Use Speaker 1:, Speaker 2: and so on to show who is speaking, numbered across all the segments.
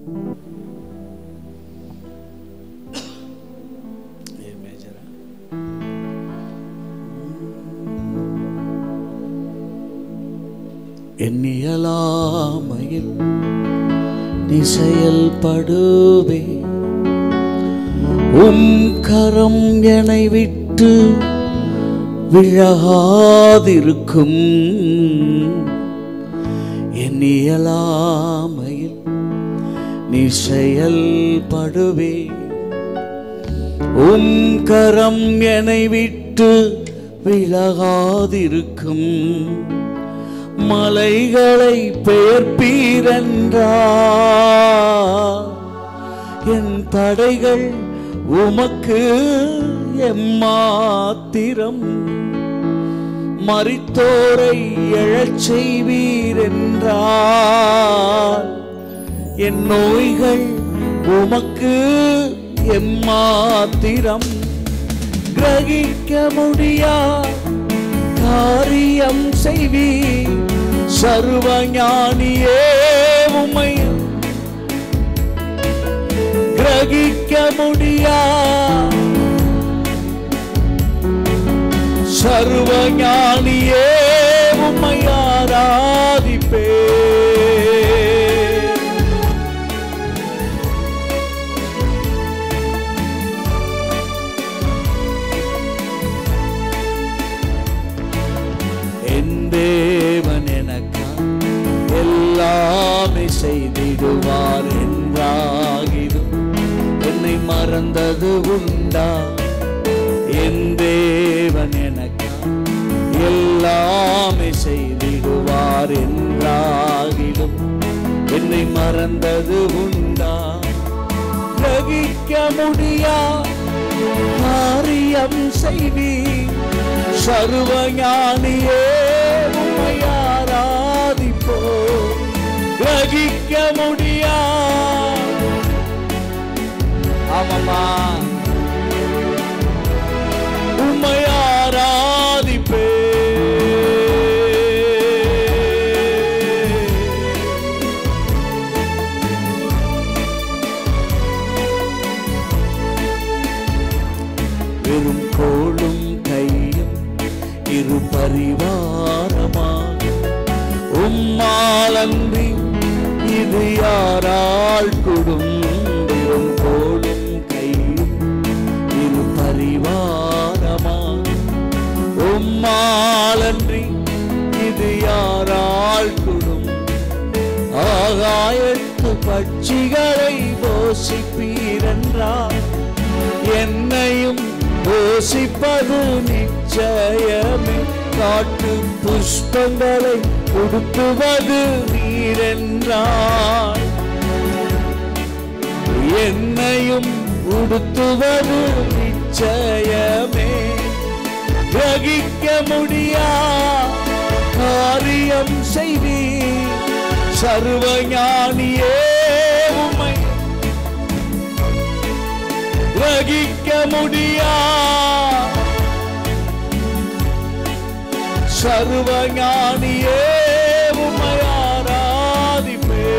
Speaker 1: ஏ மேஜரா எண்ணியலாமையில் நீ செயல்படுவே உம் கரம் என்னை விட்டு விழாதிருக்கும் எண்ணியலாமையில் நீ செயல்படுவே உம் கரம் என்னை விட்டு விலகாதிருக்கும் மலைகளை பெயர்ப்பீரென்றா என் தடைகள் உமக்கு எம்மாத்திரம் மரித்தோரை எழச் செய்வீரென்றால் என் நோய்கள் உமக்கு எம்மாத்திரம் கிரகிக்க முடியா காரியம் செய்வி சர்வஞானியே உமை கிரகிக்க முடியா சர்வஞானியே உம்மை ஆராதிப்பே என் தேவன் எனக்கா எல்லாமே செய்திடுவார் என்றாகிடும் என்னை மறந்தது உண்டா என் தேவன் எனக்கா எல்லாமே செய்திடுவார் என்றாகிலும் என்னை மறந்தது உண்டா கிரகிக்க முடியா காரியம் செய்வி சர்வஞானியே உம்மை ஆராதிப்போ கிரகிக்க முடியா ஆமாமா உம்மை ஆராதிப்பே வெறும் கோளும் கையும் இரு பரிவாரமாக உம்மாலன்றி இது யாரால் கொடும் வெறும் கோளும் கையும் இரு பரிவாரமாக உம்மாலன்றி இது யாரால் கொடும் ஆகாயத்து பட்சிகளை போஷிப்பீரென்றால் என்னையும் போஷிப்பது நிச்சயமே காட்டு புஷ்பங்களை உடுத்துவது நீரென்றால் என்னையும் உடுத்துவது நிச்சயமே கிரகிக்க முடியா காரியம் செய்வி சர்வஞானியே உம்மை கிரகிக்க முடியா சர்வஞானியே உம்மை ஆராதிப்பே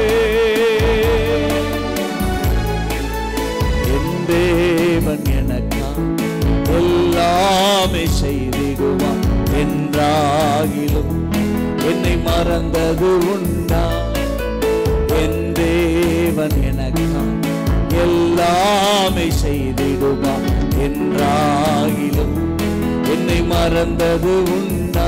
Speaker 1: என் தேவன் எனக்கா எல்லாமே செய்திடுவான் என்றாகிலும் என்னை மறந்தது உண்டா என் தேவன் எனக்கா எல்லாமே செய்திடுவான் என்றாகிலும் என்னை மறந்தது உண்டா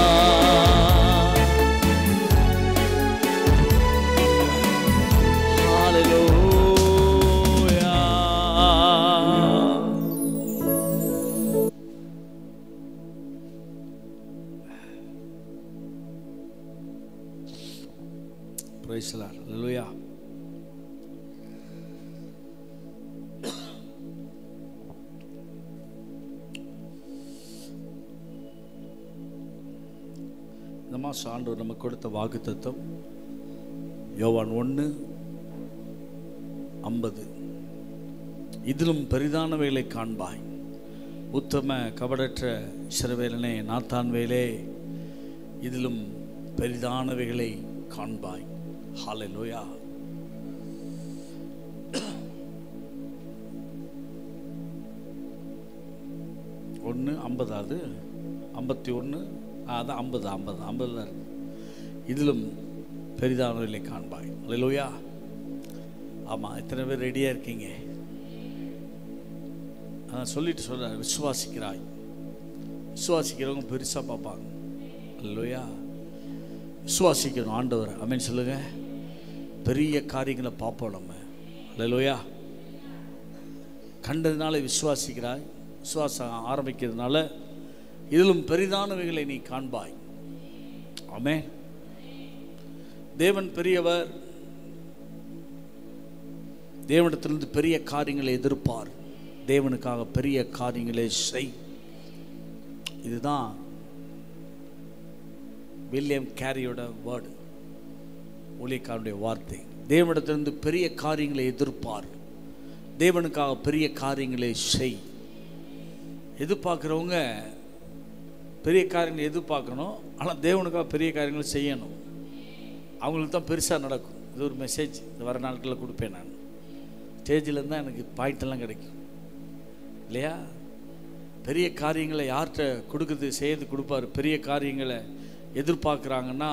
Speaker 1: Hallelujah. Praise the Lord. Hallelujah. இந்த மாதம் ஆண்டவர் நமக்கு கொடுத்த வாக்கு தத்துவம் யோவான் ஒன்று ஐம்பது இதிலும் பெரிதானவைகளை காண்பாய் உத்தம கபடற்ற சிறுவேலனே நாத்தான் வேலே இதிலும் பெரிதானவைகளை காண்பாய் ஹalleluya ஒன்று ஐம்பதாவது ஐம்பத்தி ஒன்று அதான் ஐம்பது ஐம்பது ஐம்பது தான் இருக்கு இதிலும் பெரிதானவர்களை காண்பாய் அல்லையா ஆமாம் எத்தனை பேர் ரெடியாக இருக்கீங்க அதான் சொல்லிட்டு சொல்கிறார் விசுவாசிக்கிறாய் விசுவாசிக்கிறவங்க பெருசாக பார்ப்பாங்க அல்லையா விசுவாசிக்கணும் ஆண்டவர் அமீன் சொல்லுங்க பெரிய காரியங்களை பார்ப்போம் நம்ம அல்லையா கண்டதுனால விசுவாசிக்கிறாய் விசுவாசம் ஆரம்பிக்கிறதுனால இதிலும் பெரிதானவைகளை நீ காண்பாய் ஆமே தேவன் பெரியவர் தேவனிடத்திலிருந்து பெரிய காரியங்களை எதிர்ப்பார் தேவனுக்காக பெரிய காரியங்களை செய் இதுதான் வில்லியம் கேரியோட வேர்டு ஊழியக்காரனுடைய வார்த்தை தேவனிடத்திலிருந்து பெரிய காரியங்களை எதிர்ப்பார் தேவனுக்காக பெரிய காரியங்களை செய் எதிர்பார்க்குறவங்க பெரிய காரியங்களை எதிர்பார்க்கணும் ஆனால் தேவனுக்காக பெரிய காரியங்களை செய்யணும் அவங்களுக்கு தான் பெருசாக நடக்கும் இது ஒரு மெசேஜ் இந்த வர நாட்களில் கொடுப்பேன் நான் ஸ்டேஜில் இருந்தால் எனக்கு பாயிண்டெல்லாம் கிடைக்கும் இல்லையா பெரிய காரியங்களை யார்கிட்ட கொடுக்குறது செய்யறது கொடுப்பாரு பெரிய காரியங்களை எதிர்பார்க்குறாங்கன்னா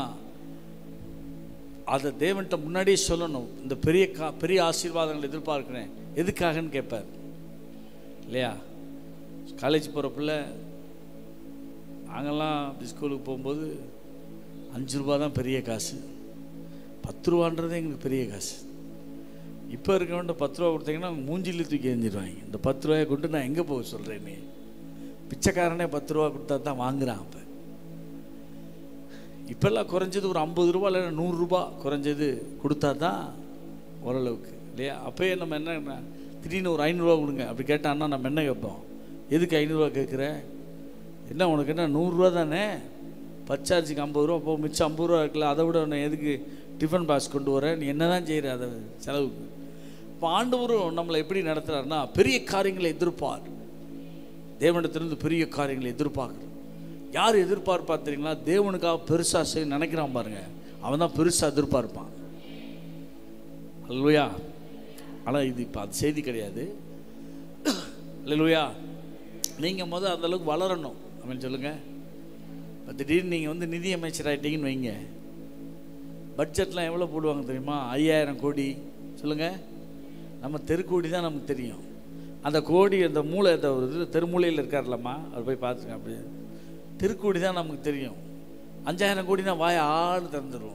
Speaker 1: அதை தேவன்கிட்ட முன்னாடியே சொல்லணும் இந்த பெரிய கா பெரிய ஆசீர்வாதங்களை எதிர்பார்க்குறேன் எதுக்காகன்னு கேட்பார் இல்லையா காலேஜ் போகிற பிள்ளை நாங்கள்லாம் ஸ்கூலுக்கு போகும்போது அஞ்சு ரூபா தான் பெரிய காசு பத்து ரூபான்றது எங்களுக்கு பெரிய காசு இப்போ இருக்கவன்ட்ட பத்து ரூபா கொடுத்தீங்கன்னா அவங்க மூஞ்சில தூக்கி எரிஞ்சிருவாங்க இந்த பத்து ரூபாயை கொண்டு நான் எங்கே போக சொல்கிறேன் நீ பிச்சைக்காரனே பத்து ரூபா கொடுத்தா தான் வாங்குறான் அப்போ இப்போல்லாம் குறைஞ்சது ஒரு ஐம்பது ரூபா இல்லைன்னா நூறுரூபா குறைஞ்சது கொடுத்தா தான் ஓரளவுக்கு இல்லையா அப்போயே நம்ம என்ன திடீர்னு ஒரு ஐநூறுரூவா கொடுங்க அப்படி கேட்டான்னா நம்ம என்ன கேட்போம் எதுக்கு ஐநூறுரூவா கேட்குற என்ன உனக்கு என்ன நூறுரூவா தானே பச்சார்ஜுக்கு ஐம்பது ரூபா போ மிச்சம் ஐம்பது ரூபா இருக்குல்ல அதை விட நான் எதுக்கு டிஃபன் பாக்ஸ் கொண்டு வர நீ என்ன தான் செய்கிற அதை செலவுக்கு இப்போ ஆண்டவரும் நம்மளை எப்படி நடத்துகிறாருன்னா பெரிய காரியங்களை எதிர்ப்பார் தேவனிடத்திலிருந்து பெரிய காரியங்களை எதிர்பார்க்குறோம் யார் எதிர்பார்ப்பா தெரியுங்களா தேவனுக்காக பெருசாக செய்ய நினைக்கிறான் பாருங்க அவன் தான் பெருசாக எதிர்பார்ப்பான் அல்லையா ஆனால் இது இப்போ அது செய்தி கிடையாது இல்லையா நீங்கள் முதல் அந்த அளவுக்கு வளரணும் அப்படின்னு சொல்லுங்கள் இப்போ திடீர்னு நீங்கள் வந்து நிதி அமைச்சர் ஆகிட்டீங்கன்னு வைங்க பட்ஜெட்லாம் எவ்வளோ போடுவாங்க தெரியுமா ஐயாயிரம் கோடி சொல்லுங்கள் நம்ம தெருக்கோடி தான் நமக்கு தெரியும் அந்த கோடி அந்த மூளை அந்த ஒரு இது தெருமூலையில் இருக்கார்லம்மா அவர் போய் பார்த்துருங்க அப்படி திருக்கோடி தான் நமக்கு தெரியும் அஞ்சாயிரம் கோடினா வாய ஆடு திறந்துடும்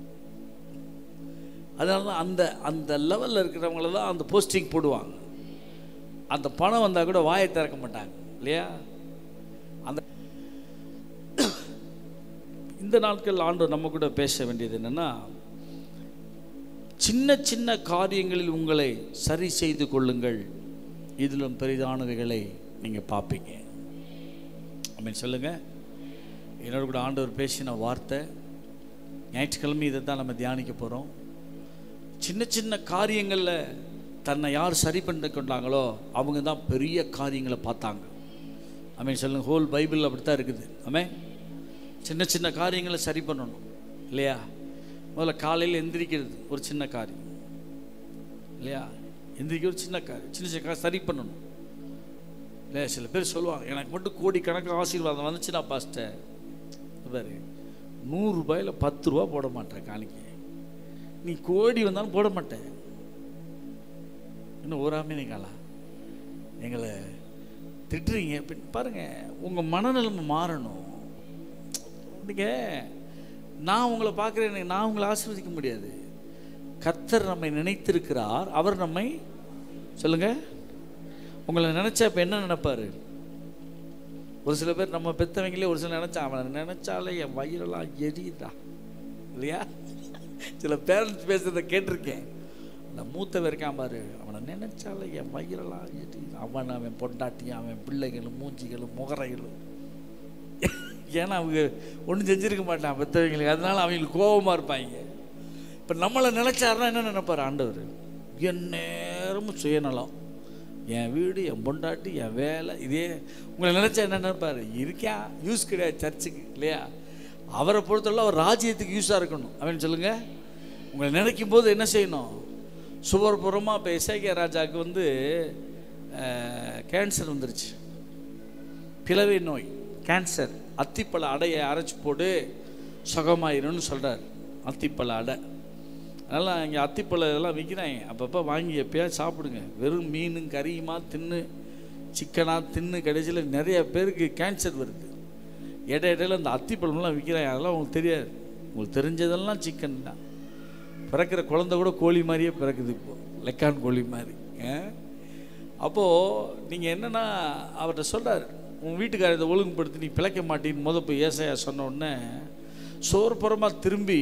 Speaker 1: அதனால தான் அந்த அந்த லெவலில் இருக்கிறவங்கள தான் அந்த போஸ்டிங் போடுவாங்க அந்த பணம் வந்தால் கூட வாயை திறக்க மாட்டாங்க இல்லையா அந்த இந்த நாட்கள் ஆண்டு நம்ம கூட பேச வேண்டியது என்னென்னா சின்ன சின்ன காரியங்களில் உங்களை சரி செய்து கொள்ளுங்கள் இதிலும் பெரிதானவைகளை நீங்கள் பார்ப்பீங்க அப்படின்னு சொல்லுங்கள் என்னோட கூட ஆண்டவர் பேசின வார்த்தை ஞாயிற்றுக்கிழமை இதை தான் நம்ம தியானிக்க போகிறோம் சின்ன சின்ன காரியங்களில் தன்னை யார் சரி பண்ணி கொண்டாங்களோ அவங்க தான் பெரிய காரியங்களை பார்த்தாங்க அமீன் சொல்லுங்கள் ஹோல் பைபிள் அப்படி தான் இருக்குது ஆமே சின்ன சின்ன காரியங்களை சரி பண்ணணும் இல்லையா முதல்ல காலையில் எந்திரிக்கிறது ஒரு சின்ன காரியம் இல்லையா எந்திரிக்க ஒரு சின்ன காரியம் சின்ன சின்ன காரியம் சரி பண்ணணும் இல்லையா சில பேர் சொல்லுவாங்க எனக்கு மட்டும் கோடி கணக்கு ஆசீர்வாதம் வந்துச்சுன்னா பாஸ்டர் பாரு நூறுரூபாயில் பத்து ரூபா போட மாட்டேன் காணிக்க நீ கோடி வந்தாலும் போட மாட்டேன் இன்னும் ஓராமே நீங்களா எங்களை திட்டுறீங்க பின் பாருங்க உங்கள் மனநிலைமை மாறணும் நீங்கள் நான் உங்களை பார்க்குறேன் நான் உங்களை ஆசீர்வதிக்க முடியாது கர்த்தர் நம்மை நினைத்திருக்கிறார் அவர் நம்மை சொல்லுங்க உங்களை நினைச்சா இப்போ என்ன நினைப்பாரு ஒரு சில பேர் நம்ம பெத்தவங்களே ஒரு சில நினைச்சா அவனை நினைச்சாலே என் வயிறெல்லாம் எரியுதா இல்லையா சில பேரண்ட்ஸ் பேசுறத கேட்டிருக்கேன் அந்த மூத்தவன் இருக்கான் பாரு அவனை நினைச்சாலே என் வயிறெல்லாம் எரியுது அவன் அவன் பொண்டாட்டியும் அவன் பிள்ளைகளும் மூஞ்சிகளும் முகரைகளும் ஏன்னா அவங்க ஒன்றும் செஞ்சிருக்க மாட்டான் பெற்றவங்களுக்கு அதனால அவங்களுக்கு கோபமாக இருப்பாங்க இப்போ நம்மளை நினைச்சாருன்னா என்ன நினைப்பார் ஆண்டவர் என் நேரமும் சுயநலம் என் வீடு என் பொண்டாட்டி என் வேலை இதே உங்களை நினைச்சா என்ன நினைப்பார் இருக்கா யூஸ் கிடையாது சர்ச்சுக்கு இல்லையா அவரை பொறுத்தவரை அவர் ராஜ்யத்துக்கு யூஸாக இருக்கணும் அப்படின்னு சொல்லுங்க உங்களை நினைக்கும் போது என்ன செய்யணும் சுவர்புறமாக இப்போ இசைக்கிய ராஜாவுக்கு வந்து கேன்சர் வந்துருச்சு பிளவை நோய் கேன்சர் அத்திப்பழ அடையை அரைச்சி போட்டு சுகமாயிரும்னு சொல்கிறார் அத்திப்பழ அடை அதனால் இங்கே அத்திப்பழம் இதெல்லாம் விற்கிறாங்க அப்பப்போ வாங்கி எப்பயாவது சாப்பிடுங்க வெறும் மீன் கறியுமா தின்னு சிக்கனாக தின்னு கடைசியில் நிறைய பேருக்கு கேன்சர் வருது இட இடையில இந்த அத்திப்பழம்லாம் விற்கிறாங்க அதெல்லாம் உங்களுக்கு தெரியாது உங்களுக்கு தெரிஞ்சதெல்லாம் சிக்கன் தான் பிறக்கிற குழந்தை கூட கோழி மாதிரியே பிறக்குது இப்போ லெக்கான் கோழி மாதிரி அப்போது நீங்கள் என்னென்னா அவர்கிட்ட சொல்கிறார் உன் வீட்டுக்காரத்தை ஒழுங்குபடுத்தி நீ பிழைக்க மாட்டேன்னு முத போய் ஏசையா சொன்ன உடனே சோர்புறமாக திரும்பி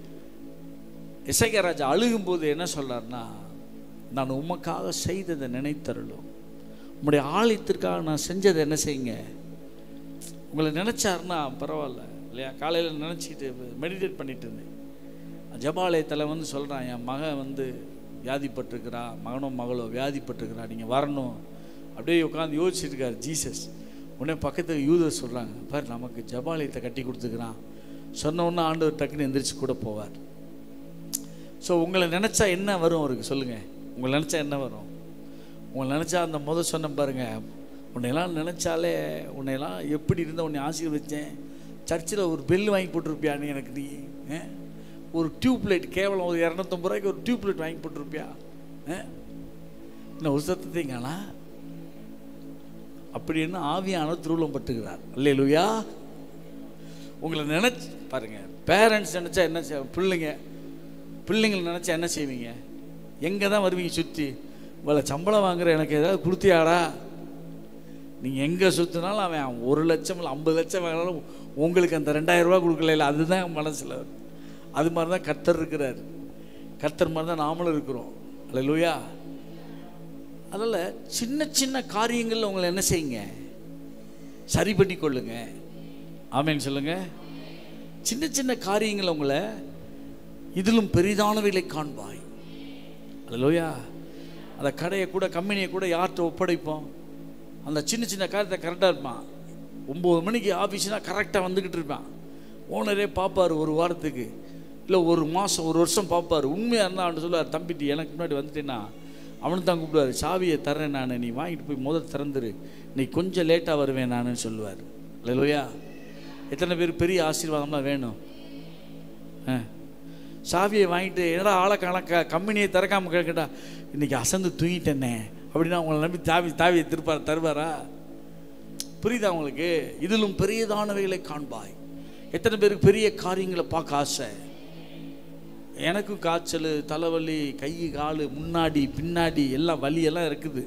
Speaker 1: இசைக்க ராஜா அழுகும்போது என்ன சொல்றாருன்னா நான் உமக்காக செய்ததை நினைத்தருளும் உம்முடைய ஆலயத்திற்காக நான் செஞ்சதை என்ன செய்யுங்க உங்களை நினச்சாருன்னா பரவாயில்ல இல்லையா காலையில் நினச்சிக்கிட்டு மெடிடேட் பண்ணிட்டு இருந்தேன் ஜபாலயத்தில் வந்து சொல்கிறான் என் மகன் வந்து வியாதிப்பட்டிருக்கிறா மகனோ மகளோ வியாதிப்பட்டிருக்கிறா நீங்கள் வரணும் அப்படியே உட்காந்து யோசிச்சுட்டு இருக்காரு ஜீசஸ் உடனே பக்கத்தில் யூதர் சொல்கிறாங்க பாரு நமக்கு ஜபாலயத்தை கட்டி கொடுத்துக்கிறான் சொன்ன உடனே ஆண்டவர் டக்குன்னு எந்திரிச்சு கூட போவார் ஸோ உங்களை நினச்சா என்ன வரும் அவருக்கு சொல்லுங்கள் உங்களை நினச்சா என்ன வரும் உங்களை நினச்சா அந்த முத சொன்ன பாருங்க உன்னையெல்லாம் நினச்சாலே உன்னையெல்லாம் எப்படி இருந்த உன்னை ஆசீர்வதிச்சேன் சர்ச்சில் ஒரு பெல் வாங்கி போட்டிருப்பியா நீ எனக்கு நீ ஆ? ஒரு டியூப் லைட் கேவலம் ஒரு இரநூத்தம்பது ரூபாய்க்கு ஒரு டியூப் லைட் வாங்கி போட்டிருப்பியா ஆ? இன்னும் ஒரு சத்தத்தையும் காணா அப்படின்னு ஆவியான திருவுளம் பட்டுகிறார் அல்லேலூயா உங்களை நினச்சி பாருங்க பேரண்ட்ஸ் நினச்சா என்ன செய்ய பிள்ளைங்க பிள்ளைங்களை நினச்சா என்ன செய்வீங்க எங்கே தான் வருவீங்க சுற்றி இவ்வளோ சம்பளம் வாங்குற எனக்கு ஏதாவது கொடுத்தியாடா நீங்கள் எங்கே சுற்றினாலும் அவன் ஒரு லட்சம் இல்லை ஐம்பது லட்சம் வாங்கினாலும் உங்களுக்கு அந்த ரெண்டாயிரம் ரூபாய் கொடுக்கல இல்லை அதுதான் மனசில் அது மாதிரி தான் கர்த்தர் இருக்கிறார் கர்த்தர் மாதிரி தான் நாமளும் இருக்கிறோம் அல்ல அதில் சின்ன சின்ன காரியங்களில் உங்களை என்ன செய்யுங்க சரி பண்ணி கொள்ளுங்க ஆமேன்னு சொல்லுங்க சின்ன சின்ன காரியங்கள் உங்களை இதிலும் பெரிதானவைகளை காண்பாய் அல்லையா அந்த கடையை கூட கம்பெனியை கூட யார்கிட்ட ஒப்படைப்போம் அந்த சின்ன சின்ன காரியத்தை கரெக்டாக இருப்பான் ஒம்பது மணிக்கு ஆஃபீஸ்னால் கரெக்டாக வந்துக்கிட்டு இருப்பான் ஓனரே பார்ப்பார் ஒரு வாரத்துக்கு இல்லை ஒரு மாதம் ஒரு வருஷம் பார்ப்பார் உண்மையாக இருந்தால் அவன் சொல்லுவார் தம்பிட்டு எனக்கு முன்னாடி வந்துட்டேன்னா அவனுக்கு தான் கூப்பிடுவார் சாவியை தரேன் நான் நீ வாங்கிட்டு போய் முதல் திறந்துரு நீ கொஞ்சம் லேட்டாக வருவேன் நானுன்னு சொல்லுவார் இல்லையா எத்தனை பேர் பெரிய ஆசீர்வாதம்லாம் வேணும் ஆ சாவியை வாங்கிட்டு என்னடா ஆளை கணக்க கம்பெனியை திறக்காம கேட்கட்டா இன்னைக்கு அசந்து தூங்கிட்டேனே அப்படின்னா உங்களை நம்பி தாவி தாவியை திருப்பார் தருவாரா புரியுதா உங்களுக்கு இதிலும் பெரியதானவைகளை காண்பாய் எத்தனை பேருக்கு பெரிய காரியங்களை பார்க்க ஆசை எனக்கும் காய்ச்சல் தலைவலி கை கால் முன்னாடி பின்னாடி எல்லாம் வலியெல்லாம் இருக்குது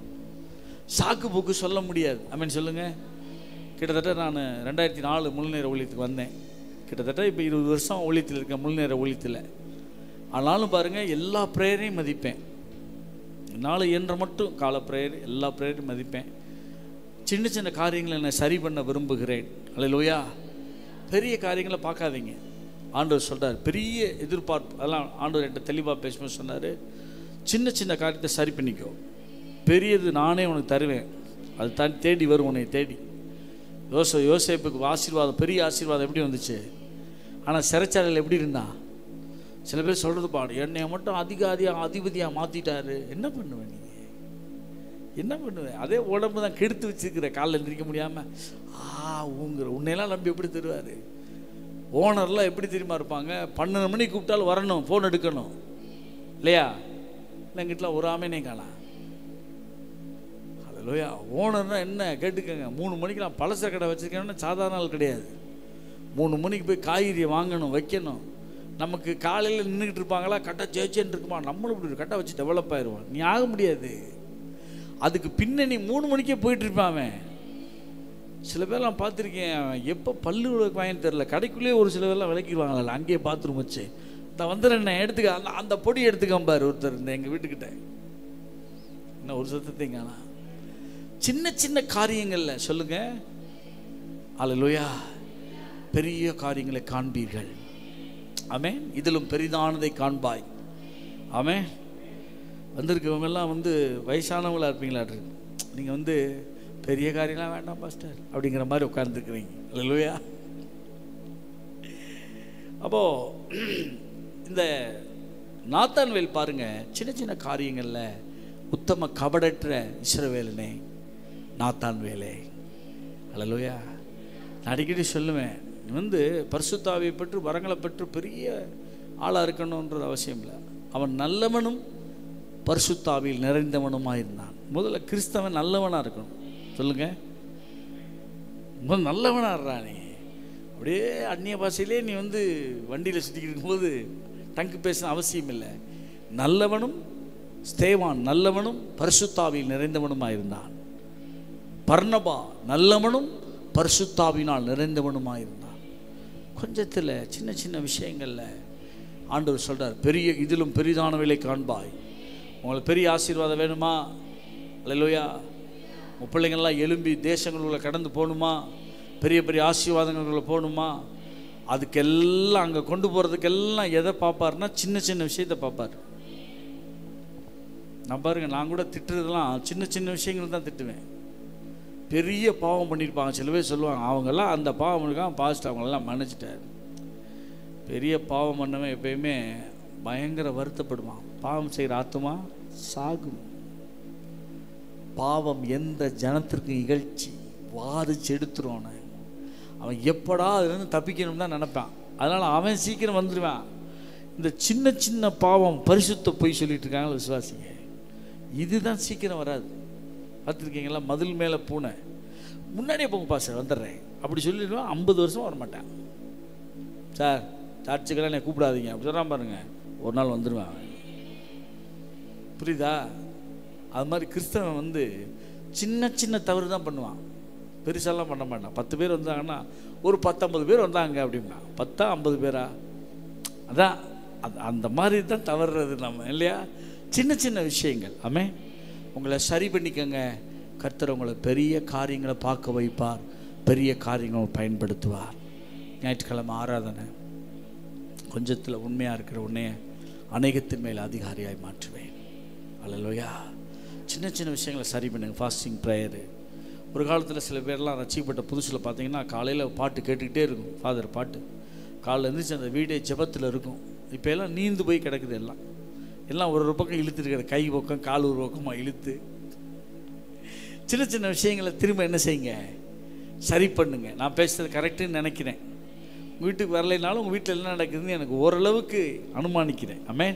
Speaker 1: சாக்கு போக்கு சொல்ல முடியாது ஐ மீன் சொல்லுங்கள் கிட்டத்தட்ட நான் ரெண்டாயிரத்தி நாலு முழு நேர ஊழியத்துக்கு வந்தேன் கிட்டத்தட்ட இப்போ இருபது வருஷம் ஊழியத்தில் இருக்கேன் முழு நேர ஊழியத்தில் ஆனாலும் பாருங்கள் எல்லா ப்ரேயரையும் மதிப்பேன் என்னால் இயன்ற மட்டும் கால ப்ரேயர் எல்லா ப்ரேயரையும் மதிப்பேன் சின்ன சின்ன காரியங்களை நான் சரி பண்ண விரும்புகிறேன் அல்லையா பெரிய காரியங்களை பார்க்காதீங்க ஆண்டவர் சொல்கிறார் பெரிய எதிர்பார்ப்பு அதெல்லாம் ஆண்டவர் என்கிட்ட தெளிவாக பேசும்போது சொன்னார் சின்ன சின்ன காரியத்தை சரி பண்ணிக்கோ பெரியது நானே உனக்கு தருவேன் அது தான் தேடி வரும் உன்னை தேடி யோச யோசேப்புக்கு ஆசீர்வாதம் பெரிய ஆசீர்வாதம் எப்படி வந்துச்சு ஆனால் சிறைச்சாலையில் எப்படி இருந்தான் சில பேர் சொல்கிறது பாடு என்னைய மட்டும் அதிக அதிக அதிபதியாக மாற்றிட்டாரு என்ன பண்ணுவேன் நீ என்ன பண்ணுவேன் அதே உடம்பு தான் கெடுத்து வச்சுருக்கிற காலில் எந்திரிக்க முடியாமல் ஆ ஊங்குற உன்னையெல்லாம் நம்பி எப்படி தருவார் ஓனர்லாம் எப்படி தெரியுமா இருப்பாங்க பன்னெண்டு மணிக்கு கூப்பிட்டாலும் வரணும் ஃபோன் எடுக்கணும் இல்லையா இல்லை எங்கிட்டலாம் ஒரு ஆமைனே காணா லோயா ஓனர்னா என்ன கேட்டுக்கங்க மூணு மணிக்கு நான் பழச கடை வச்சுருக்கேன்னா சாதாரண ஆள் கிடையாது மூணு மணிக்கு போய் காய்கறியை வாங்கணும் வைக்கணும் நமக்கு காலையில் நின்றுக்கிட்டு இருப்பாங்களா கரெக்டாக ஜெயிச்சேன்னு இருக்குமா நம்மளும் இப்படி கரெக்டாக வச்சு டெவலப் ஆயிடுவான் நீ ஆக முடியாது அதுக்கு பின்னணி மூணு மணிக்கே போயிட்டு இருப்பான் அவன் சில பேர்லாம் பார்த்துருக்கேன் அவன் எப்போ பல்லு விளக்கு வாங்கி தெரில கடைக்குள்ளேயே ஒரு சில பேர்லாம் விளக்கிடுவாங்கல்ல அங்கேயே பாத்ரூம் வச்சு இந்த வந்துடுறேன் என்ன எடுத்துக்க அந்த அந்த பொடி எடுத்துக்கம்பார் ஒருத்தர் இந்த எங்கள் வீட்டுக்கிட்ட என்ன ஒரு சத்தத்தையும் காணா சின்ன சின்ன காரியங்களில் சொல்லுங்க அல்லேலூயா பெரிய காரியங்களை காண்பீர்கள் ஆமென் இதிலும் பெரிதானதை காண்பாய் ஆமென் வந்திருக்கவங்கெல்லாம் வந்து வயசானவங்களா இருப்பீங்களாட்டு நீங்கள் வந்து பெரிய காரியம்லாம் வேண்டாம் பாஸ்டர் அப்படிங்கிற மாதிரி உட்கார்ந்துருக்குறீங்க அல்லேலூயா அப்போது இந்த நாத்தான்வேல் பாருங்க சின்ன சின்ன காரியங்களில் உத்தம கபடற்ற இஸ்ரவேலனே நாத்தான் வேலே அல்லலோயா நான் அடிக்கடி சொல்லுவேன் நீ வந்து பரிசுத்தாவியை பெற்று வரங்களை பெற்று பெரிய ஆளாக இருக்கணுன்றது அவசியம் இல்லை அவன் நல்லவனும் பரிசுத்தாவியில் நிறைந்தவனுமாக இருந்தான் முதல்ல கிறிஸ்தவன் நல்லவனாக இருக்கணும் சொல்லுங்கள் முதல் நல்லவனாக இருறா நீ அப்படியே அந்நிய பாஷையிலே நீ வந்து வண்டியில் சுற்றிக்கிட்டு இருக்கும்போது டங்கு பேச அவசியம் இல்லை நல்லவனும் ஸ்தேவான் நல்லவனும் பரிசுத்தாவியில் நிறைந்தவனுமாக இருந்தான் பர்ணபா நல்லவனும் பரிசுத்தாவினால் நிறைந்தவனுமாக இருந்தான் கொஞ்சத்தில் சின்ன சின்ன விஷயங்களில் ஆண்டவர் சொல்கிறார் பெரிய இதிலும் பெரிதானவைகளை காண்பாய் உங்களுக்கு பெரிய ஆசீர்வாதம் வேணுமா அல்லையா உங்கள் பிள்ளைங்கள்லாம் எலும்பி தேசங்களுக்குள்ள கடந்து போகணுமா பெரிய பெரிய ஆசீர்வாதங்களுக்குள்ள போகணுமா அதுக்கெல்லாம் அங்கே கொண்டு போகிறதுக்கெல்லாம் எதை பார்ப்பாருன்னா சின்ன சின்ன விஷயத்தை பார்ப்பார் நான் பாருங்க நான் கூட திட்டுறதெல்லாம் சின்ன சின்ன விஷயங்கள் தான் திட்டுவேன் பெரிய பாவம் பண்ணியிருப்பாங்க சில பேர் சொல்லுவாங்க அவங்கெல்லாம் அந்த பாவம் பண்ணிருக்காங்க பாஸ்ட் அவங்களெல்லாம் மன்னிச்சிட்டாரு பெரிய பாவம் பண்ணவன் எப்பயுமே பயங்கர வருத்தப்படுவான் பாவம் செய்கிற ஆத்துமா சாகும் பாவம் எந்த ஜனத்திற்கு இகழ்ச்சி வாதிச்சு எடுத்துரும் அவனை அவன் எப்படா அதுலேருந்து தப்பிக்கணும்னு தான் நினைப்பான் அதனால் அவன் சீக்கிரம் வந்துடுவான் இந்த சின்ன சின்ன பாவம் பரிசுத்த பொய் சொல்லிட்டு இருக்காங்களா விசுவாசிங்க இதுதான் சீக்கிரம் வராது பார்த்துருக்கீங்களா மதில் மேலே பூனை முன்னாடியே போங்க பாஸ்டர் வந்துடுறேன் அப்படி சொல்லிடுவான் ஐம்பது வருஷம் வர மாட்டான் சார் சர்ச்சுக்கெல்லாம் என்னை கூப்பிடாதீங்க அப்படி சொல்கிறான் பாருங்க ஒரு நாள் வந்துடுவேன் அவன் புரியுதா அது மாதிரி கிறிஸ்தவன் வந்து சின்ன சின்ன தவறு தான் பண்ணுவான் பெருசாலாம் பண்ண மாட்டான் பத்து பேர் வந்தாங்கன்னா ஒரு பத்தொம்பது பேர் வந்தாங்க அப்படின்னா பத்தா ஐம்பது பேரா அதான் அது அந்த மாதிரி தான் தவறுறது நம்ம இல்லையா சின்ன சின்ன விஷயங்கள் ஆமே உங்களை சரி பண்ணிக்கங்க கர்த்தர் உங்களை பெரிய காரியங்களை பார்க்க வைப்பார் பெரிய காரியங்களை பயன்படுத்துவார் ஞாயிற்றுக்கிழமை ஆராதனை கொஞ்சத்தில் உண்மையாக இருக்கிற உன்னைய அநேகத்தின் மேல் அதிகாரியாய் மாற்றுவேன் அல்லையா சின்ன சின்ன விஷயங்களை சரி பண்ணுங்க ஃபாஸ்டிங் ப்ரேயரு ஒரு காலத்தில் சில பேர்லாம் ரசிக்கப்பட்ட புதுசில் பார்த்தீங்கன்னா காலையில் பாட்டு கேட்டுக்கிட்டே இருக்கும் ஃபாதர் பாட்டு காலைல எழுந்திரிச்சு அந்த வீடே ஜெபத்தில் இருக்கும் இப்போ எல்லாம் நீந்து போய் கிடக்குது எல்லாம் எல்லாம் ஒரு ஒரு பக்கம் இழுத்துருக்கிற கை பக்கம் கால் ஒரு பக்கமாக இழுத்து சின்ன சின்ன விஷயங்களை திரும்ப என்ன செய்யுங்க சரி பண்ணுங்க நான் பேசுறது கரெக்டுன்னு நினைக்கிறேன் உங்கள் வீட்டுக்கு வரலைனாலும் உங்கள் வீட்டில் என்ன நடக்குதுன்னு எனக்கு ஓரளவுக்கு அனுமானிக்கிறேன் ஆமே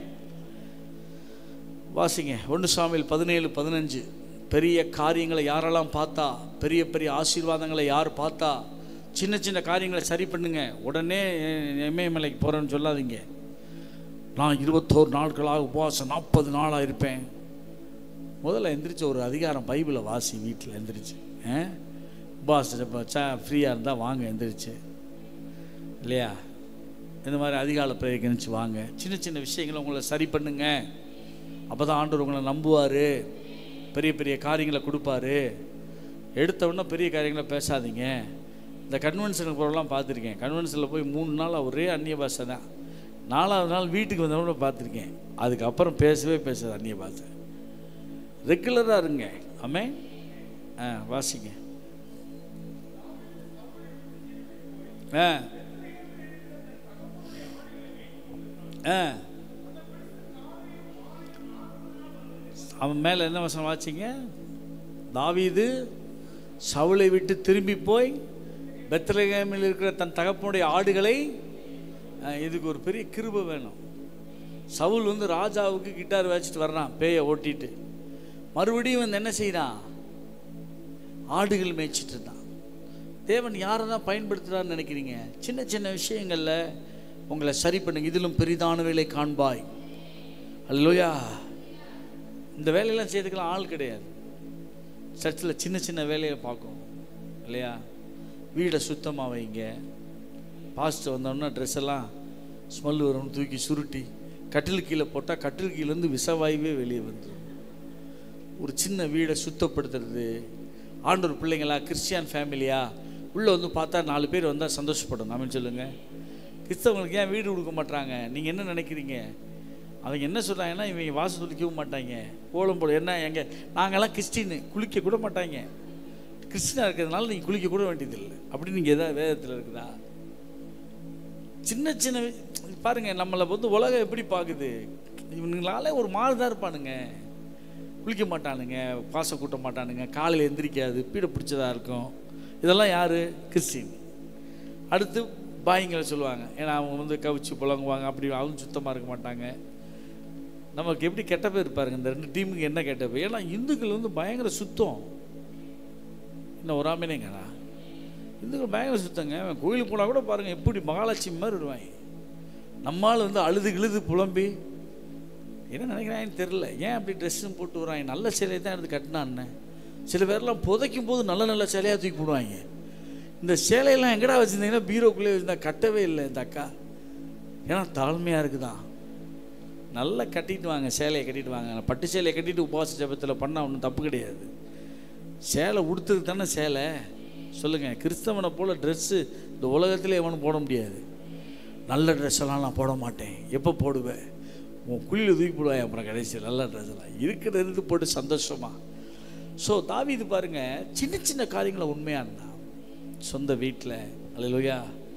Speaker 1: வாசிங்க ஒன்று சாமியில் பதினேழு பதினஞ்சு பெரிய காரியங்களை யாரெல்லாம் பார்த்தா பெரிய பெரிய ஆசீர்வாதங்களை யார் பார்த்தா சின்ன சின்ன காரியங்களை சரி பண்ணுங்க உடனே எம்ஏமலைக்கு போகிறேன்னு சொல்லாதீங்க நான் இருபத்தோரு நாட்களாக உபவாசம் நாற்பது நாளாக இருப்பேன் முதல்ல எந்திரிச்சு ஒரு அதிகாரம் பைபிளை வாசி வீட்டில் எந்திரிச்சு உபவாசம் சா ஃப்ரீயாக இருந்தால் வாங்க எந்திரிச்சு இல்லையா இந்த மாதிரி அதிகாலை பிரயோகிச்சு வாங்க சின்ன சின்ன விஷயங்களை உங்களை சரி பண்ணுங்க அப்போ தான் ஆண்டவர் உங்களை நம்புவார் பெரிய பெரிய காரியங்களை கொடுப்பாரு எடுத்த உடனே பெரிய காரியங்களை பேசாதீங்க இந்த கன்வென்ஷனுக்கு போகிறலாம் பார்த்துருக்கேன் கன்வென்ஷனில் போய் மூணு நாள் ஒரே அந்நிய பாஷை தான் நாலாவது நாள் வீட்டுக்கு வந்தவொடனே பார்த்துருக்கேன் அதுக்கப்புறம் பேசவே பேசாது அந்நிய பாஷை ரெகுலராக இருங்க ஆமே ஆ வாசிங்க ஆ ஆ அவன் மேலே என்ன வசனம் வாச்சிங்க தாவீது சவுளை விட்டு திரும்பி போய் பெத்லகேமில் இருக்கிற தன் தகப்பனுடைய ஆடுகளை அஹ், இதுக்கு ஒரு பெரிய கிருபை வேணும் சவுல் வந்து ராஜாவுக்கு கிட்டார் வச்சுட்டு வர்றான் பேயை ஓட்டிட்டு மறுபடியும் வந்து என்ன செய்கிறான் ஆடுகள் மேய்ச்சிட்டு இருந்தான் தேவன் யாரை தான் பயன்படுத்துகிறான்னு நினைக்கிறீங்க சின்ன சின்ன விஷயங்களில் உங்களை சரி பண்ணுங்க இதிலும் பெரிதானவைகளை காண்பாய் அல்லையா இந்த வேலையெல்லாம் செய்யறதுக்கெல்லாம் ஆள் கிடையாது சர்ச்சில் சின்ன சின்ன வேலையை பார்க்கும் இல்லையா வீடை சுத்தமாக வைங்க பாஸ்ட்டு வந்தோன்னா ட்ரெஸ் எல்லாம் ஸ்மெல் வரும்னு தூக்கி சுருட்டி கட்டில் கீழே போட்டால் கட்டில் கீழேருந்து விஷவாயுவே வெளியே வந்துடும் ஒரு சின்ன வீடை சுத்தப்படுத்துறது ஆண்டவர் பிள்ளைங்களா கிறிஸ்டியன் ஃபேமிலியா உள்ளே வந்து பார்த்தா நாலு பேர் வந்தால் சந்தோஷப்படும் நாம சொல்லுங்கள் கிறிஸ்தவங்களுக்கு ஏன் வீடு கொடுக்க மாட்டாங்க நீங்கள் என்ன நினைக்கிறீங்க அவங்க என்ன சொல்கிறாங்கன்னா இவங்க வாசல் துளிக்கவும் மாட்டாங்க கோலம் போட என்ன எங்க நாங்கெல்லாம் கிறிஸ்டின்னு குளிக்க கூட மாட்டாங்க கிறிஸ்டினாக இருக்கிறதுனால நீங்கள் குளிக்க கூட வேண்டியதில்லை அப்படி நீங்கள் எதாவது வேதத்தில் இருக்குதா சின்ன சின்ன வி- பாருங்க நம்மளை வந்து உலகம் எப்படி பார்க்குது இவனுங்களால ஒரு மாதிரி தான் இருப்பானுங்க குளிக்க மாட்டானுங்க பாசம் கூட்ட மாட்டானுங்க காலையில் எந்திரிக்காது பீடை பிடிச்சதா இருக்கும் இதெல்லாம் யார் கிறிஸ்டின் அடுத்து பாய்ங்களை சொல்லுவாங்க ஏன்னா அவங்க வந்து கவிச்சு புழங்குவாங்க அப்படி அவங்க சுத்தமாக இருக்க மாட்டாங்க நமக்கு எப்படி கெட்ட பேர் இருப்பாருங்க இந்த ரெண்டு டீமுக்கு என்ன கெட்ட பேர் ஏன்னா இந்துக்கள் வந்து பயங்கர சுத்தம் இன்னும் ஒரு ஆமேனேங்கண்ணா இந்துக்கள் பயங்கர சுத்தங்க அவன் கோயிலுக்கு போனால் கூட பாருங்கள் எப்படி மகாலட்சுமி மாதிரி வருவாங்க நம்மால் வந்து அழுது கிழுது புலம்பி என்ன நினைக்கிறாங்கன்னு தெரில ஏன் அப்படி ட்ரெஸ்ஸும் போட்டு வராங்க நல்ல சிலையை தான் எடுத்து கட்டினான்னு சில பேர்லாம் புதைக்கும் போது நல்ல நல்ல சிலையாக தூக்கி போடுவாங்க இந்த சேலையெல்லாம் எங்கடா வச்சுருந்தீங்கன்னா பீரோக்குள்ளே வச்சுருந்தா கட்டவே இல்லை இந்த அக்கா ஏன்னா தாழ்மையாக இருக்குதான் நல்லா கட்டிட்டு வாங்க சேலையை கட்டிட்டு வாங்க பட்டு சேலையை கட்டிட்டு உபவாச ஜபத்தில் பண்ணால் ஒன்றும் தப்பு கிடையாது சேலை உடுத்துறது தானே சேலை சொல்லுங்கள் கிறிஸ்தவனை போல் ட்ரெஸ்ஸு இந்த உலகத்தில் எவனும் போட முடியாது நல்ல ட்ரெஸ் எல்லாம் நான் போட மாட்டேன் எப்போ போடுவேன் உன் குழியில் தூக்கி போடுவேன் அப்புறம் கடைசியில் நல்ல ட்ரெஸ் எல்லாம் இருக்கிற இருந்து போட்டு சந்தோஷமா ஸோ தாவீது பாருங்க சின்ன சின்ன காரியங்களை உண்மையாக இருந்தான் சொந்த வீட்டில் அல்லையா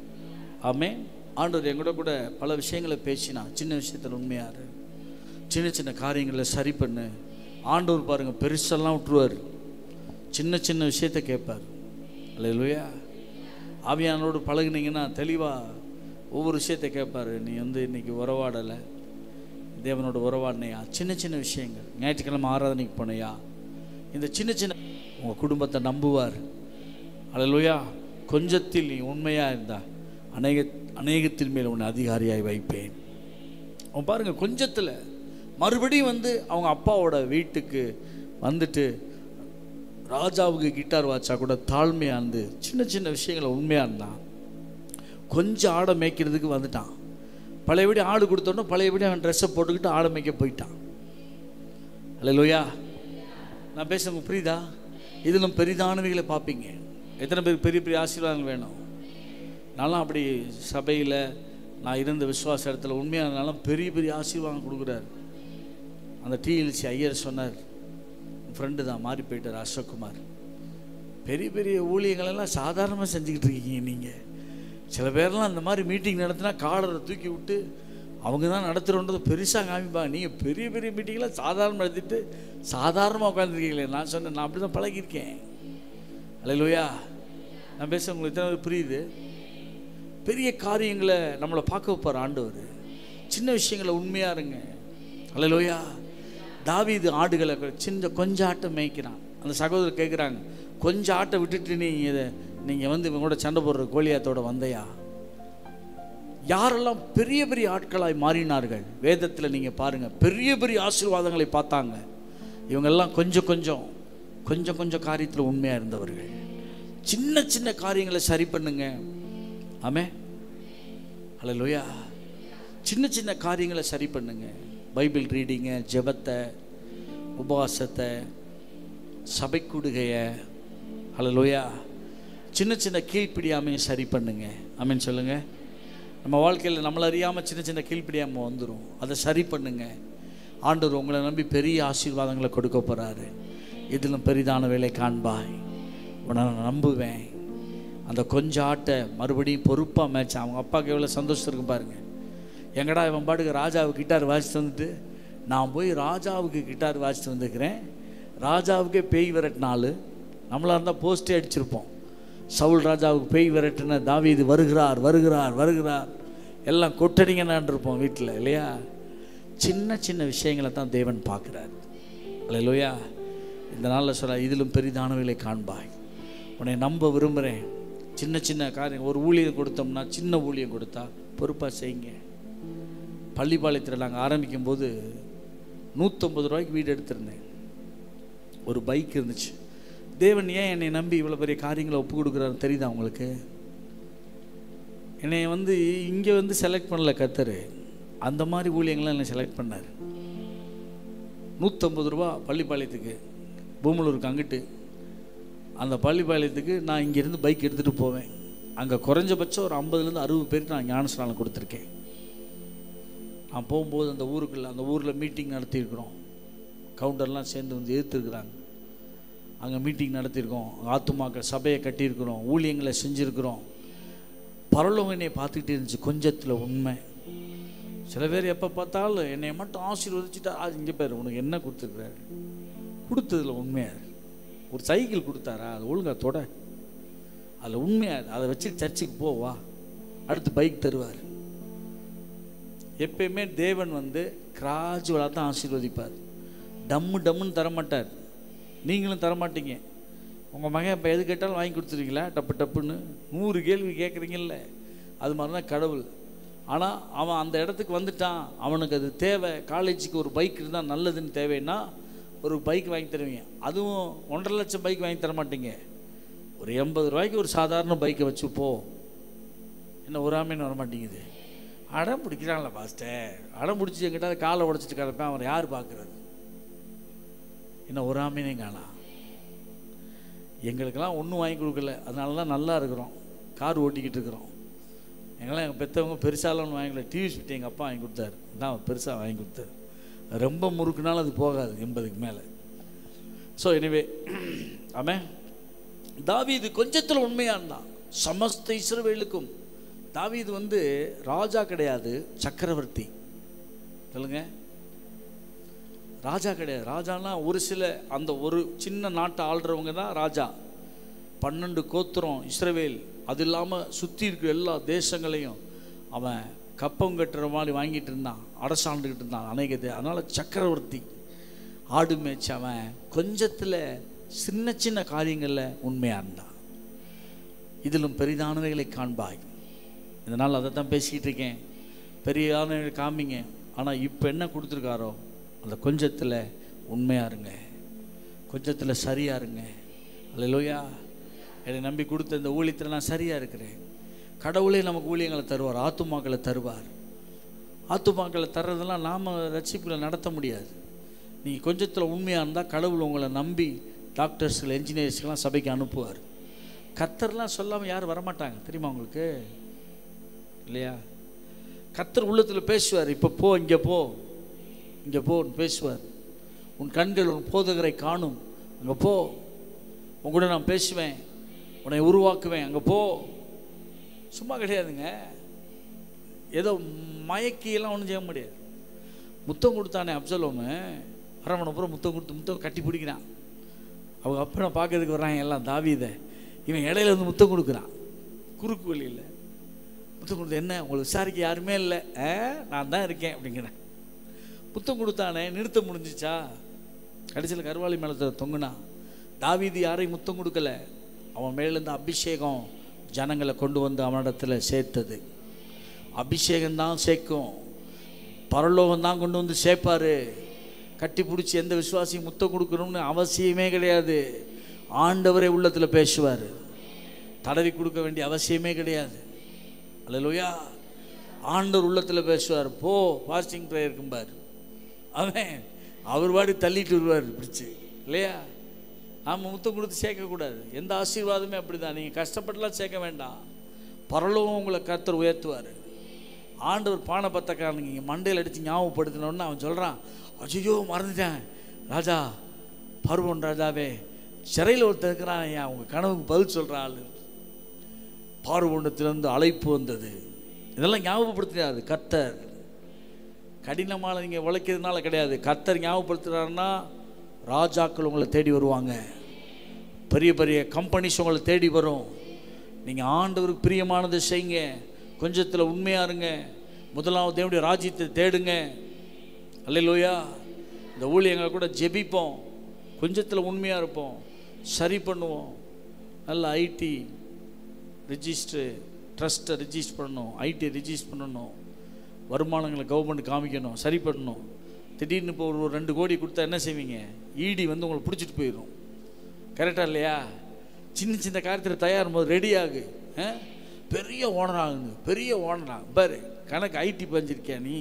Speaker 1: ஆமே ஆண்டவர் எங்கூட கூட பல விஷயங்களை பேசினா சின்ன விஷயத்தில் உண்மையாரு சின்ன சின்ன காரியங்களை சரி பண்ணு ஆண்டவர் பாருங்க பெருசெல்லாம் விட்டுருவார் சின்ன சின்ன விஷயத்த கேட்பார் அல்லையா ஆவியானோடு பழகுனீங்கன்னா தெளிவாக ஒவ்வொரு விஷயத்தை கேட்பாரு நீ வந்து இன்னைக்கு உறவாடலை தேவனோட உறவாடினையா சின்ன சின்ன விஷயங்கள் ஞாயிற்றுக்கிழமை ஆராதனைக்கு போனையா இந்த சின்ன சின்ன உங்கள் குடும்பத்தை நம்புவார் அல்லையா கொஞ்சத்தில் நீ உண்மையாக இருந்தா அநேக அநேகத்தின் மேல் உன்னை அதிகாரியாய் வைப்பேன் அவன் பாருங்க கொஞ்சத்தில் மறுபடியும் வந்து அவங்க அப்பாவோட வீட்டுக்கு வந்துட்டு ராஜாவுக்கு கிட்டார் வாச்சா கூட தாழ்மையாக இருந்து சின்ன சின்ன விஷயங்களை உண்மையாக இருந்தான் கொஞ்சம் ஆடை மேய்க்கிறதுக்கு வந்துட்டான் பழையபடி ஆடு கொடுத்தோன்னே பழையபடி அவன் ட்ரெஸ்ஸை போட்டுக்கிட்டு ஆடை மேய்க்க போயிட்டான் அல்லையா நான் பேச உங்களுக்கு புரியுதா இதிலும் பெரிதானவைகளை பார்ப்பீங்க எத்தனை பேர் பெரிய பெரிய ஆசீர்வாதங்கள் வேணும் நான்லாம் அப்படி சபையில் நான் இருந்த விசுவாச இடத்துல உண்மையாக இருந்தாலும் பெரிய பெரிய ஆசீர்வாதம் கொடுக்குறாரு அந்த டிஎல்சி ஐயர் சொன்னார் ஃப்ரெண்டு தான் மாறி போயிட்டார் அசோக்குமார் பெரிய பெரிய ஊழியங்களெல்லாம் சாதாரணமாக செஞ்சுக்கிட்டு இருக்கீங்க நீங்கள் சில பேர்லாம் அந்த மாதிரி மீட்டிங் நடத்தினா காலரை தூக்கி விட்டு அவங்க தான் நடத்துகிறோன்றதை பெருசாக காமிப்பாங்க நீங்கள் பெரிய பெரிய மீட்டிங்லாம் சாதாரண நடத்திட்டு சாதாரணமாக உட்காந்துருக்கீங்களே நான் சொன்னேன் நான் அப்படி தான் பழகியிருக்கேன் அல்லையா நான் பேச உங்களுக்கு எத்தனை பேர் புரியுது பெரிய காரியங்களை நம்மளை பார்க்க வைப்பார் ஆண்டவர் சின்ன விஷயங்களை உண்மையாக இருங்க அல்லையா தாவீது ஆடுகளை சின்ன கொஞ்சம் ஆட்டம் மேய்க்கிறான் அந்த சகோதரர் கேட்குறாங்க கொஞ்சம் ஆட்டை விட்டுட்டு நீ இதை நீங்கள் வந்து இவங்க கூட சண்டை போடுற கோலியாத்தோட வந்தையா யாரெல்லாம் பெரிய பெரிய ஆட்களாய் மாறினார்கள் வேதத்தில் நீங்கள் பாருங்கள் பெரிய பெரிய ஆசீர்வாதங்களை பார்த்தாங்க இவங்கெல்லாம் கொஞ்சம் கொஞ்சம் கொஞ்சம் கொஞ்சம் காரியத்தில் உண்மையாக இருந்தவர்கள் சின்ன சின்ன காரியங்களை சரி பண்ணுங்க ஆமே அல்லையா சின்ன சின்ன காரியங்களை சரி பண்ணுங்க பைபிள் ரீடிங்க ஜெபத்தை உபவாசத்தை சபை கூடுகைய அல்லையா சின்ன சின்ன கீழ்ப்பிடியாமையும் சரி பண்ணுங்க ஆமேன்னு சொல்லுங்க நம்ம வாழ்க்கையில் நம்மளை அறியாமல் சின்ன சின்ன கீழ்ப்பிடியாமல் வந்துடும் அதை சரி பண்ணுங்க ஆண்டவர் உங்களை நம்பி பெரிய ஆசீர்வாதங்களை கொடுக்க போகிறாரு இதிலும் பெரிதான வேலை காண்பாய் உன்னை நான் நம்புவேன் அந்த கொஞ்ச ஆட்டை மறுபடியும் பொறுப்பாக மேட்ச் அவங்க அப்பாவுக்கு எவ்வளோ சந்தோஷம் இருக்கும் பாருங்க எங்கடா இவன் பாட்டுக்கு ராஜாவுக்கு கிட்டார் வாசித்து வந்துட்டு நான் போய் ராஜாவுக்கு கிட்டார் வாசித்து வந்துக்கிறேன் ராஜாவுக்கே பேய் விரட்டினாலு நம்மளாக இருந்தால் போஸ்டே அடிச்சிருப்போம் சவுல் ராஜாவுக்கு பேய் விரட்டுன தாவீது வருகிறார் வருகிறார் வருகிறார் எல்லாம் கொட்டடிங்கன்னு இருப்போம் வீட்டில் இல்லையா சின்ன சின்ன விஷயங்களை தான் தேவன் பார்க்குறார் இல்லையா இந்த நாளில் சொல்ல இதிலும் பெரிதானவைகளை காண்பாய் உன்னை நம்ப விரும்புகிறேன் சின்ன சின்ன காரியம் ஒரு ஊழியம் கொடுத்தோம்னா சின்ன ஊழியம் கொடுத்தா பொறுப்பாக செய்யுங்க பள்ளிப்பாளையத்தில் நாங்கள் ஆரம்பிக்கும் போது நூற்றம்பது ரூபாய்க்கு வீடு எடுத்திருந்தேன் ஒரு பைக் இருந்துச்சு தேவன் ஏன் என்னை நம்பி இவ்வளோ பெரிய காரியங்களை ஒப்பு கொடுக்குறாரு தெரியுதா உங்களுக்கு என்னை வந்து இங்கே வந்து செலக்ட் பண்ணல கத்தர் அந்த மாதிரி ஊழியங்கள்லாம் என்னை செலக்ட் பண்ணார் நூற்றம்பது ரூபா பள்ளிப்பாளையத்துக்கு பூமலூருக்கு அங்கிட்டு அந்த பள்ளிப்பாளையத்துக்கு நான் இங்கேருந்து பைக் எடுத்துகிட்டு போவேன் அங்கே குறைஞ்சபட்சம் ஒரு ஐம்பதுலேருந்து அறுபது பேருக்கு நான் ஞானஸ்நானம் கொடுத்துருக்கேன் நான் போகும்போது அந்த ஊருக்குள்ள அந்த ஊரில் மீட்டிங் நடத்தியிருக்கிறோம் கவுண்டர்லாம் சேர்ந்து வந்து எதிர்த்துருக்குறாங்க அங்கே மீட்டிங் நடத்தியிருக்கோம் ஆத்துமாக்கள் சபையை கட்டியிருக்கிறோம் ஊழியங்களை செஞ்சுருக்கிறோம் பரலோகனை பார்த்துக்கிட்டே இருந்துச்சு கொஞ்சத்தில் உண்மை சில பேர் எப்போ பார்த்தாலும் என்னை மட்டும் ஆசீர்வதிச்சுட்டா அது இங்கே பேர் உனக்கு என்ன கொடுத்துருக்குறாரு கொடுத்ததுல உண்மையா இரு. ஒரு சைக்கிள் கொடுத்தாரா அது ஒழுங்கா தொட அதில் உண்மையா இரு. அதை வச்சு சர்ச்சுக்கு போ வா அடுத்து பைக் தருவார் எப்பயுமே தேவன் வந்து கிராஜுவலாக தான் ஆசீர்வதிப்பார் டம்மு டம்முன்னு தரமாட்டார் நீங்களும் தரமாட்டீங்க உங்கள் மகன் இப்போ எது கேட்டாலும் வாங்கி கொடுத்துருவீங்களா டப்பு டப்புன்னு நூறு கேள்வி கேட்குறீங்கல்ல அது மாதிரி தான் கடவுள் ஆனால் அவன் அந்த இடத்துக்கு வந்துட்டான் அவனுக்கு அது தேவை காலேஜுக்கு ஒரு பைக் இருந்தால் நல்லதுன்னு தேவைன்னா ஒரு பைக் வாங்கி தருவீங்க அதுவும் ஒன்றரை லட்சம் பைக் வாங்கி தர மாட்டீங்க ஒரு எண்பது ரூபாய்க்கு ஒரு சாதாரண பைக்கை வச்சு போ என்ன ஒரு ஆமீன் வர மாட்டேங்குது அடம் பிடிக்கிறான்ல பாஸ்டர் அடம் பிடிச்சி எங்கிட்ட காலை உடைச்சிட்டு கிடப்பேன் அவர் யார் பார்க்குறது என்ன ஒரு ஆமீனையும் காணா எங்களுக்கெல்லாம் ஒன்றும் வாங்கி கொடுக்கல அதனால தான் நல்லா இருக்கிறோம் கார் ஓட்டிக்கிட்டு இருக்கிறோம் எங்களாம் எங்கள் பெற்றவங்க பெருசாலாம் ஒன்று வாங்கிக்கல டிவி ஸ்பிட் எங்கள் அப்பா வாங்கி கொடுத்தாரு தான் பெருசாக வாங்கி கொடுத்தாரு ரொம்ப முறுக்குனாலும் அது போகாது எண்பதுக்கு மேலே ஸோ எனிவே ஆமே தாவீது கொஞ்சத்தில் உண்மையாக இருந்தான் சமஸ்த இஸ்ரவேலுக்கும் தாவீது வந்து ராஜா கிடையாது சக்கரவர்த்தி சொல்லுங்க ராஜா கிடையாது ராஜானா ஒரு சில அந்த ஒரு சின்ன நாட்டை ஆள்றவங்க தான் ராஜா பன்னெண்டு கோத்திரம் இஸ்ரவேல் அது இல்லாமல் சுற்றி இருக்கிற எல்லா தேசங்களையும் அவன் கப்பம் கட்டுற மாதிரி வாங்கிட்டு இருந்தான் அரசாண்டுக்கிட்டு இருந்தான் அநேக தே அதனால் சக்கரவர்த்தி ஆடு மேய்ச்சி அவன் கொஞ்சத்தில் சின்ன சின்ன காரியங்களில் உண்மையாக இருந்தான் இதிலும் பெரிதானவைகளை காண்பாய் இதனால் அதை தான் பேசிக்கிட்டு இருக்கேன் பெரியானவைகளை காமிங்க ஆனால் இப்போ என்ன கொடுத்துருக்காரோ அந்த கொஞ்சத்தில் உண்மையாக இருங்க கொஞ்சத்தில் சரியாக இருங்க அல்லையா என்னை நம்பி கொடுத்த இந்த ஊழியத்தில் நான் சரியாக இருக்கிறேன் கடவுளே நமக்கு ஊழியங்களை தருவார் ஆத்துமாக்களை தருவார் ஆத்துமாக்களை தர்றதெல்லாம் நாம் ரட்சிப்பில் நடத்த முடியாது நீங்கள் கொஞ்சத்தில் உண்மையாக இருந்தால் கடவுள் உங்களை நம்பி டாக்டர்ஸ்கள் என்ஜினியர்ஸ்க்கெல்லாம் சபைக்கு அனுப்புவார் கத்தர்லாம் சொல்லாமல் யாரும் வரமாட்டாங்க தெரியுமா உங்களுக்கு இல்லையா கத்தர் உள்ளத்தில் பேசுவார் இப்போ போ இங்கே போ இங்கே போ பேசுவார் உன் கண்கள் உன் போதகரை காணும் அங்கே போ உன் கூட நான் பேசுவேன் உன்னை உருவாக்குவேன் அங்கே போ சும்மா கிடையாதுங்க ஏதோ மயக்கியெல்லாம் ஒன்றும் செய்ய முடியாது முத்தம் கொடுத்தானே அப்சலோமு அரவணை பூரா முத்தம் கொடுத்து முத்தம் கட்டி பிடிக்கிறான் அவங்க அப்பனை பார்க்கறதுக்கு வர்றாங்க எல்லாம் தாவீதை இவன் இடையில வந்து முத்தம் கொடுக்குறான் குறுக்கு வழியில் முத்தம் கொடுத்து என்ன உங்களுக்கு விசாரிக்க யாருமே இல்லை ஆ நான் தான் இருக்கேன் அப்படிங்கிறேன் முத்தம் கொடுத்தானே நிறுத்த முடிஞ்சிச்சா கடைசியில் கருவாளி மேலே தொங்குனா தாவீது யாரையும் முத்தம் கொடுக்கல அவன் மேலேருந்து அபிஷேகம் ஜனங்களை கொண்டு வந்து அவனிடத்துல சேர்த்தது அபிஷேகம் சேர்க்கும் பரலோகம் தான் கொண்டு வந்து சேர்ப்பாரு கட்டி பிடிச்சி எந்த விசுவாசியும் முத்தம் கொடுக்கணும்னு அவசியமே கிடையாது ஆண்டவரே உள்ளத்தில் பேசுவார் தடவி கொடுக்க வேண்டிய அவசியமே கிடையாது அல்லையா ஆண்டவர் உள்ளத்தில் பேசுவார் போ ஃபாஸ்டிங் ப்ரேயர் இருக்கும்பார் அவன் அவர் வாடி தள்ளிட்டு வருவார் பிடிச்சி இல்லையா நாம் முத்தம் கொடுத்து சேர்க்கக்கூடாது எந்த ஆசீர்வாதமே அப்படி தான் நீங்கள் கஷ்டப்பட்டுலாம் சேர்க்க வேண்டாம் பரலோகம் உங்களை கர்த்தர் உயர்த்துவார் ஆண்டவர் பானை பத்தக்காரனுங்க இங்கே மண்டையில் அடித்து ஞாபகப்படுத்தினோன்னு அவன் சொல்கிறான் அஜியோ மறந்துட்டேன் ராஜா பருவன் ராஜாவே சிறையில் ஒருத்தர் இருக்கிறான் ஐயா உங்கள் கனவுக்கு பதில் சொல்கிற ஆள் பார்வண்டத்திலிருந்து அழைப்பு வந்தது இதெல்லாம் ஞாபகப்படுத்தினாரு கர்த்தர் கடினமான நீங்கள் உழைக்கிறதுனால கிடையாது கர்த்தர் ஞாபகப்படுத்துகிறாருன்னா ராஜாக்கள் உங்களை தேடி வருவாங்க பெரிய பெரிய கம்பெனிஸ் உங்களை தேடி வரும் நீங்கள் ஆண்டவருக்கு பிரியமானதை செய்யுங்க கொஞ்சத்தில் உண்மையாக இருங்க முதலாவது தேவனுடைய ராஜ்யத்தை தேடுங்க அல்லையிலோயா இந்த ஊழியங்களை கூட ஜெபிப்போம் கொஞ்சத்தில் உண்மையாக இருப்போம் சரி பண்ணுவோம் நல்ல ஐடி ரிஜிஸ்டரு ட்ரஸ்ட்டை ரிஜிஸ்டர் பண்ணணும் ஐடி ரிஜிஸ்டர் பண்ணணும் வருமானங்களை கவர்மெண்ட் காமிக்கணும் சரி பண்ணணும் திடீர்னு இப்போ ஒரு ரெண்டு கோடி கொடுத்தா என்ன செய்வீங்க இடி வந்து உங்களை பிடிச்சிட்டு போயிடும் கரெக்டாக இல்லையா சின்ன சின்ன காரியத்தில் தயாரும் போது ரெடி ஆகு ஆ? பெரிய ஓனர் ஆகுங்க பெரிய ஓனரா பாரு கணக்கு ஐடி பஞ்சிருக்கியா நீ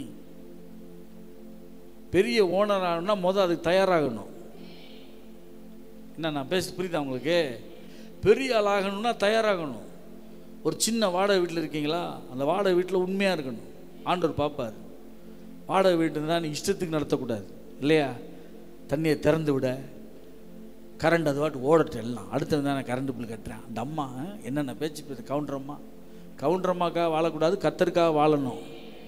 Speaker 1: பெரிய ஓனர் ஆகணும்னா முதல் அதுக்கு தயாராகணும் என்ன நான் பேச புரியுதா உங்களுக்கு பெரிய ஆள் ஆகணும்னா தயாராகணும் ஒரு சின்ன வாடகை வீட்டில் இருக்கீங்களா அந்த வாடகை வீட்டில் உண்மையாக இருக்கணும் ஆண்டவர் பார்ப்பார் வாடகை வீட்டு தான் நீ இஷ்டத்துக்கு நடத்தக்கூடாது இல்லையா தண்ணியை திறந்து விட கரண்ட் அது பாட்டு ஓடட்டும் எல்லாம் அடுத்தது தான் நான் கரண்ட் பில் கட்டுறேன் அந்த அம்மா என்னென்ன பேச்சு பேச கவுண்டர் அம்மா கவுண்டர் அம்மாக்காக வாழக்கூடாது கத்தருக்காக வாழணும்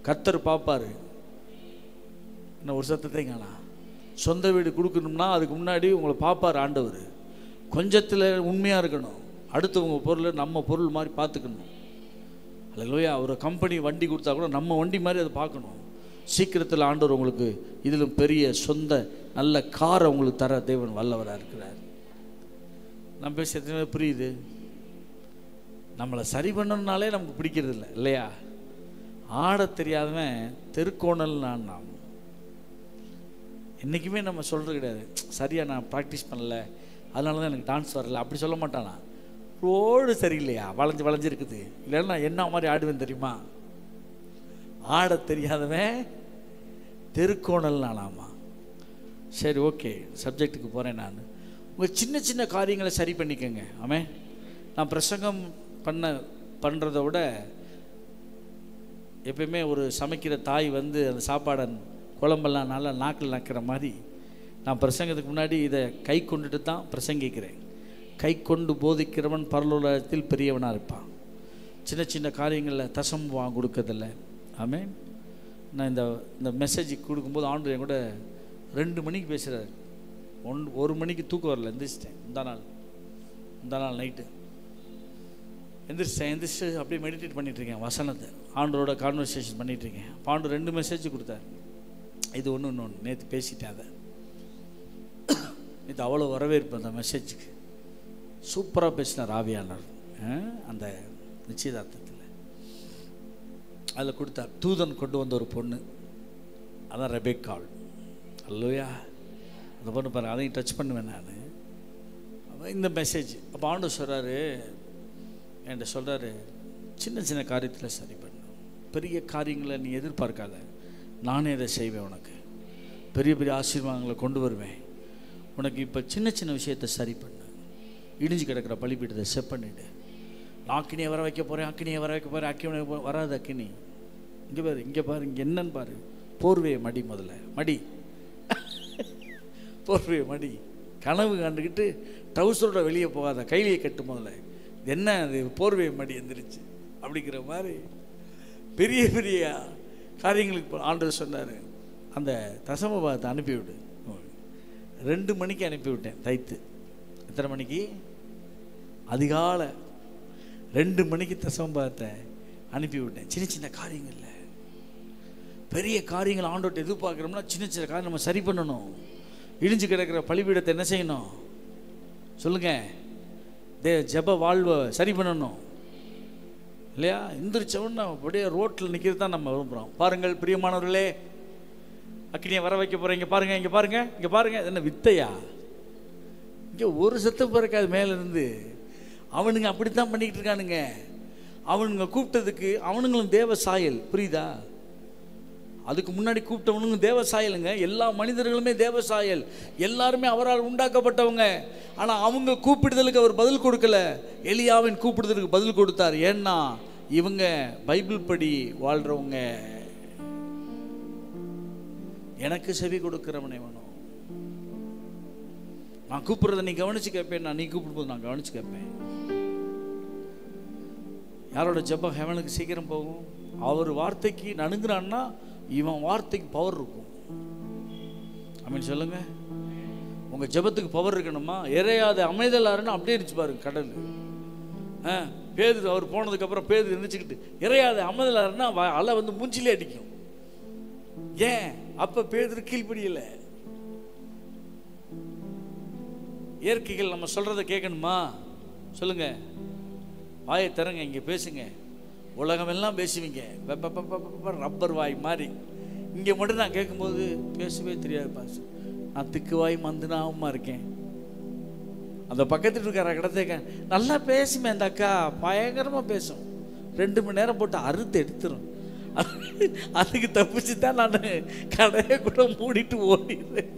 Speaker 1: கர்த்தர் பார்ப்பாரு இன்னும் ஒரு சத்தத்தை காணா சொந்த வீடு கொடுக்கணும்னா அதுக்கு முன்னாடி உங்களை பார்ப்பார் ஆண்டவர் கொஞ்சத்தில் உண்மையாக இருக்கணும் அடுத்தவங்க பொருளை நம்ம பொருள் மாதிரி பார்த்துக்கணும் அல்லையா ஒரு கம்பெனி வண்டி கொடுத்தா கூட நம்ம வண்டி மாதிரி அதை பார்க்கணும் சீக்கிரத்தில் ஆண்டவர் உங்களுக்கு இதிலும் பெரிய சொந்த நல்ல காரை உங்களுக்கு தர தேவன் வல்லவராக இருக்கிறார் நம்ம பேச எத்தனை பேர் புரியுது நம்மளை சரி பண்ணணும்னாலே நமக்கு பிடிக்கிறது இல்லை இல்லையா ஆடத் தெரியாதவன் தெருக்கோணல் நான் நாம் என்றைக்குமே நம்ம சொல்கிறது கிடையாது சரியாக நான் ப்ராக்டிஸ் பண்ணல அதனால தான் எனக்கு டான்ஸ் வரல அப்படி சொல்ல மாட்டானா ரோடு சரியில்லையா வளைஞ்சு வளைஞ்சிருக்குது இல்லைன்னா நான் என்ன மாதிரி ஆடுவேன் தெரியுமா ஆடத் தெரியாதவன் தெருக்கோணல் நானாமா சரி ஓகே சப்ஜெக்ட்டுக்கு போகிறேன் நான் உங்கள் சின்ன சின்ன காரியங்களை சரி பண்ணிக்கோங்க ஆமென் நான் பிரசங்கம் பண்ண பண்ணுறத விட எப்பயுமே ஒரு சமைக்கிற தாய் வந்து அந்த சாப்பாடை குழம்பெல்லாம் நல்லா நாக்கில் நக்கிற மாதிரி நான் பிரசங்கத்துக்கு முன்னாடி இதை கை கொண்டுட்டு தான் பிரசங்கிக்கிறேன் கை கொண்டு போதிக்கிறவன் பரலோகத்தில் பெரியவனாக இருப்பான் சின்ன சின்ன காரியங்களில் தசம் வாங்க கொடுக்கறதில்ல ஆமென் நான் இந்த இந்த மெசேஜ் கொடுக்கும்போது ஆண்டு என் கூட ரெண்டு மணிக்கு பேசுகிறார் ஒன் ஒரு மணிக்கு தூக்கம் வரல எந்திரிச்சிட்டேன் இந்த நாள் இந்த நாள் நைட்டு எந்திரிச்சிட்டேன் எந்திரிச்சு அப்படியே மெடிடேட் பண்ணிட்டு இருக்கேன் வசனத்தை ஆண்டரோட கான்வர்சேஷன் பண்ணிட்டு இருக்கேன் அப்ப ஆண்டு ரெண்டு மெசேஜ் கொடுத்தாரு இது ஒன்று இன்னொன்று நேற்று பேசிட்டேன் அதை நேற்று அவ்வளோ வரவேற்பு அந்த மெசேஜுக்கு சூப்பராக பேசினார் ஆவியானவர் ஆ, அந்த நிச்சயதார்த்தத்தில் அதில் கொடுத்தார் தூதன் கொண்டு வந்த ஒரு பொண்ணு அதான் ரெபேக்காள் அல்லையா அந்த பொண்ணு பாரு அதையும் டச் பண்ணுவேன் நான் அவன் இந்த மெசேஜ் அப்போ ஆண்டு சொல்கிறாரு என்கிட்ட சொல்கிறாரு சின்ன சின்ன காரியத்தில் சரி பண்ணு பெரிய காரியங்களை நீ எதிர்பார்க்காத நானே இதை செய்வேன் உனக்கு பெரிய பெரிய ஆசீர்வாதங்களை கொண்டு வருவேன் உனக்கு இப்போ சின்ன சின்ன விஷயத்தை சரி பண்ணு இடிஞ்சு கிடக்கிற பழிப்பீட்டத்தை செப் பண்ணிடு நான் அக்கினியை வர வைக்க போகிறேன் அக்கினியை வர வைக்க போகிறேன் அக்கினி வராது அக்கினி இங்கே பாரு இங்கே பாரு இங்கே என்னன்னு பாரு போர்வையை மடி முதல்ல மடி போர்வையை மடி கனவு கண்டுக்கிட்டு ட்ரௌசரோட வெளியே போகாத கைலியை கட்டு முதல்ல இது என்ன அது போர்வையை மடி எந்திரிச்சு அப்படிங்கிற மாதிரி பெரிய பெரிய காரியங்களுக்கு போ- ஆண்டவர் சொன்னார் அந்த தசமபாதத்தை அனுப்பிவிடு ரெண்டு மணிக்கு அனுப்பிவிட்டேன் தைத்து எத்தனை மணிக்கு அதிகாலை ரெண்டு மணிக்கு தசமபாதத்தை அனுப்பிவிட்டேன் சின்ன சின்ன காரியங்கள்ல பெரிய காரியங்கள் ஆண்டோட்ட எதிர்பார்க்குறோம்னா சின்ன சின்ன காரியம் நம்ம சரி பண்ணணும் இடிஞ்சு கிடக்கிற பலிபீடத்தை என்ன செய்யணும் சொல்லுங்க தே ஜெப வாழ்வை சரி பண்ணணும் இல்லையா எந்திரிச்சவொன்னு அப்படியே ரோட்டில் நிற்கிறது தான் நம்ம விரும்புகிறோம் பாருங்கள் பிரியமானவர்களே அக்கினியை வர வைக்க போகிறீங்க பாருங்க இங்கே பாருங்க இங்கே பாருங்க இது என்ன வித்தையா இங்கே ஒரு சத்தம் பிறக்காது மேலே இருந்து அவனுங்க அப்படித்தான் பண்ணிக்கிட்டு இருக்கானுங்க அவனுங்க கூப்பிட்டதுக்கு அவனுங்களும் தேவ சாயல் புரியுதா அதுக்கு முன்னாடி கூப்பிட்டவனுங்க தேவ சாயலுங்க எல்லா மனிதர்களுமே தேவ சாயல் எல்லாருமே அவரால் உண்டாக்கப்பட்டவங்க ஆனால் அவங்க கூப்பிடுதலுக்கு அவர் பதில் கொடுக்கல எலியாவின் கூப்பிடுதலுக்கு பதில் கொடுத்தார் ஏன்னா இவங்க பைபிள் படி வாழ்றவங்க எனக்கு செவி கொடுக்கிறவனே வேணும் நான் கூப்பிடுறத நீ கவனிச்சு கேட்பேன் நான் நீ கூப்பிடும்போது நான் கவனிச்சு கேட்பேன் யாரோட ஜெபம் ஹெவனுக்கு சீக்கிரம் போகும் அவர் வார்த்தைக்கு நடுங்குறான்னா இவன் வார்த்தைக்கு பவர் இருக்கும் அப்படின்னு சொல்லுங்க உங்க ஜெபத்துக்கு பவர் இருக்கணுமா இறையாத அமைதலாருன்னு அப்படியே இருந்துச்சு பாருங்க கடல் ஆ பேது அவர் போனதுக்கு அப்புறம் பேது இருந்துச்சுக்கிட்டு இறையாத அமைதலாருன்னா வ- அலை வந்து மூஞ்சிலே அடிக்கும் ஏன் அப்ப பேதர் கீழ்ப்படியல இயற்கைகள் நம்ம சொல்றதை கேட்கணுமா சொல்லுங்க வாயை திறங்க இங்க பேசுங்க உலகமெல்லாம் பேசுவீங்க ப- ப- ப- ப- ப- ப- ரப்பர் வாய் மாதிரி இங்க மட்டும் நான் கேட்கும்போது பேசவே தெரியாது பாஸ் நான் திக்கு வாய் மந்துனாவுமா இருக்கேன் அந்த பக்கத்தில் இருக்கிற கிடத்தேக்க நல்லா பேசுமே அந்த அக்கா பயங்கரமா பேசும் ரெண்டு மணி நேரம் போட்டு அறுத்து எடுத்துரும் அதுக்கு தப்பிச்சு தான் நான் கடையை கூட மூடிட்டு ஓடிடுறேன்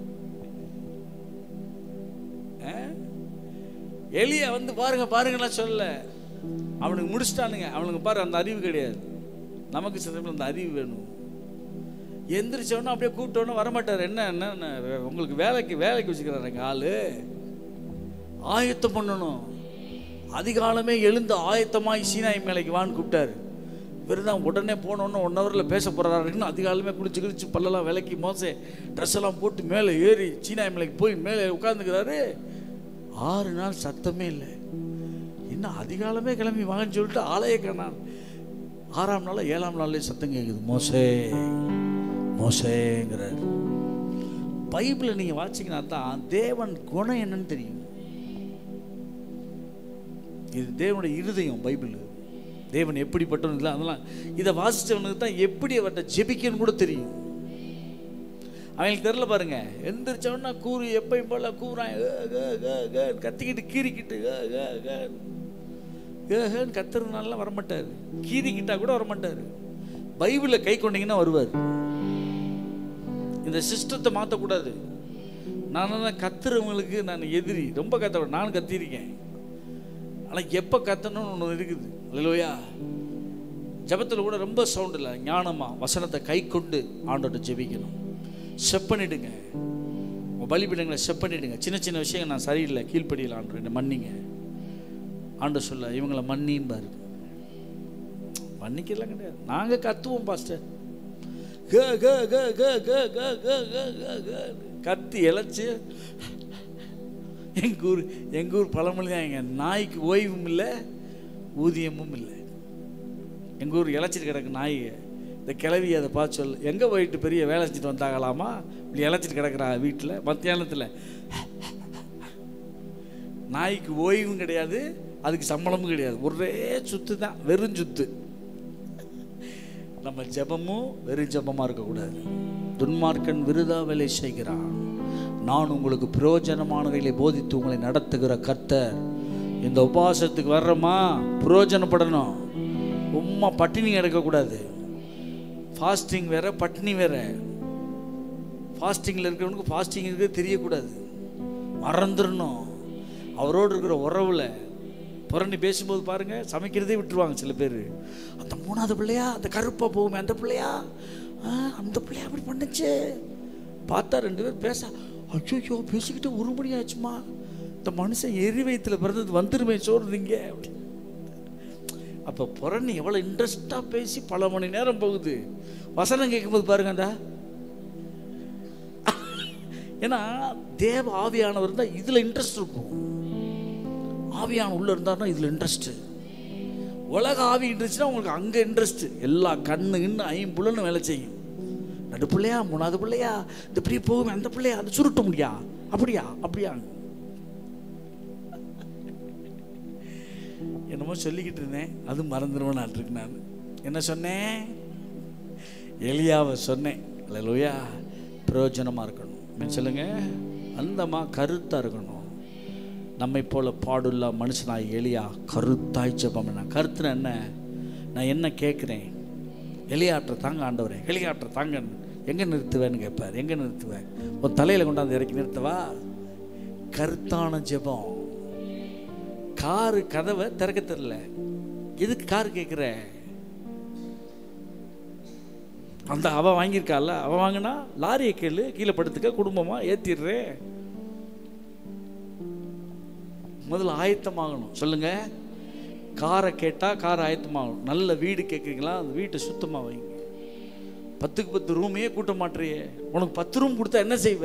Speaker 1: ஆ? எலிய வந்து பாருங்க பாருங்கலாம் சொல்லல அவனுக்கு முடிச்சிட்டானுங்க அவனுக்கு பாரு அந்த அறிவு கிடையாது நமக்கு சில அந்த அறிவு வேணும் எந்திரிச்சவொன்னே அப்படியே கூப்பிட்டோன்னே வரமாட்டார் என்ன என்ன என்ன, உங்களுக்கு வேலைக்கு வேலைக்கு வச்சுக்கிறாரு எங்கள் ஆளு ஆயத்தம் பண்ணணும் அதிகாலமே எழுந்து ஆயத்தமாய் சீனாய் மேலைக்கு வான்னு கூப்பிட்டாரு இவர் தான் உடனே போனோன்னு ஒன் ஹவரில் பேச போகிறாருன்னு அதிகாலமே குளிச்சு குளிச்சு பல்லெல்லாம் விலக்கி மோசே ட்ரெஸ் எல்லாம் போட்டு மேலே ஏறி சீனா மலைக்கு போய் மேலே உட்காந்துக்கிறாரு ஆறு நாள் சத்தமே இல்லை என்ன அதிகாலமே கிளம்பி வாங்கன்னு சொல்லிட்டு ஆலய காணான் ஆறாம் நாள் ஏழாம் நாள்லேயே சத்தம் கேட்குது மோசே மோசேங்கிறார் பைபிளை நீங்கள் வாசிங்கன்னா தான் தேவன் குணம் என்னன்னு தெரியும் இது தேவனுடைய இருதயம் பைபிள் தேவன் எப்படிப்பட்டவன் இல்லை அதெல்லாம் இதை வாசித்தவனுக்கு தான் எப்படி அவர்கிட்ட ஜெபிக்கன்னு கூட தெரியும் அவங்களுக்கு தெரில பாருங்க எந்திரிச்சவனா கூறு எப்பயும் போல கூறான் ஏ, ஏ, ஏ, ஏ, கத்திக்கிட்டு கீறிக்கிட்டு ஏ, ஏ, ஏ. ஏஹேன்னு கத்துறதுனால வரமாட்டார் கீறிக்கிட்டா கூட வரமாட்டார் பைபிளை கை கொண்டீங்கன்னா வருவார் இந்த சிஸ்டத்தை மாற்றக்கூடாது நான் தான் கத்துறவங்களுக்கு நான் எதிரி ரொம்ப கத்த நானும் கத்திருக்கேன் ஆனால் எப்போ கத்தணும்னு ஒன்று இருக்குது இல்லையா ஜபத்தில் கூட ரொம்ப சவுண்ட் இல்லை ஞானமாக வசனத்தை கை கொண்டு ஆண்டோட்ட ஜெபிக்கணும் செப் பண்ணிடுங்க உங்கள் பலிபீடங்களை செப் பண்ணிடுங்க சின்ன சின்ன விஷயங்கள் நான் சரியில்லை கீழ்ப்படியில் ஆண்டு என்ன மன்னிங்க ஆண்டு சொல்ல இவங்களை மன்னிம்பாரு மன்னிக்கலாம் கிடையாது நாங்கள் கத்துவோம் பாஸ்டர் க க க க க க க க க க கத்தி இழைச்சி எங்கள் ஊர் எங்கள் ஊர் பழமொழி தான் எங்கள் நாய்க்கு ஓய்வும் இல்லை ஊதியமும் இல்லை எங்கள் ஊர் இழைச்சிட்டு கிடக்கு நாய் இந்த கிளவி அதை பார்த்து சொல்லு எங்கே போயிட்டு பெரிய வேலை செஞ்சுட்டு வந்தாங்களாமா இப்படி இழைச்சிட்டு கிடக்குறா வீட்டில் மத்தியானத்தில் நாய்க்கு ஓய்வும் கிடையாது அதுக்கு சம்பளமும் கிடையாது ஒரே சுத்து தான் வெறும் சுத்து நம்ம ஜெபமும் வெறும் ஜெபமாக இருக்கக்கூடாது துன்மார்க்கன் விருதா வேலை செய்கிறான் நான் உங்களுக்கு பிரயோஜனமானவைகளை போதித்து உங்களை நடத்துகிற கர்த்தர் இந்த உபவாசத்துக்கு வர்றோமா பிரயோஜனப்படணும் உம்மா பட்டினி கிடக்கக்கூடாது ஃபாஸ்டிங் வேற பட்டினி வேற ஃபாஸ்டிங்கில் இருக்கிறவனுக்கு ஃபாஸ்டிங் இருக்கிறது தெரியக்கூடாது மறந்துடணும் அவரோடு இருக்கிற உறவில் புரணி பேசும்போது பாருங்க சமைக்கிறதே விட்டுருவாங்க சில பேர் அந்த மூணாவது பிள்ளையா அந்த கருப்பாக போகுமே அந்த பிள்ளையா ஆ, அந்த பிள்ளையா அப்படி பண்ணுச்சு பார்த்தா ரெண்டு பேர் பேச ஐயோ பேசிக்கிட்டு ஒரு மணி ஆச்சுமா இந்த மனுஷன் எரி வயிற்றுல பிறந்தது வந்துருமே சோறுதீங்க அப்படி அப்போ புறணி எவ்வளோ இன்ட்ரெஸ்டாக பேசி பல மணி நேரம் போகுது வசனம் கேட்கும்போது பாருங்கடா ஏன்னா தேவ ஆவியானவர் தான் இதில் இன்ட்ரெஸ்ட் இருக்கும் ஆவியான உள்ள இருந்தாருன்னா இதில் இன்ட்ரெஸ்ட்டு உலக ஆவி இருந்துச்சுன்னா உங்களுக்கு அங்கே இன்ட்ரெஸ்ட் எல்லா கண்ணு கிண்ணு ஐம்புலன்னு வேலை செய்யும் நடு பிள்ளையா மூணாவது பிள்ளையா இந்த இப்படி போகுமே அந்த பிள்ளையா அது சுருட்ட முடியா அப்படியா அப்படியா என்னமோ சொல்லிக்கிட்டு இருந்தேன் அது மறந்துடுவேன் இருக்கு நான் என்ன சொன்னேன் எலியாவை சொன்னேன் லோயா பிரயோஜனமாக இருக்கணும் என்ன சொல்லுங்க அந்தமா கருத்தாக இருக்கணும் நம்மை போல பாடுள்ள மனுஷனாய் எலியா கருத்தாய் ஜெபம் பண்ண கருத்துன என்ன நான் என்ன கேட்குறேன் எலியாற்ற தாங்க ஆண்டவரே எலியாற்ற தாங்க எங்கே நிறுத்துவேன்னு கேட்பார் எங்கே நிறுத்துவேன் உன் தலையில் கொண்டாந்து இறக்கி நிறுத்தவா கருத்தான ஜெபம் காரு கதவை திறக்க தெரியல எதுக்கு கார் கேட்குற அந்த அவ வாங்கியிருக்கால அவ வாங்கினா லாரியை கேளு கீழே படுத்துக்க குடும்பமா ஏத்திடுறேன் முதல்ல ஆயத்தமாகணும் சொல்லுங்க காரை கேட்டால் கார் ஆயத்தமாகணும் நல்ல வீடு கேட்குறீங்களா அந்த வீட்டை சுத்தமாக வைங்க பத்துக்கு பத்து ரூமையே கூட்ட மாட்டேறியே உனக்கு பத்து ரூம் கொடுத்தா என்ன செய்வ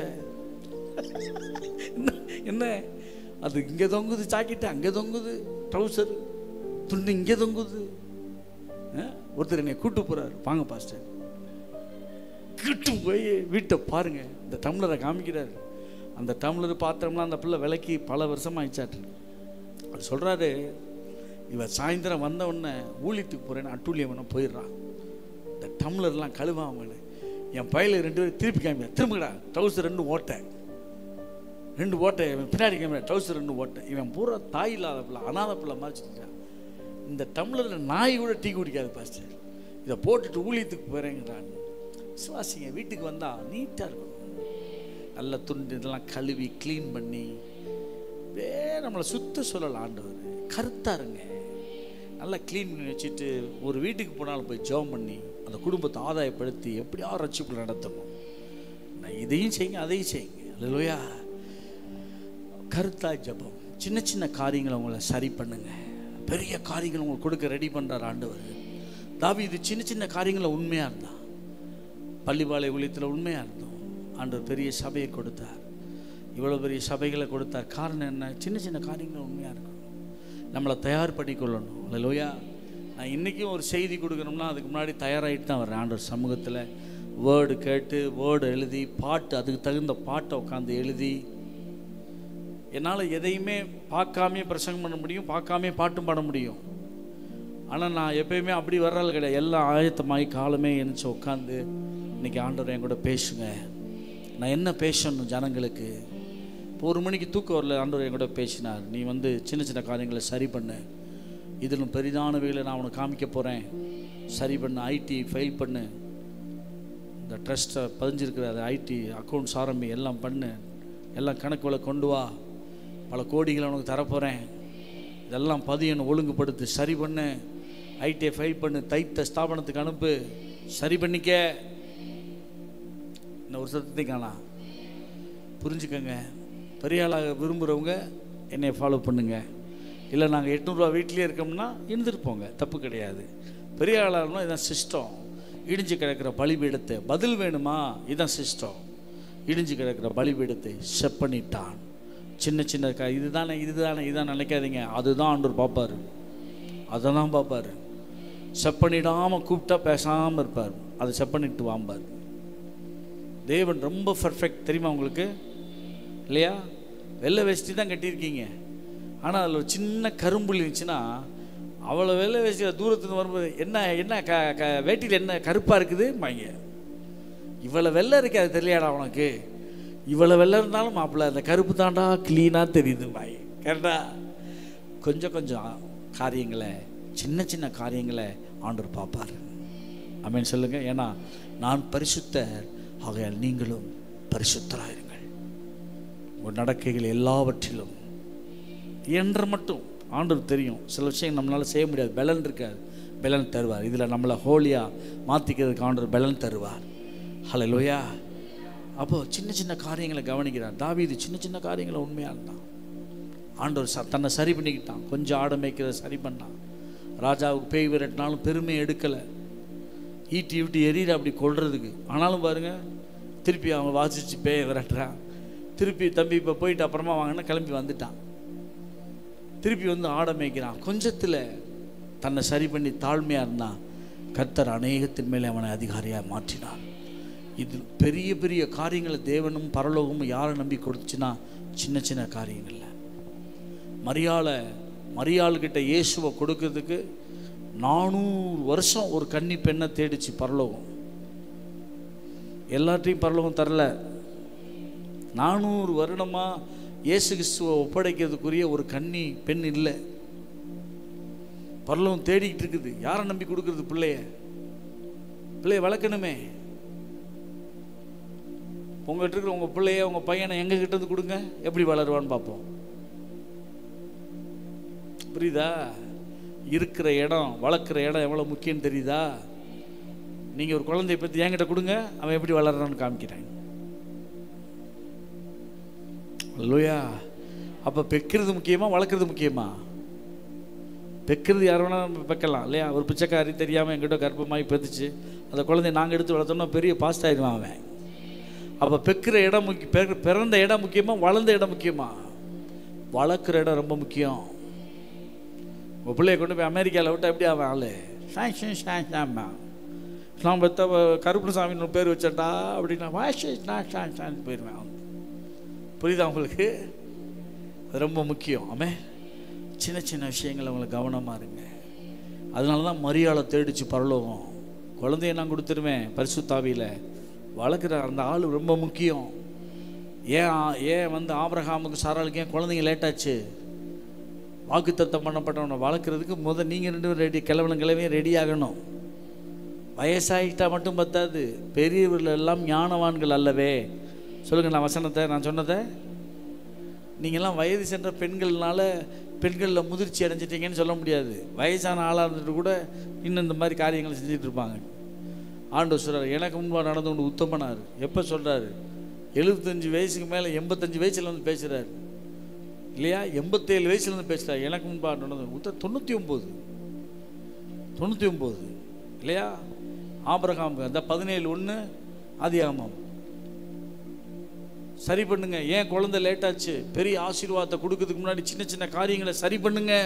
Speaker 1: என்ன என்ன அது இங்கே தொங்குது ஜாக்கெட்டு அங்கே தொங்குது ட்ரௌசர் துண்டு இங்கே தொங்குது ஆ? ஒருத்தர் என்னை கூட்டு போறாரு வாங்க பாஸ்டர் கிட்டு போய் வீட்டை பாருங்க இந்த டம்ளரை காமிக்கிறாரு அந்த டம்ளர் பாத்திரம்லாம் அந்த பிள்ளை விலைக்கு பல வருஷம் ஆயிடுச்சாட்டு அவர் சொல்றாரு இவ சாயந்தரம் வந்த உடனே ஊழியத்துக்கு போறேன்னு அட்டூழியம் போயிடுறான் இந்த டம்ளர்லாம் கழுவாமனு என் பையில ரெண்டு பேரும் திருப்பி காமிக்க திரும்புடா ட்ரௌசர் ரெண்டு ஓட்டை ரெண்டு ஓட்டை இவன் பின்னாடி கேமரா ட்ரௌசர் ரெண்டு ஓட்டை இவன் பூரா தாய் இல்லாத பிள்ளை அனாத பிள்ளை மாதிரி இந்த டம்ளரில் நாய் கூட டீ குடிக்காது பாஸ்டர் இதை போட்டுட்டு ஊழியத்துக்கு போகிறேங்கிறான் விசுவாசிங்க வீட்டுக்கு வந்தால் நீட்டாக இருக்கும் நல்ல துண்டு இதெல்லாம் கழுவி க்ளீன் பண்ணி வே நம்மளை சுத்த சொல்லலாம் ஆண்டவர் கருத்தாக இருங்க நல்லா க்ளீன் பண்ணி வச்சுட்டு ஒரு வீட்டுக்கு போனாலும் போய் ஜெபம் பண்ணி அந்த குடும்பத்தை ஆதாயப்படுத்தி எப்படியா ரட்சிப்பு நடத்தணும் நான் இதையும் செய்யுங்க அதையும் செய்யுங்க அல்லையா கருத்தாய் ஜெபம் சின்ன சின்ன காரியங்களை உங்களை சரி பண்ணுங்க பெரிய காரியங்கள் உங்களுக்கு கொடுக்க ரெடி பண்ணுறார் ஆண்டவர் தாவீது சின்ன சின்ன காரியங்களில் உண்மையாக இருந்தான் பள்ளிப்பாளைய ஊழியத்தில் உண்மையாக இருந்தோம் ஆண்டவர் பெரிய சபையை கொடுத்தார் இவ்வளோ பெரிய சபைகளை கொடுத்தார் காரணம் என்ன சின்ன சின்ன காரியங்கள் உண்மையாக இருக்கணும் நம்மளை தயார் பண்ணிக்கொள்ளணும் அல்லையா நான் இன்றைக்கும் ஒரு செய்தி கொடுக்கணும்னா அதுக்கு முன்னாடி தயாராகிட்டு தான் வரேன் ஆண்டவர் சமூகத்தில் வேர்டு கேட்டு வேர்டு எழுதி பாட்டு அதுக்கு தகுந்த பாட்டை உட்காந்து எழுதி என்னால் எதையுமே பார்க்காமே பிரசங்கம் பண்ண முடியும் பார்க்காமே பாட்டும் பாட முடியும் ஆனால் நான் எப்பயுமே அப்படி வர்றாள் கிடையாது எல்லாம் ஆயத்தமாகி காலமே எழுந்துச்சு உட்காந்து இன்னைக்கு ஆண்டவர் என் கூட பேசுங்க நான் என்ன பேசணும் ஜனங்களுக்கு இப்போ ஒரு மணிக்கு தூக்கம் வரல ஆண்டவர் என் கூட பேசினார் நீ வந்து சின்ன சின்ன காரியங்களை சரி பண்ணு இதிலும் பெரிதானவைகளை நான் உனக்கு காமிக்க போகிறேன் சரி பண்ணு ஐடி ஃபைல் பண்ணு இந்த ட்ரஸ்ட்டை பதிஞ்சிருக்கிற அது ஐடி அக்கௌண்ட்ஸ் ஆரம்பி எல்லாம் பண்ணு எல்லாம் கணக்குகளை கொண்டு வா பல கோடிகளை உனக்கு தரப்போகிறேன் இதெல்லாம் பதியணும் ஒழுங்குபடுத்து சரி பண்ணு ஐடியை ஃபைல் பண்ணு தைத்த ஸ்தாபனத்துக்கு அனுப்பு சரி பண்ணிக்க இன்னும் ஒரு சத்தத்தை காணா புரிஞ்சுக்கங்க பெரிய ஆளாக விரும்புகிறவங்க என்னை ஃபாலோ பண்ணுங்க இல்லை நாங்கள் எட்நூறுரூவா வீட்லேயே இருக்கோம்னா இருந்துருப்போங்க தப்பு கிடையாது பெரிய ஆளாகனா இதான் சிஸ்டம் இடிஞ்சு கிடக்கிற பலிபீடத்தை பதில் வேணுமா இதான் சிஸ்டம் இடிஞ்சு கிடக்கிற பலிபீடத்தை செப் பண்ணிட்டான் சின்ன சின்ன க இதுதானே இதுதானே இதான் நினைக்காதீங்க அதுதான் ஆண்டவர் பார்ப்பார் அதை தான் பார்ப்பார் செப் பண்ணிடாமல் கூப்பிட்டா பேசாமல் இருப்பார் அதை செப் பண்ணிட்டு வாம்பார் தேவன் ரொம்ப பர்ஃபெக்ட் தெரியுமா உங்களுக்கு இல்லையா வெள்ளை வேஷ்டி தான் கட்டியிருக்கீங்க ஆனால் அதில் ஒரு சின்ன கரும்புள்ளி இருந்துச்சுன்னா அவ்வளோ வெள்ளை வேஷ்டி தூரத்துலேருந்து வரும்போது என்ன என்ன க க வேட்டியில் என்ன கருப்பாக இருக்குது வாங்க இவ்வளோ வெள்ளை இருக்கு அது தெரியலையாடா உனக்கு இவ்வளோ வெள்ளை இருந்தாலும் மாப்பிள்ள அந்த கருப்பு தாண்டா க்ளீனாக தெரியுது வாய் கரெக்டா கொஞ்சம் கொஞ்சம் காரியங்களை சின்ன சின்ன காரியங்களை ஆண்டவர் பார்ப்பார் அமேன் சொல்லுங்க ஏன்னா நான் பரிசுத்தர் ஆகையால் நீங்களும் பரிசுத்தராயிருங்கள் உங்கள் நடக்கைகள் எல்லாவற்றிலும் என்ற மட்டும் ஆண்டவர் தெரியும் சில விஷயம் நம்மளால் செய்ய முடியாது பலன் இருக்காது பலன் தருவார் இதில் நம்மளை ஹோலியாக மாற்றிக்கிறதுக்கு ஆண்டவர் பலன் தருவார் ஹலோ லோயா அப்போது சின்ன சின்ன காரியங்களை கவனிக்கிறார் தாவீது சின்ன சின்ன காரியங்களை உண்மையாக இருந்தான் ஆண்டவர் ச தன்னை சரி பண்ணிக்கிட்டான் கொஞ்சம் ஆட மேய்க்கிறத சரி பண்ணான் ராஜாவுக்கு பேய் விரட்டினாலும் பெருமை எடுக்கலை ஈட்டி விட்டு எரியிற அப்படி கொள்றதுக்கு ஆனாலும் பாருங்க திருப்பி அவன் வாசிச்சு பேய விரட்டுறான் திருப்பி தம்பி இப்போ போயிட்டு அப்புறமா வாங்கினா கிளம்பி வந்துட்டான் திருப்பி வந்து ஆட மேய்க்கிறான் கொஞ்சத்தில் தன்னை சரி பண்ணி தாழ்மையாக இருந்தான் கர்த்தர் அநேகத்தின் மேலே அவனை அதிகாரியாக மாற்றினான் இது பெரிய பெரிய காரியங்களை தேவனும் பரலோகமும் யாரை நம்பி கொடுத்துச்சுன்னா சின்ன சின்ன காரியங்கள்ல மரியாளை மரியாள்கிட்ட இயேசுவை கொடுக்கறதுக்கு நானூறு வருஷம் ஒரு கன்னி பெண்ணை தேடிச்சு பரலோகம் எல்லாத்தையும் பரலோகம் தரல நானூறு வருடமா இயேசு கிறிஸ்துவை ஒப்படைக்கிறதுக்குரிய ஒரு கன்னி பெண் இல்லை பரலோகம் தேடிக்கிட்டு இருக்குது யாரை நம்பி கொடுக்கறது பிள்ளைய பிள்ளைய வளர்க்கணுமே உங்கள்கிட்ட இருக்கிற உங்கள் பிள்ளைய உங்கள் பையனை எங்கள் கிட்ட இருந்து கொடுங்க எப்படி வளருவான்னு பார்ப்போம் புரியுதா இருக்கிற இடம் வளர்க்குற இடம் எவ்வளோ முக்கியம் தெரியுதா நீங்கள் ஒரு குழந்தைய பற்றி என்கிட்ட கொடுங்க அவன் எப்படி வளர்றான்னு காமிக்கிறேன் லோயா அப்போ பெக்கிறது முக்கியமா வளர்க்குறது முக்கியமா பெக்கிறது யார் வேணாலும் நம்ம பெக்கலாம் இல்லையா ஒரு பிச்சைக்காரி தெரியாமல் எங்கிட்ட கர்ப்பமாகி பெற்றுச்சு அந்த குழந்தைய நாங்கள் எடுத்து வளர்த்தோம்னா பெரிய பாஸ்ட் ஆயிடுவான் அவன் அப்போ பெக்கிற இடம் முக்கிய பிற- பிறந்த இடம் முக்கியமா வளர்ந்த இடம் முக்கியமா வளர்க்குற இடம் ரொம்ப முக்கியம் உங்கள் பிள்ளைய கொண்டு போய் அமெரிக்காவில் விட்டா எப்படி அவன் ஆளு சாங்ஷன் சாங்ஷாம்மா நான் பெத்த கருப்பணசாமின்னு ஒரு பேர் வச்சட்டா அப்படின்னா வாஷ் நான் ஷான் ஷான் போயிடுவேன் அவன். புரியுதா உங்களுக்கு அது ரொம்ப முக்கியம் ஆமே சின்ன சின்ன விஷயங்கள் அவங்கள கவனமாக இருங்க அதனால தான் மரியாதை தேடிச்சு பரலோகம் குழந்தைய நான் கொடுத்துருவேன் பரிசுத்தாவியில் வளர்க்குற அந்த ஆள் ரொம்ப முக்கியம் ஏன் ஆ- ஏன் வந்து ஆபிரகாமுக்கு சாராளுக்கு ஏன் குழந்தைங்க லேட்டாச்சு வாக்குத்தத்தம் பண்ணப்பட்டவனை வளர்க்குறதுக்கு முத நீங்கள் ரெண்டு பேரும் ரெடி கிழவனும் கிழவையும் ரெடி ஆகணும் வயசாகிட்டா மட்டும் பத்தாது பெரியவர்கள் எல்லாம் ஞானவான்கள் அல்லவே சொல்லுங்க நான் வசனத்தை நான் சொன்னதை நீங்கள்லாம் வயது சென்ற பெண்கள்னால பெண்களில் முதிர்ச்சி அடைஞ்சிட்டீங்கன்னு சொல்ல முடியாது வயசான ஆளாக இருந்துட்டு கூட இன்னும் இந்த மாதிரி காரியங்களை செஞ்சுட்டு இருப்பாங்க ஆண்டு சொல்கிறார் எனக்கு முன்பாக நடந்து கொண்டு உத்தமனார் எப்போ சொல்கிறாரு எழுபத்தஞ்சு வயசுக்கு மேலே எண்பத்தஞ்சு வயசுல வந்து பேசுகிறாரு இல்லையா எண்பத்தேழு வயசுல வந்து பேசுகிறார் எனக்கு முன்பாக நடந்து உத்த தொண்ணூற்றி ஒம்பது தொண்ணூற்றி ஒம்பது இல்லையா ஆபிரகாம் அந்த பதினேழு ஒன்று அதிகாமம் சரி பண்ணுங்க ஏன் குழந்தை லேட் ஆச்சு பெரிய ஆசீர்வாதத்தை கொடுக்கறதுக்கு முன்னாடி சின்ன சின்ன காரியங்களை சரி பண்ணுங்க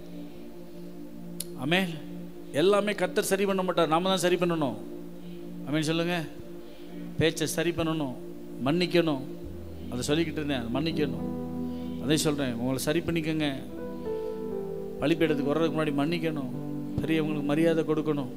Speaker 1: ஆமென் எல்லாமே கர்த்தர் சரி பண்ண மாட்டார் நாம தான் சரி பண்ணணும் ஆமென் சொல்லுங்க பேச்சை சரி பண்ணணும் மன்னிக்கணும் அதை சொல்லிக்கிட்டு இருந்தேன் மன்னிக்கணும் அதே சொல்கிறேன் உங்களை சரி பண்ணிக்கோங்க பழிப்பீடத்துக்கு வர்றதுக்கு முன்னாடி மன்னிக்கணும் பெரியவங்களுக்கு மரியாதை கொடுக்கணும்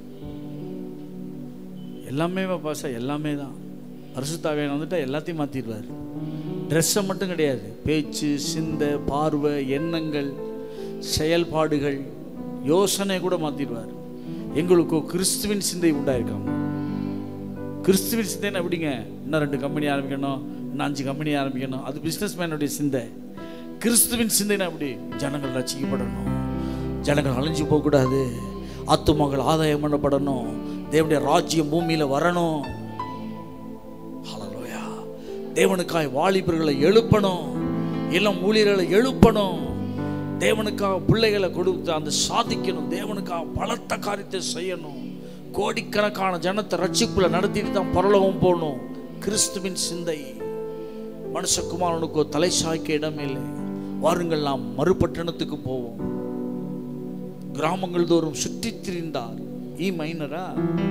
Speaker 1: எல்லாமே பாச எல்லாமே தான் பரிசுத்தாவியன் வந்துட்டா எல்லாத்தையும் மாற்றிடுவார் ட்ரெஸ்ஸை மட்டும் கிடையாது பேச்சு சிந்தை பார்வை எண்ணங்கள் செயல்பாடுகள் யோசனை கூட மாற்றிடுவார் எங்களுக்கு கிறிஸ்துவின் சிந்தை உண்டாயிருக்காங்க கிறிஸ்துவின் சிந்தைன்னா எப்படிங்க இன்னும் ரெண்டு கம்பெனி ஆரம்பிக்கணும் இன்னும் அஞ்சு கம்பெனி ஆரம்பிக்கணும் அது பிஸ்னஸ் மேனுடைய சிந்தை கிறிஸ்துவின் சிந்தைனா எப்படி ஜனங்கள் ரசிக்கப்படணும் ஜனங்கள் அழிஞ்சு போகக்கூடாது ஆத்துமகள் ஆதாயம் பண்ணப்படணும் தேவனுடைய ராஜ்யம் பூமியில் வரணும் ஹalleluya தேவனுக்காய் வாலிபர்களை எழுப்பணும் இளம் ஊழியர்களை எழுப்பணும் தேவனுக்காக பிள்ளைகளை கொடுத்து அந்த சாதிக்கணும் தேவனுக்காக பலத்த காரியத்தை செய்யணும் கோடிக்கணக்கான ஜனத்தை ரட்சிப்புல நடத்திட்டு தான் பரலோகம் போகணும் கிறிஸ்துவின் சிந்தை மனுஷகுமாரனுக்கோ தலை சாய்க்க இடமில்லை வாருங்கள் நாம் மறுபட்டணத்துக்கு போவோம் கிராமங்கள் தோறும் சுற்றித் திரிந்தார் ஈ மைனரா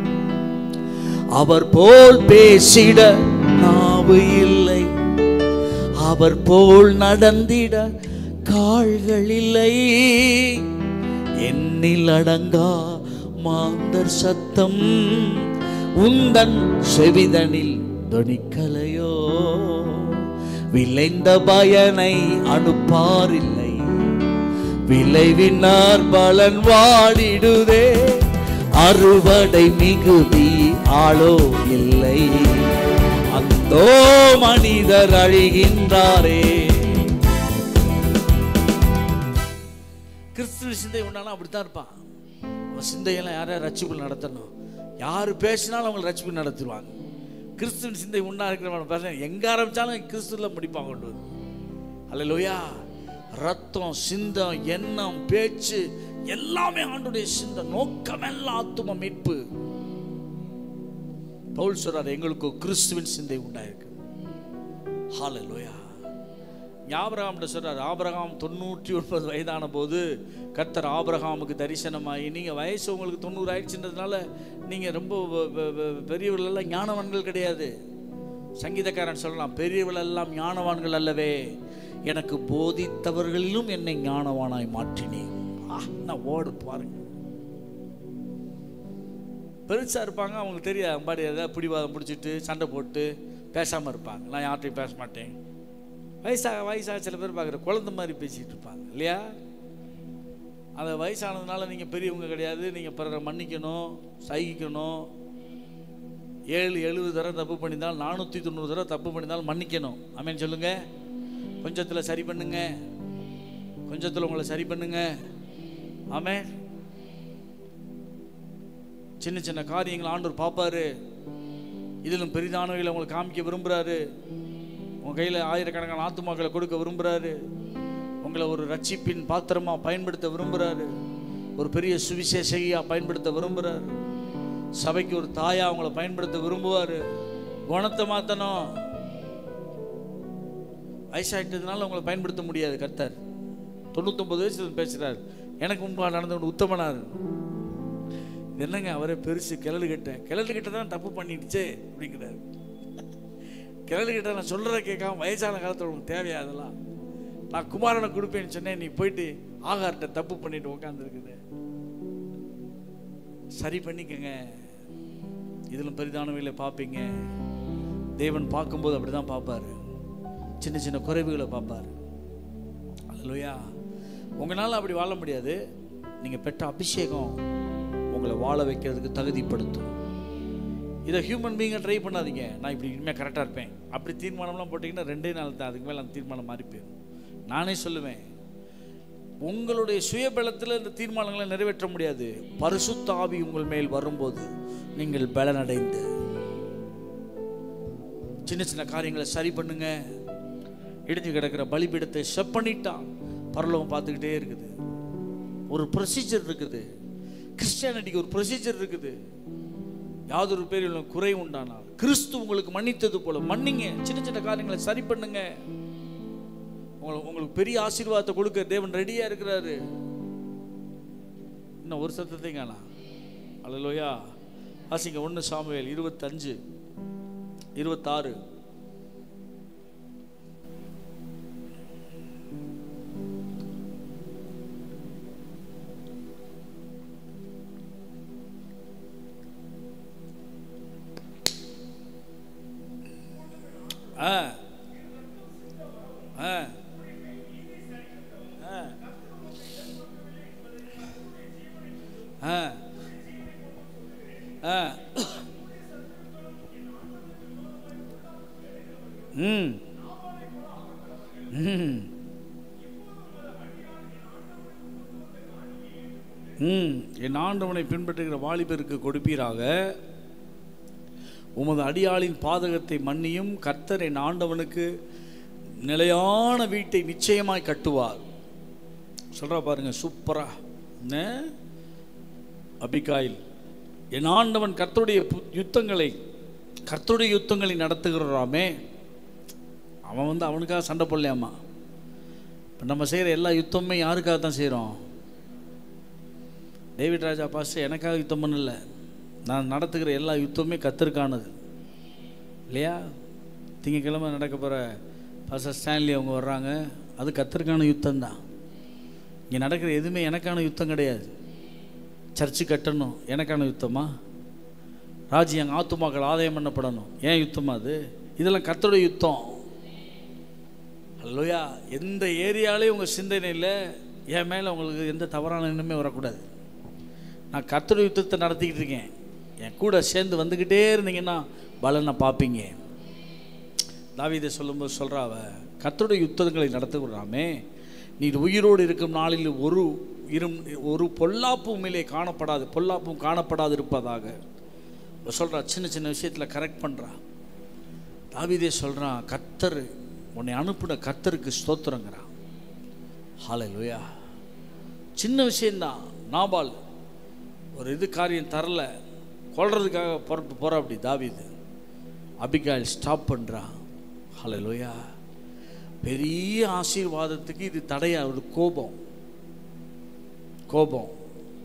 Speaker 1: அவர் போல் பேசிட நாவு இல்லை அவர் போல் நடந்திட கால்கள் இல்லை எண்ணில் அடங்கா மாந்தர் சத்தம் உந்தன் செவிதனில் தொனிக்கலையோ விளைந்த பயனை அனுப்பாரில்லை விளைவினார் பலன் வாடிடுதே அறுவடை மிகுதி ஆளோ இல்லை அந்தோ மனிதர் அழிகின்றாரே கிறிஸ்துவ சிந்தை உண்டானா அப்படித்தான் இருப்பான் அவன் சிந்தையெல்லாம் யாரையா ரட்சிப்பு நடத்தணும் யார் பேசினாலும் அவங்களை ரட்சிப்பு நடத்திடுவாங்க கிறிஸ்துவின் சிந்தை உண்டா இருக்கிறவன் பேச எங்க ஆரம்பிச்சாலும் கிறிஸ்துல முடிப்பாங்க கொண்டு வந்து அல்லையா ரத்தம் சிந்தம் எண்ணம் பேச்சு எல்லாமே ஆண்டுடைய சிந்தை நோக்கமெல்லாம் ஆத்தும மீட்பு பவுல் சொல்றார் எங்களுக்கு கிறிஸ்துவின் சிந்தை உண்டாயிருக்கு ஹalleluya ஆபிரகாம் சொல்றார் ஆபிரகாம் தொண்ணூற்றி ஒன்பது வயதான போது கர்த்தர் ஆபிரகாமுக்கு தரிசனமாகி நீங்கள் வயசு உங்களுக்கு தொண்ணூறு ஆயிடுச்சுன்றதுனால நீங்கள் ரொம்ப வ- வ- வ- பெரியவர்கள் எல்லாம் ஞானவான்கள் கிடையாது சங்கீதக்காரன் சொல்லலாம் பெரியவர்கள் எல்லாம் ஞானவான்கள் அல்லவே எனக்கு போதித்தவர்களிலும் என்னை ஞானவானாய் மாற்றினேன் ஆ நான் ஓடு பாருங்க பெருசாக இருப்பாங்க அவங்களுக்கு தெரியாது பாடி ஏதாவது பிடிவாதம் பிடிச்சிட்டு சண்டை போட்டு பேசாமல் இருப்பாங்க நான் யார்கிட்டையும் பேச மாட்டேன் வயசாக வயசாக சில பேர் பார்க்குற குழந்தை மாதிரி பேசிகிட்டு இருப்பாங்க இல்லையா அந்த வயசானதுனால நீங்கள் பெரியவங்க கிடையாது நீங்கள் பிறரை மன்னிக்கணும் சகிக்கணும் ஏழு எழுபது தடவை தப்பு பண்ணியிருந்தால் நானூற்றி தொண்ணூறு தடவை தப்பு பண்ணியிருந்தாலும் மன்னிக்கணும் ஆமேன்னு சொல்லுங்க கொஞ்சத்தில் சரி பண்ணுங்க கொஞ்சத்தில் உங்களை சரி பண்ணுங்க ஆமே சின்ன சின்ன காரியங்களை ஆண்டவர் பார்ப்பாரு இதிலும் பெரிதானவைகளை உங்களுக்கு காமிக்க விரும்புகிறாரு உங்கள் கையில் ஆயிரக்கணக்கான ஆத்துமாக்களை கொடுக்க விரும்புகிறாரு உங்களை ஒரு ரட்சிப்பின் பாத்திரமா பயன்படுத்த விரும்புகிறாரு ஒரு பெரிய சுவிசேஷகியாக பயன்படுத்த விரும்புகிறாரு சபைக்கு ஒரு தாயா அவங்கள பயன்படுத்த விரும்புவார் குணத்தை மாற்றணும் வயசாயிட்டதுனால உங்களை பயன்படுத்த முடியாது கர்த்தர் தொண்ணூத்தொம்பது வயசுல பேசுகிறார் எனக்கு முன்பாக நடந்தவன் உத்தமனார் இது என்னங்க அவரே பெருசு கிழடு கிட்ட கிழடு கிட்ட தான் தப்பு பண்ணிடுச்சே அப்படிங்கிறார் கிழடு கிட்ட நான் சொல்கிறத கேட்காம வயசான காலத்தில் உனக்கு தேவையா அதெல்லாம் நான் குமாரனை கொடுப்பேன்னு சொன்னேன் நீ போயிட்டு ஆகார்ட்ட தப்பு பண்ணிட்டு உட்காந்துருக்குது சரி பண்ணிக்கங்க இதில் பெரிதானவைகளை பார்ப்பீங்க தேவன் பார்க்கும்போது அப்படி தான் பார்ப்பாரு சின்ன சின்ன குறைவுகளை பார்ப்பாரு அல்லையா உங்களால் அப்படி வாழ முடியாது நீங்கள் பெற்ற அபிஷேகம் உங்களை வாழ வைக்கிறதுக்கு தகுதிப்படுத்தும் இதை ஹியூமன் பீங்கை ட்ரை பண்ணாதீங்க நான் இப்படி இனிமேல் கரெக்டாக இருப்பேன் அப்படி தீர்மானம்லாம் போட்டிங்கன்னா ரெண்டே நாள் தான் அதுக்கு மேலே அந்த தீர்மானம் மாறி போயிடும் நானே சொல்லுவேன் உங்களுடைய சுயபலத்தில் இந்த தீர்மானங்களை நிறைவேற்ற முடியாது பரிசுத்த ஆவி உங்கள் மேல் வரும்போது நீங்கள் பலனடைந்து சின்ன சின்ன காரியங்களை சரி பண்ணுங்க இடிஞ்சு கிடக்கிற பலிபீடத்தை செப் பண்ணிட்டான் பரலோகம் பார்த்துக்கிட்டே இருக்குது ஒரு ப்ரொசீஜர் இருக்குது கிறிஸ்டியானிட்டிக்கு ஒரு ப்ரொசீஜர் இருக்குது யாதொரு பேரிலும் குறை உண்டானால் கிறிஸ்து உங்களுக்கு மன்னித்தது போல மன்னிங்க சின்ன சின்ன காரியங்களை சரி பண்ணுங்க உங்களுக்கு உங்களுக்கு பெரிய ஆசீர்வாதத்தை கொடுக்க தேவன் ரெடியா இருக்கிறாரு இன்னும் ஒரு சத்தத்தை காணாம் அல்லையா வாசிங்க ஒன்று சாமுவேல் இருபத்தஞ்சு இருபத்தாறு ஆ ஆ ஆ ஆ ம் ம் ம் என் ஆண்டவனை பின்பற்றுகிற வாலிபருக்கு கொடுப்பீராக உமது அடியாளின் பாதகத்தை மன்னியும் கர்த்தர் என் ஆண்டவனுக்கு நிலையான வீட்டை நிச்சயமாய் கட்டுவார் சொல்றா பாருங்க சூப்பரா என்ன அபிகாயில் என் ஆண்டவன் கர்த்தருடைய பு- யுத்தங்களை கர்த்தருடைய யுத்தங்களை நடத்துகிறாமே அவன் வந்து அவனுக்காக சண்டை போடலையாமா இப்போ நம்ம செய்கிற எல்லா யுத்தமுமே யாருக்காக தான் செய்கிறோம் டேவிட் ராஜா பாஸ்டர் எனக்காக யுத்தம் பண்ணல நான் நடத்துகிற எல்லா யுத்தமுமே கத்தருக்கானது இல்லையா திங்கக்கிழமை நடக்க போகிற பாஸ்டர் ஸ்டான்லி அவங்க வர்றாங்க அது கத்தருக்கான யுத்தம் தான் இங்கே நடக்கிற எதுவுமே எனக்கான யுத்தம் கிடையாது சர்ச்சு கட்டணும் எனக்கான யுத்தமா ராஜ்யம் ஆத்துமாக்கள் ஆதாயம் பண்ணப்படணும் ஏன் யுத்தமா அது இதெல்லாம் கர்த்தருடைய யுத்தம் அல்லையா எந்த ஏரியாலையும் உங்கள் சிந்தனையில் என் மேலே உங்களுக்கு எந்த தவறான எண்ணமே வரக்கூடாது நான் கர்த்தருடைய யுத்தத்தை நடத்திக்கிட்டு இருக்கேன் என் கூட சேர்ந்து வந்துக்கிட்டே இருந்தீங்கன்னா பலனை பார்ப்பீங்க தாவீதை சொல்லும்போது சொல்றா அவ கர்த்தருடைய யுத்தங்களை நடத்துகிறாமே நீர் உயிரோடு இருக்கும் நாளில் ஒரு இரும் ஒரு பொல்லாப்பும் உண்மையிலே காணப்படாது பொல்லாப்பும் காணப்படாது இருப்பதாக அவ சொல்றா சின்ன சின்ன விஷயத்தில் கரெக்ட் பண்ணுறா தாவீதே சொல்கிறான் கர்த்தர் உன்னை அனுப்பின கர்த்தருக்கு ஸ்தோத்திரங்கிறான் ஹalleluya சின்ன விஷயந்தான் நாபால் ஒரு இது காரியம் தரல கொல்றதுக்காக புறப்பட்டு போகிறா அப்படி தாவீது அபிகாயில் ஸ்டாப் பண்ணுறான் ஹalleluya பெரிய ஆசீர்வாதத்துக்கு இது தடையா ஒரு கோபம் கோபம்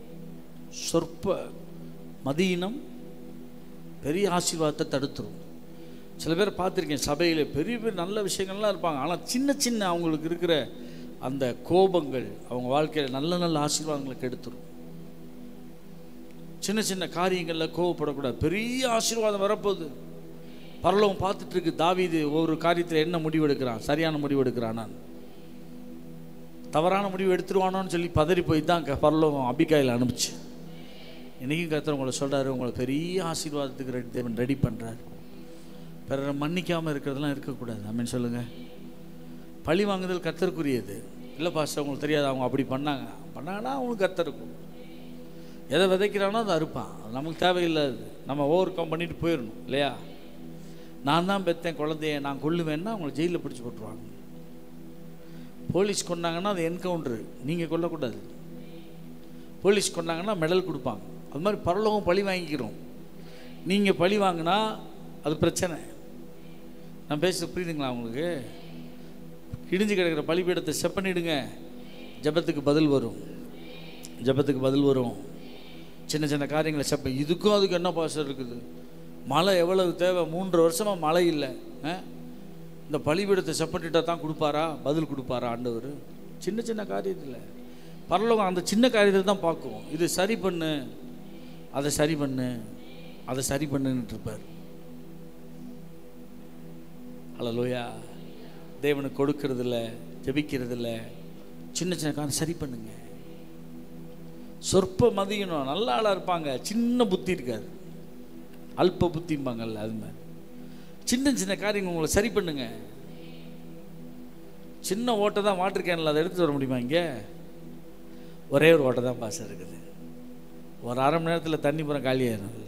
Speaker 1: சொற்ப மதியினம் பெரிய ஆசீர்வாதத்தை தடுத்துரும் சில பேர் பார்த்துருக்கேன் சபையில் பெரிய பெரிய நல்ல விஷயங்கள்லாம் இருப்பாங்க ஆனால் சின்ன சின்ன அவங்களுக்கு இருக்கிற அந்த கோபங்கள் அவங்க வாழ்க்கையில் நல்ல நல்ல ஆசீர்வாதங்களை கெடுத்துரும் சின்ன சின்ன காரியங்களில் கோவப்படக்கூடாது பெரிய ஆசீர்வாதம் வரப்போகுது பரலோகம் பார்த்துட்டு இருக்கு தாவீது ஒவ்வொரு காரியத்தில் என்ன முடிவு எடுக்கிறான் சரியான முடிவு எடுக்கிறான் நான் தவறான முடிவு எடுத்துருவானோன்னு சொல்லி பதறி போய் தான் க- பரலோகம் அபிகாயில் அனுப்பிச்சு இன்றைக்கும் கர்த்தர் உங்களை சொல்கிறாரு உங்களை பெரிய ஆசீர்வாதத்துக்கு ரெடி தேவன் ரெடி பண்ணுறாரு பிறரை மன்னிக்காமல் இருக்கிறதெல்லாம் இருக்கக்கூடாது அம்மன் சொல்லுங்கள் பழி வாங்குதல் கர்த்தருக்குரியது இல்லை பாஸ்டர் உங்களுக்கு தெரியாது அவங்க அப்படி பண்ணாங்க பண்ணாங்கன்னா அவங்களுக்கு கர்த்தர் இருக்கும் எதை விதைக்கிறானோ அதை அறுப்பான் அது நமக்கு தேவையில்லாது நம்ம ஓவர் கம் பண்ணிட்டு போயிடணும் இல்லையா நான் தான் பெத்தேன் குழந்தைய நான் கொல்லுவேன்னா அவங்கள ஜெயிலில் பிடிச்சி போட்டுருவாங்க போலீஸ் கொண்டாங்கன்னா அது என்கவுண்டரு நீங்கள் கொல்லக்கூடாது போலீஸ் கொண்டாங்கன்னா மெடல் கொடுப்பாங்க அது மாதிரி பரலோகம் பழி வாங்கிக்கிறோம் நீங்கள் பழி வாங்கினா அது பிரச்சனை நான் பேசுறது புரியுதுங்களா உங்களுக்கு இடிஞ்சு கிடக்கிற பலிபீடத்தை செப்பனிடுங்க ஜெபத்துக்கு பதில் வரும் ஜெபத்துக்கு பதில் வரும் சின்ன சின்ன காரியங்களை செப்ப இதுக்கும் அதுக்கு என்ன பாசம் இருக்குது மழை எவ்வளவு தேவை மூன்று வருஷமாக மழை இல்லை ஆ? இந்த பலிபீடத்தை செப்பனிட்டா தான் கொடுப்பாரா பதில் கொடுப்பாரா ஆண்டவர் சின்ன சின்ன காரியத்தில் பரலோகம் அந்த சின்ன காரியத்தை தான் பார்க்கும் இது சரி பண்ணு அதை சரி பண்ணு அதை சரி பண்ணுன்ட்டு இருப்பார் அல்லலோயா தேவனுக்கு கொடுக்கறது இல்ல ஜெபிக்கிறது இல்ல சின்ன சின்ன காரியம் சரி பண்ணுங்க சொற்ப மதியணும் நல்ல ஆளாக இருப்பாங்க சின்ன புத்தி இருக்காது அல்ப புத்திம்பாங்கல்ல அது மாதிரி சின்ன சின்ன காரியங்கள் உங்களை சரி பண்ணுங்க சின்ன ஓட்டை தான் வாட்டர் கேனில் அதை எடுத்துட்டு வர முடியுமா இங்கே ஒரே ஒரு ஓட்டை தான் பாஸ் இருக்குது ஒரு அரை மணி நேரத்தில் தண்ணி புறம் காலியாயிரும்ல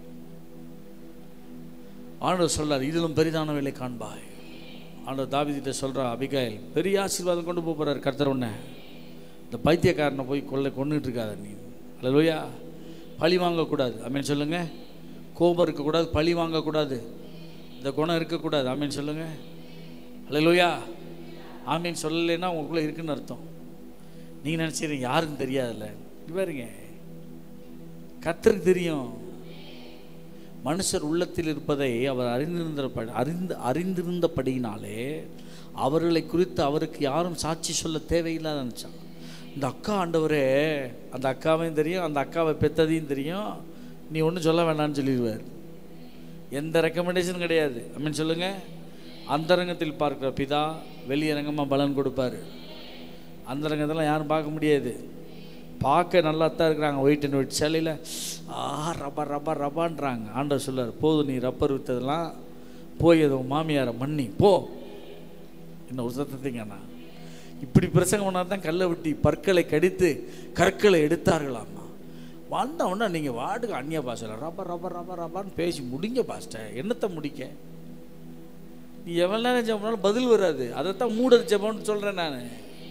Speaker 1: ஆண்டவர் சொல்றார் இதிலும் பெரிதான வேலை காண்பாய் ஆண்டவர் தாவிதிட்ட சொல்றா அபிகாயில் பெரிய ஆசீர்வாதம் கொண்டு போக போறார் கர்த்தர் உன்னை இந்த பைத்தியக்காரனை போய் கொள்ள கொண்டுட்டு இருக்காத நீ அல்லையா பழி வாங்கக்கூடாது அமீன் சொல்லுங்க கோபம் இருக்கக்கூடாது பழி வாங்கக்கூடாது இந்த குணம் இருக்கக்கூடாது ஆமீன் சொல்லுங்க அல்லையா ஆமீன் சொல்லலைன்னா உங்களுக்குள்ளே இருக்குன்னு அர்த்தம் நீங்கள் நினச்சிக்கிறீங்க யாருன்னு தெரியாதுல்ல இது பாருங்க கத்தருக்கு தெரியும் மனுஷர் உள்ளத்தில் இருப்பதை அவர் அறிந்திருந்த அறிந்து அறிந்திருந்தபடியினாலே அவர்களை குறித்து அவருக்கு யாரும் சாட்சி சொல்ல தேவையில்லாத நினச்சான் இந்த அக்கா ஆண்டவரே அந்த அக்காவையும் தெரியும் அந்த அக்காவை பெத்ததையும் தெரியும் நீ ஒன்றும் சொல்ல வேண்டாம்னு சொல்லிடுவார் எந்த ரெக்கமெண்டேஷன் கிடையாது அப்படின்னு சொல்லுங்க அந்தரங்கத்தில் பார்க்குற பிதா வெளியரங்கமாக பலன் கொடுப்பாரு அந்தரங்கத்தெல்லாம் யாரும் பார்க்க முடியாது பார்க்க நல்லா தான் இருக்கிறாங்க ஒயிட் அண்ட் ஒயிட் சேலையில் ஆ ரப்பா ரப்பா ரப்பான்றாங்க ஆண்டவர் சொல்லார் போதும் நீ ரப்பர் விற்றதெல்லாம் போய் அதை உன் மாமியாரை மன்னி போ என்ன ஒரு சத்தத்தைங்கண்ணா இப்படி பிரசங்கம் பண்ணால் தான் கல்லை வெட்டி பற்களை கடித்து கற்களை எடுத்தார்களாமா வந்த உடனே நீங்கள் வாட்டுக்கு அந்நிய பாஷையில் ரப்பா ரப்பா ரப்பா ரப்பான்னு பேசி முடிங்க பாஸ்டர் என்னத்தை முடிக்க நீ எவ்வளோ நேரம் ஜெபம் பண்ணாலும் பதில் வராது அதைத்தான் மூடர் ஜெபம்னு சொல்கிறேன் நான்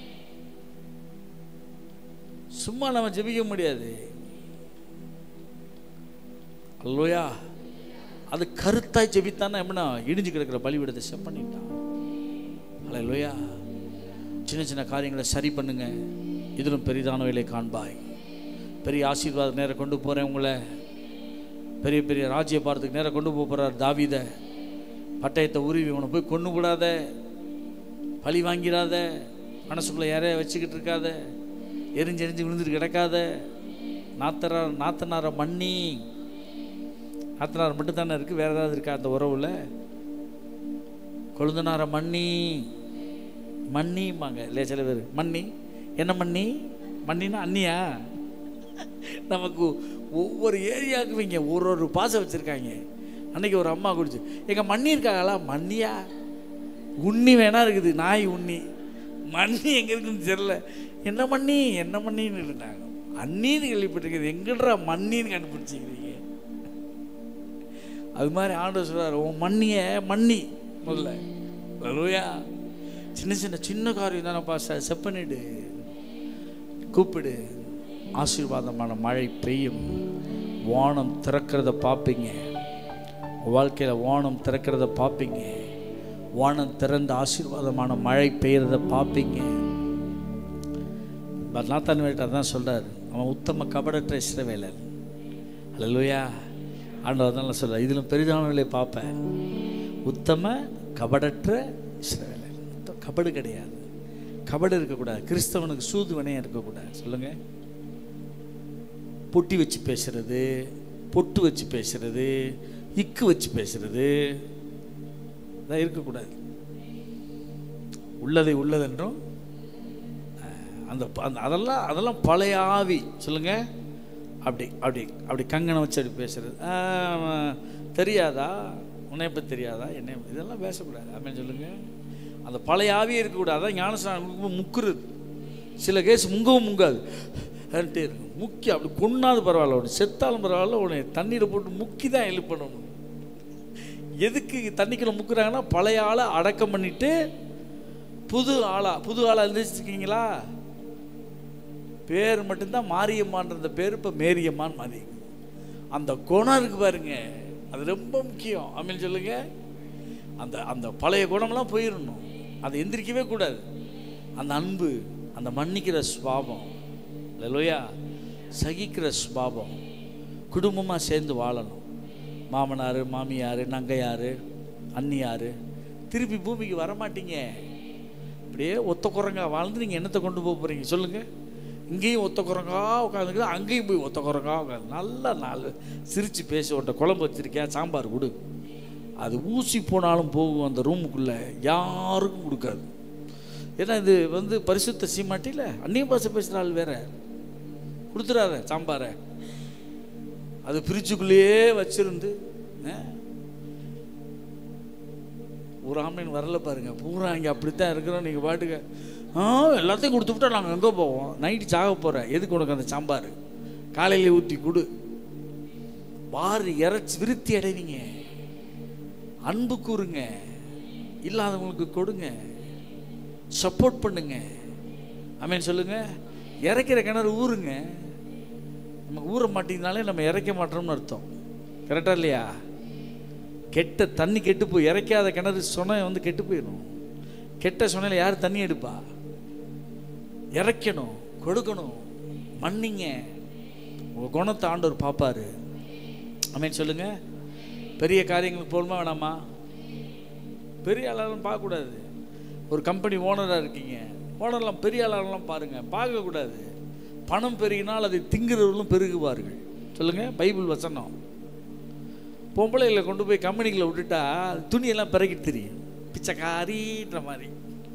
Speaker 1: சும்மா நம்ம ஜெபிக்க முடியாது அல்லோயா அது கருத்தாய் ஜெபித்தானா எப்படின்னா இடிஞ்சு கிடக்கிற பலிவிடத்தை செப் பண்ணிட்டான் அல்லையா சின்ன சின்ன காரியங்களை சரி பண்ணுங்க இதிலும் பெரிதானவைகளை காண்பாய் பெரிய ஆசீர்வாத நேரம் கொண்டு போகிறேன் உங்களை பெரிய பெரிய ராஜ்ய பாரத்துக்கு நேரம் கொண்டு போக போகிறார் தாவித பட்டயத்தை உருவி உன போய் கொண்டு கூடாத பழி வாங்கிடாத மனசுக்குள்ளே யாரைய வச்சுக்கிட்டு இருக்காத எரிஞ்சு எரிஞ்சு விழுந்துட்டு கிடக்காத நாத்தரா நாத்தனாரை மண்ணி நாத்தனார் மட்டும் தானே இருக்குது வேறு ஏதாவது இருக்கா அந்த உறவில் கொழுந்தனாரை மண்ணி மண்ணிம்பாங்க இல்லையா சில பேர் மண்ணி என்ன மண்ணி மண்ணினா அண்ணியா நமக்கு ஒவ்வொரு ஏரியாவுக்கும் இங்கே ஒரு ஒரு பாசம் வச்சுருக்காங்க அன்னைக்கு ஒரு அம்மா குடிச்சு எங்கள் மண்ணி இருக்காங்களா மண்ணியா உண்ணி வேணா இருக்குது நாய் உண்ணி மண்ணி எங்கே இருக்குன்னு தெரில என்ன மண்ணி என்ன மண்ணின்னு இருந்தாங்க அண்ணின்னு கேள்விப்பட்டிருக்குது எங்கடா மண்ணின்னு கண்டுபிடிச்சிக்கிறீங்க அது மாதிரி ஆண்டவர் சொல்றாரு உன் மண்ணிய மண்ணி முதல்ல வருவையா சின்ன சின்ன சின்ன காரியம் தானப்பா செ செப்பனிடு கூப்பிடு ஆசீர்வாதமான மழை பெய்யும் வானம் திறக்கிறத பார்ப்பீங்க உங்கள் வாழ்க்கையில் வானம் திறக்கிறத பார்ப்பீங்க வானம் திறந்த ஆசீர்வாதமான மழை பெய்யறத பார்ப்பீங்க நாத்தான் வேட்டர் தான் சொல்கிறார் அவன் உத்தம கபடற்ற இஸ்ரவேலர் அல்லையா ஆண்டவர் தான் சொல்கிறார் இதிலும் பெரிதானவர்களை பார்ப்பேன் உத்தம கபடற்ற இஸ்ரவேலர் கபடு கிடையாது கபடு இருக்கக்கூடாது கிறிஸ்தவனுக்கு சூது வினையம் இருக்கக்கூடாது சொல்லுங்க பொட்டி வச்சு பேசுறது பொட்டு வச்சு பேசுறது இக்கு வச்சு பேசுறது இதெல்லாம் இருக்கக்கூடாது உள்ளதை உள்ளதென்றும் அந்த அந்த அதெல்லாம் அதெல்லாம் பழைய ஆவி சொல்லுங்க அப்படி அப்படி அப்படி கங்கணம் வச்சு அப்படி பேசுறது தெரியாதா உன்னை பற்றி தெரியாதா என்ன இதெல்லாம் பேசக்கூடாது அப்படின்னு சொல்லுங்க அந்த பழைய ஆவியே இருக்கக்கூடாது அதான் ஞானஸ்தானம் முக்குறது சில கேஸ் முங்கவும் முங்காது இருக்கும் முக்கி அப்படி கொண்டாது பரவாயில்ல உடனே செத்தாலும் பரவாயில்ல உடனே தண்ணீரை போட்டு முக்கி தான் எழுப்பணும் எதுக்கு தண்ணிக்குள்ள முக்குறாங்கன்னா பழைய ஆளை அடக்கம் பண்ணிட்டு புது ஆளா புது ஆளா எழுந்திரிச்சிருக்கீங்களா பேர் மட்டும்தான் மாரியம்மான்ற பேர் இப்போ மேரியம்மான்னு மாறி அந்த குணம் இருக்கு பாருங்க அது ரொம்ப முக்கியம் அப்படின்னு சொல்லுங்க அந்த அந்த பழைய குணம்லாம் போயிடணும் அதை எந்திரிக்கவே கூடாது அந்த அன்பு அந்த மன்னிக்கிற சுவாபம் இல்லையா சகிக்கிற சுபாவம் குடும்பமாக சேர்ந்து வாழணும் மாமனார் மாமியார் நங்கையார் அண்ணியார் திருப்பி பூமிக்கு வரமாட்டீங்க அப்படியே ஒத்த குரங்கா வாழ்ந்து நீங்கள் என்னத்தை கொண்டு போக போகிறீங்க சொல்லுங்கள் இங்கேயும் ஒத்த குரங்கா உட்காந்துக்கிட்டு அங்கேயும் போய் ஒத்த குரங்கா உட்காந்து நல்லா நாலு சிரித்து பேசி உன்ட்ட குழம்பு வச்சிருக்கேன் சாம்பார் கொடு அது ஊசி போனாலும் போகும் அந்த ரூமுக்குள்ளே யாருக்கும் கொடுக்காது ஏன்னா இது வந்து பரிசுத்த சீமாட்டியில் அந்நிய பாஷை பேசுகிற ஆள் வேற கொடுத்துறாத சாம்பாரை அது ஃப்ரிட்ஜுக்குள்ளேயே வச்சிருந்து ஒரு ஆம்பளைன் வரல பாருங்க பூரா இங்கே அப்படித்தான் இருக்கிறோம் நீங்கள் பாட்டுக்க ஆ எல்லாத்தையும் கொடுத்துவிட்டா நாங்கள் எங்கே போவோம் நைட்டு சாக போகிறேன் எதுக்கு உனக்கு அந்த சாம்பார் காலையில ஊற்றி கொடு வாரி இறைச்சி விருத்தி அடைவீங்க அன்பு கூறுங்க இல்லாதவங்களுக்கு கொடுங்க சப்போர்ட் பண்ணுங்க அமேன் சொல்லுங்க இறைக்கிற கிணறு ஊருங்க நம்ம ஊற மாட்டேங்கனாலே நம்ம இறைக்க மாட்டோம்னு அர்த்தம் கரெக்டா இல்லையா கெட்ட தண்ணி கெட்டு போய் இறைக்காத கிணறு சொன்ன வந்து கெட்டு போயிடும் கெட்ட சொன்னையில் யார் தண்ணி எடுப்பா இறைக்கணும் கொடுக்கணும் மன்னிங்க உங்கள் குணத்தை ஆண்டவர் பார்ப்பாரு அமேன் சொல்லுங்க பெரிய காரியங்களுக்கு போகணுமா வேணாமா பெரிய ஆளாலும் பார்க்கக்கூடாது ஒரு கம்பெனி ஓனராக இருக்கீங்க ஓனர்லாம் பெரிய ஆளாலாம் பாருங்கள் பார்க்கக்கூடாது பணம் பெருகினால் அதை திங்குறவர்களும் பெருகுவார்கள் சொல்லுங்க பைபிள் வசனம் பொம்பளைகளை கொண்டு போய் கம்பெனிக்குள்ள விட்டுட்டா துணியெல்லாம் பிறகிட்டு தெரியும் பிச்சைக்காரின்ற மாதிரி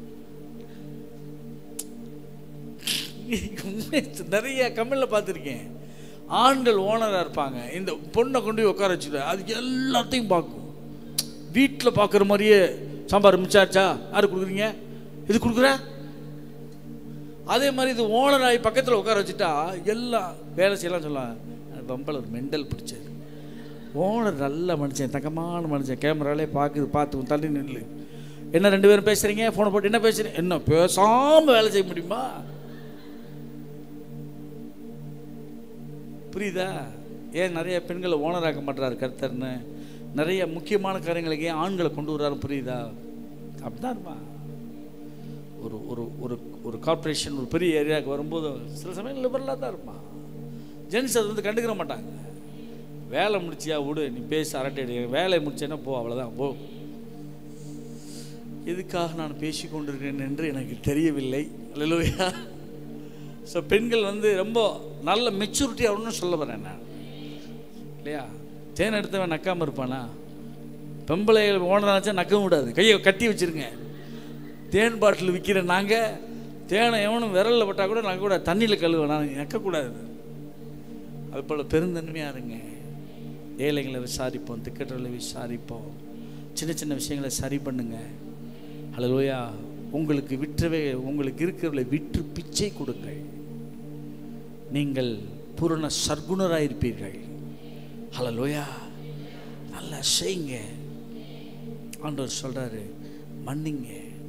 Speaker 1: நிறைய கம்பெனியில் பார்த்துருக்கேன் ஆண்கள் ஓனராக இருப்பாங்க இந்த பொண்ணை கொண்டு போய் உட்கார வச்சுட்டு அது எல்லாத்தையும் பார்க்கும் வீட்டில் பார்க்குற மாதிரியே சாம்பார் மிச்சாச்சா யாரு கொடுக்குறீங்க இது கொடுக்குற அதே மாதிரி இது ஓனர் ஆகி பக்கத்தில் உட்கார வச்சுட்டா எல்லாம் வேலை செய்யலாம் சொல்லலாம் பம்பல் ஒரு மெண்டல் பிடிச்சது ஓனர் நல்ல மனுஷன் தங்கமான மனுஷன் கேமராலே பார்க்குது பார்த்து தள்ளி நில்லு என்ன ரெண்டு பேரும் பேசுகிறீங்க ஃபோனை போட்டு என்ன பேசுகிறீங்க என்ன பேசாமல் வேலை செய்ய முடியுமா புரியுதா ஏன் நிறைய பெண்களை ஓனராக்க மாட்டாரு கர்த்தர்னு நிறைய முக்கியமான காரியங்களுக்கு ஏன் ஆண்களை கொண்டு வர்றாரு புரியுதா அப்படிதான் இருப்பான் ஒரு ஒரு ஒரு ஒரு கார்ப்பரேஷன் ஒரு பெரிய ஏரியாவுக்கு வரும்போது சில சமயம் லிபரலாக தான் இருப்பான் ஜென்ஸ் அது வந்து கண்டுக்கிற மாட்டாங்க வேலை முடிச்சியா விடு நீ பேச அரட்டை அடி வேலையை முடிச்சேன்னா போ அவ்வளோதான் போ எதுக்காக நான் பேசி கொண்டிருக்கிறேன் என்று எனக்கு தெரியவில்லை அல்லையா ஸோ பெண்கள் வந்து ரொம்ப நல்ல மெச்சூரிட்டி ஆகணும்னு சொல்ல வரேன் நான் இல்லையா தேன் எடுத்தவன் நக்காமல் இருப்பானா பெம்பளை ஓனராச்சா நக்கவும் விடாது கையை கட்டி வச்சிருங்க தேன் பாட்டில் விற்கிற நாங்கள் தேனை எவனும் விரலில் பட்டால் கூட நாங்கள் கூட தண்ணியில் கழுவ நான் நக்கக்கூடாது அது போல் பெருந்தன்மையாக இருங்க ஏழைகளை விசாரிப்போம் திக்கற்றலை விசாரிப்போம் சின்ன சின்ன விஷயங்களை சரி பண்ணுங்க ஹலோயா உங்களுக்கு விற்றவை உங்களுக்கு இருக்கிறவளை விற்று பிச்சை கொடுங்கள் நீங்கள் பூரண சர்க்குணராயிருப்பீர்கள் ஹலலோயா நல்லா செய்யுங்க ஆண்டவர் சொல்றாரு மன்னிங்க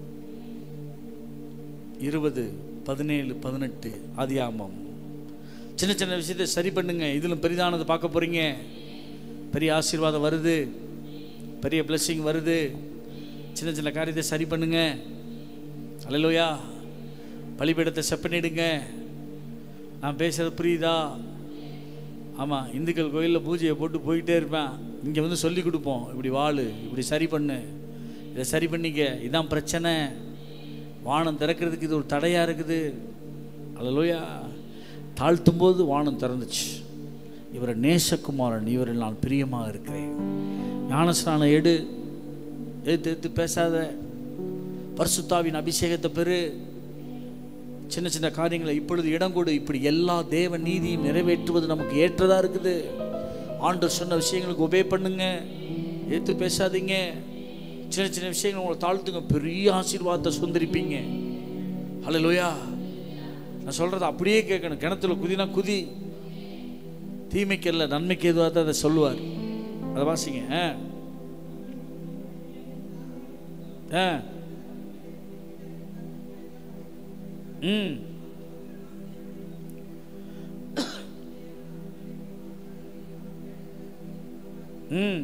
Speaker 1: இருபது பதினேழு பதினெட்டு அதியாமம் சின்ன சின்ன விஷயத்தை சரி பண்ணுங்க இதிலும் பெரிதானது பார்க்க போறீங்க பெரிய ஆசீர்வாதம் வருது பெரிய blessing வருது சின்ன சின்ன காரியத்தை சரி பண்ணுங்க அல்லையா பலிபீடத்தை செப்பனிடுங்க நான் பேசுறது புரியுதா ஆமாம் இந்துக்கள் கோயிலில் பூஜையை போட்டு போயிட்டே இருப்பேன் இங்கே வந்து சொல்லி கொடுப்போம் இப்படி வாழு இப்படி சரி பண்ணு இதை சரி பண்ணிக்க இதான் பிரச்சனை வானம் திறக்கிறதுக்கு இது ஒரு தடையாக இருக்குது அல்லையா தாழ்த்தும் போது வானம் திறந்துச்சு இவரை நேசகுமாரன் இவரில் நான் பிரியமாக இருக்கிறேன் ஞானஸ்நானம் எடு எடுத்து எடுத்து பேசாத பரிசுத்தாவின் அபிஷேகத்தை பெறு சின்ன சின்ன காரியங்களை இப்பொழுது இடம் கொடு இப்படி எல்லா தேவ நீதியும் நிறைவேற்றுவது நமக்கு ஏற்றதா இருக்குது ஆண்டவர் சொன்ன விஷயங்களுக்கு ஒபே பண்ணுங்க எடுத்து பேசாதீங்க சின்ன சின்ன விஷயங்கள் உங்களை தாழ்த்துங்க பெரிய ஆசீர்வாதத்தை சுந்தரிப்பீங்க ஹalleluya நான் சொல்றது அப்படியே கேட்கணும் கிணத்துல குதினா குதி தீமைக்கு இல்லை நன்மைக்கு எதுவாக தான் அதை சொல்லுவார் அதை வாசிங்க ஆ ஆ ம் ம்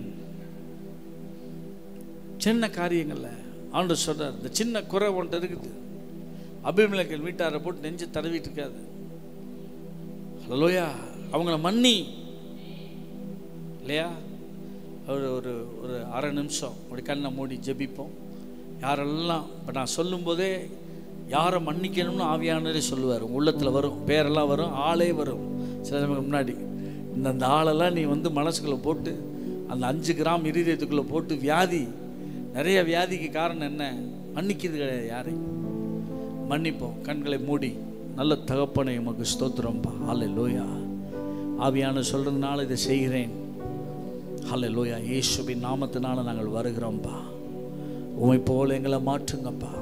Speaker 1: சின்ன காரியங்கள்ல ஆண்டவர் சொல்றார் இந்த சின்ன குறை ஒன்று இருக்குது அபிமலக்கல் வீட்டாரை போட்டு நெஞ்சு தடவிட்டு இருக்காது ஹலோயா அவங்கள மன்னி இல்லையா ஒரு ஒரு ஒரு அரை நிமிஷம் அப்படி கண்ணை மூடி ஜெபிப்போம் யாரெல்லாம் இப்போ நான் சொல்லும்போதே யாரை மன்னிக்கணும்னு ஆவியானவரே சொல்லுவார் உங்க உள்ளத்தில் வரும் பேரெல்லாம் வரும் ஆளே வரும் சில சமயம் முன்னாடி இந்த அந்த ஆளெல்லாம் நீ வந்து மனசுக்குள்ளே போட்டு அந்த அஞ்சு கிராம் இருதயத்துக்குள்ளே போட்டு வியாதி நிறைய வியாதிக்கு காரணம் என்ன மன்னிக்கிறது கிடையாது யாரை மன்னிப்போம் கண்களை மூடி நல்ல தகப்பனை உமக்கு ஸ்தோத்திரம்பா ஹாலே லோயா ஆவியான சொல்கிறதுனால இதை செய்கிறேன் ஹாலே லோயா இயேசுவின் நாமத்தினால நாங்கள் வருகிறோம்ப்பா உமை போல எங்களை மாற்றுங்கப்பா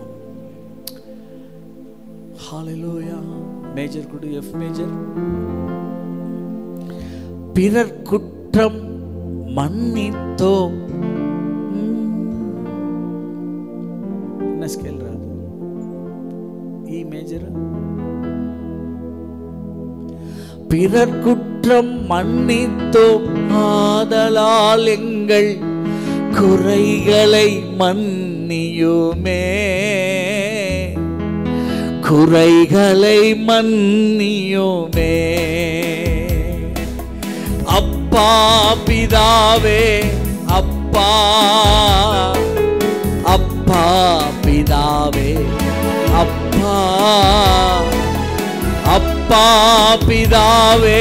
Speaker 1: ஹalleluya மேஜர் குடு எஃப் மேஜர் பிறர் குற்றம் மன்னித்தோம் என்ன ஸ்கேல் அது இ மேஜர் பிறர் குற்றம் குற்றம் மன்னித்தோம் ஆதலால் எங்கள் குறைகளை மன்னியுமே குறைகளை மன்னியுமே அப்பா பிதாவே அப்பா அப்பா பிதாவே அப்பா அப்பா பிதாவே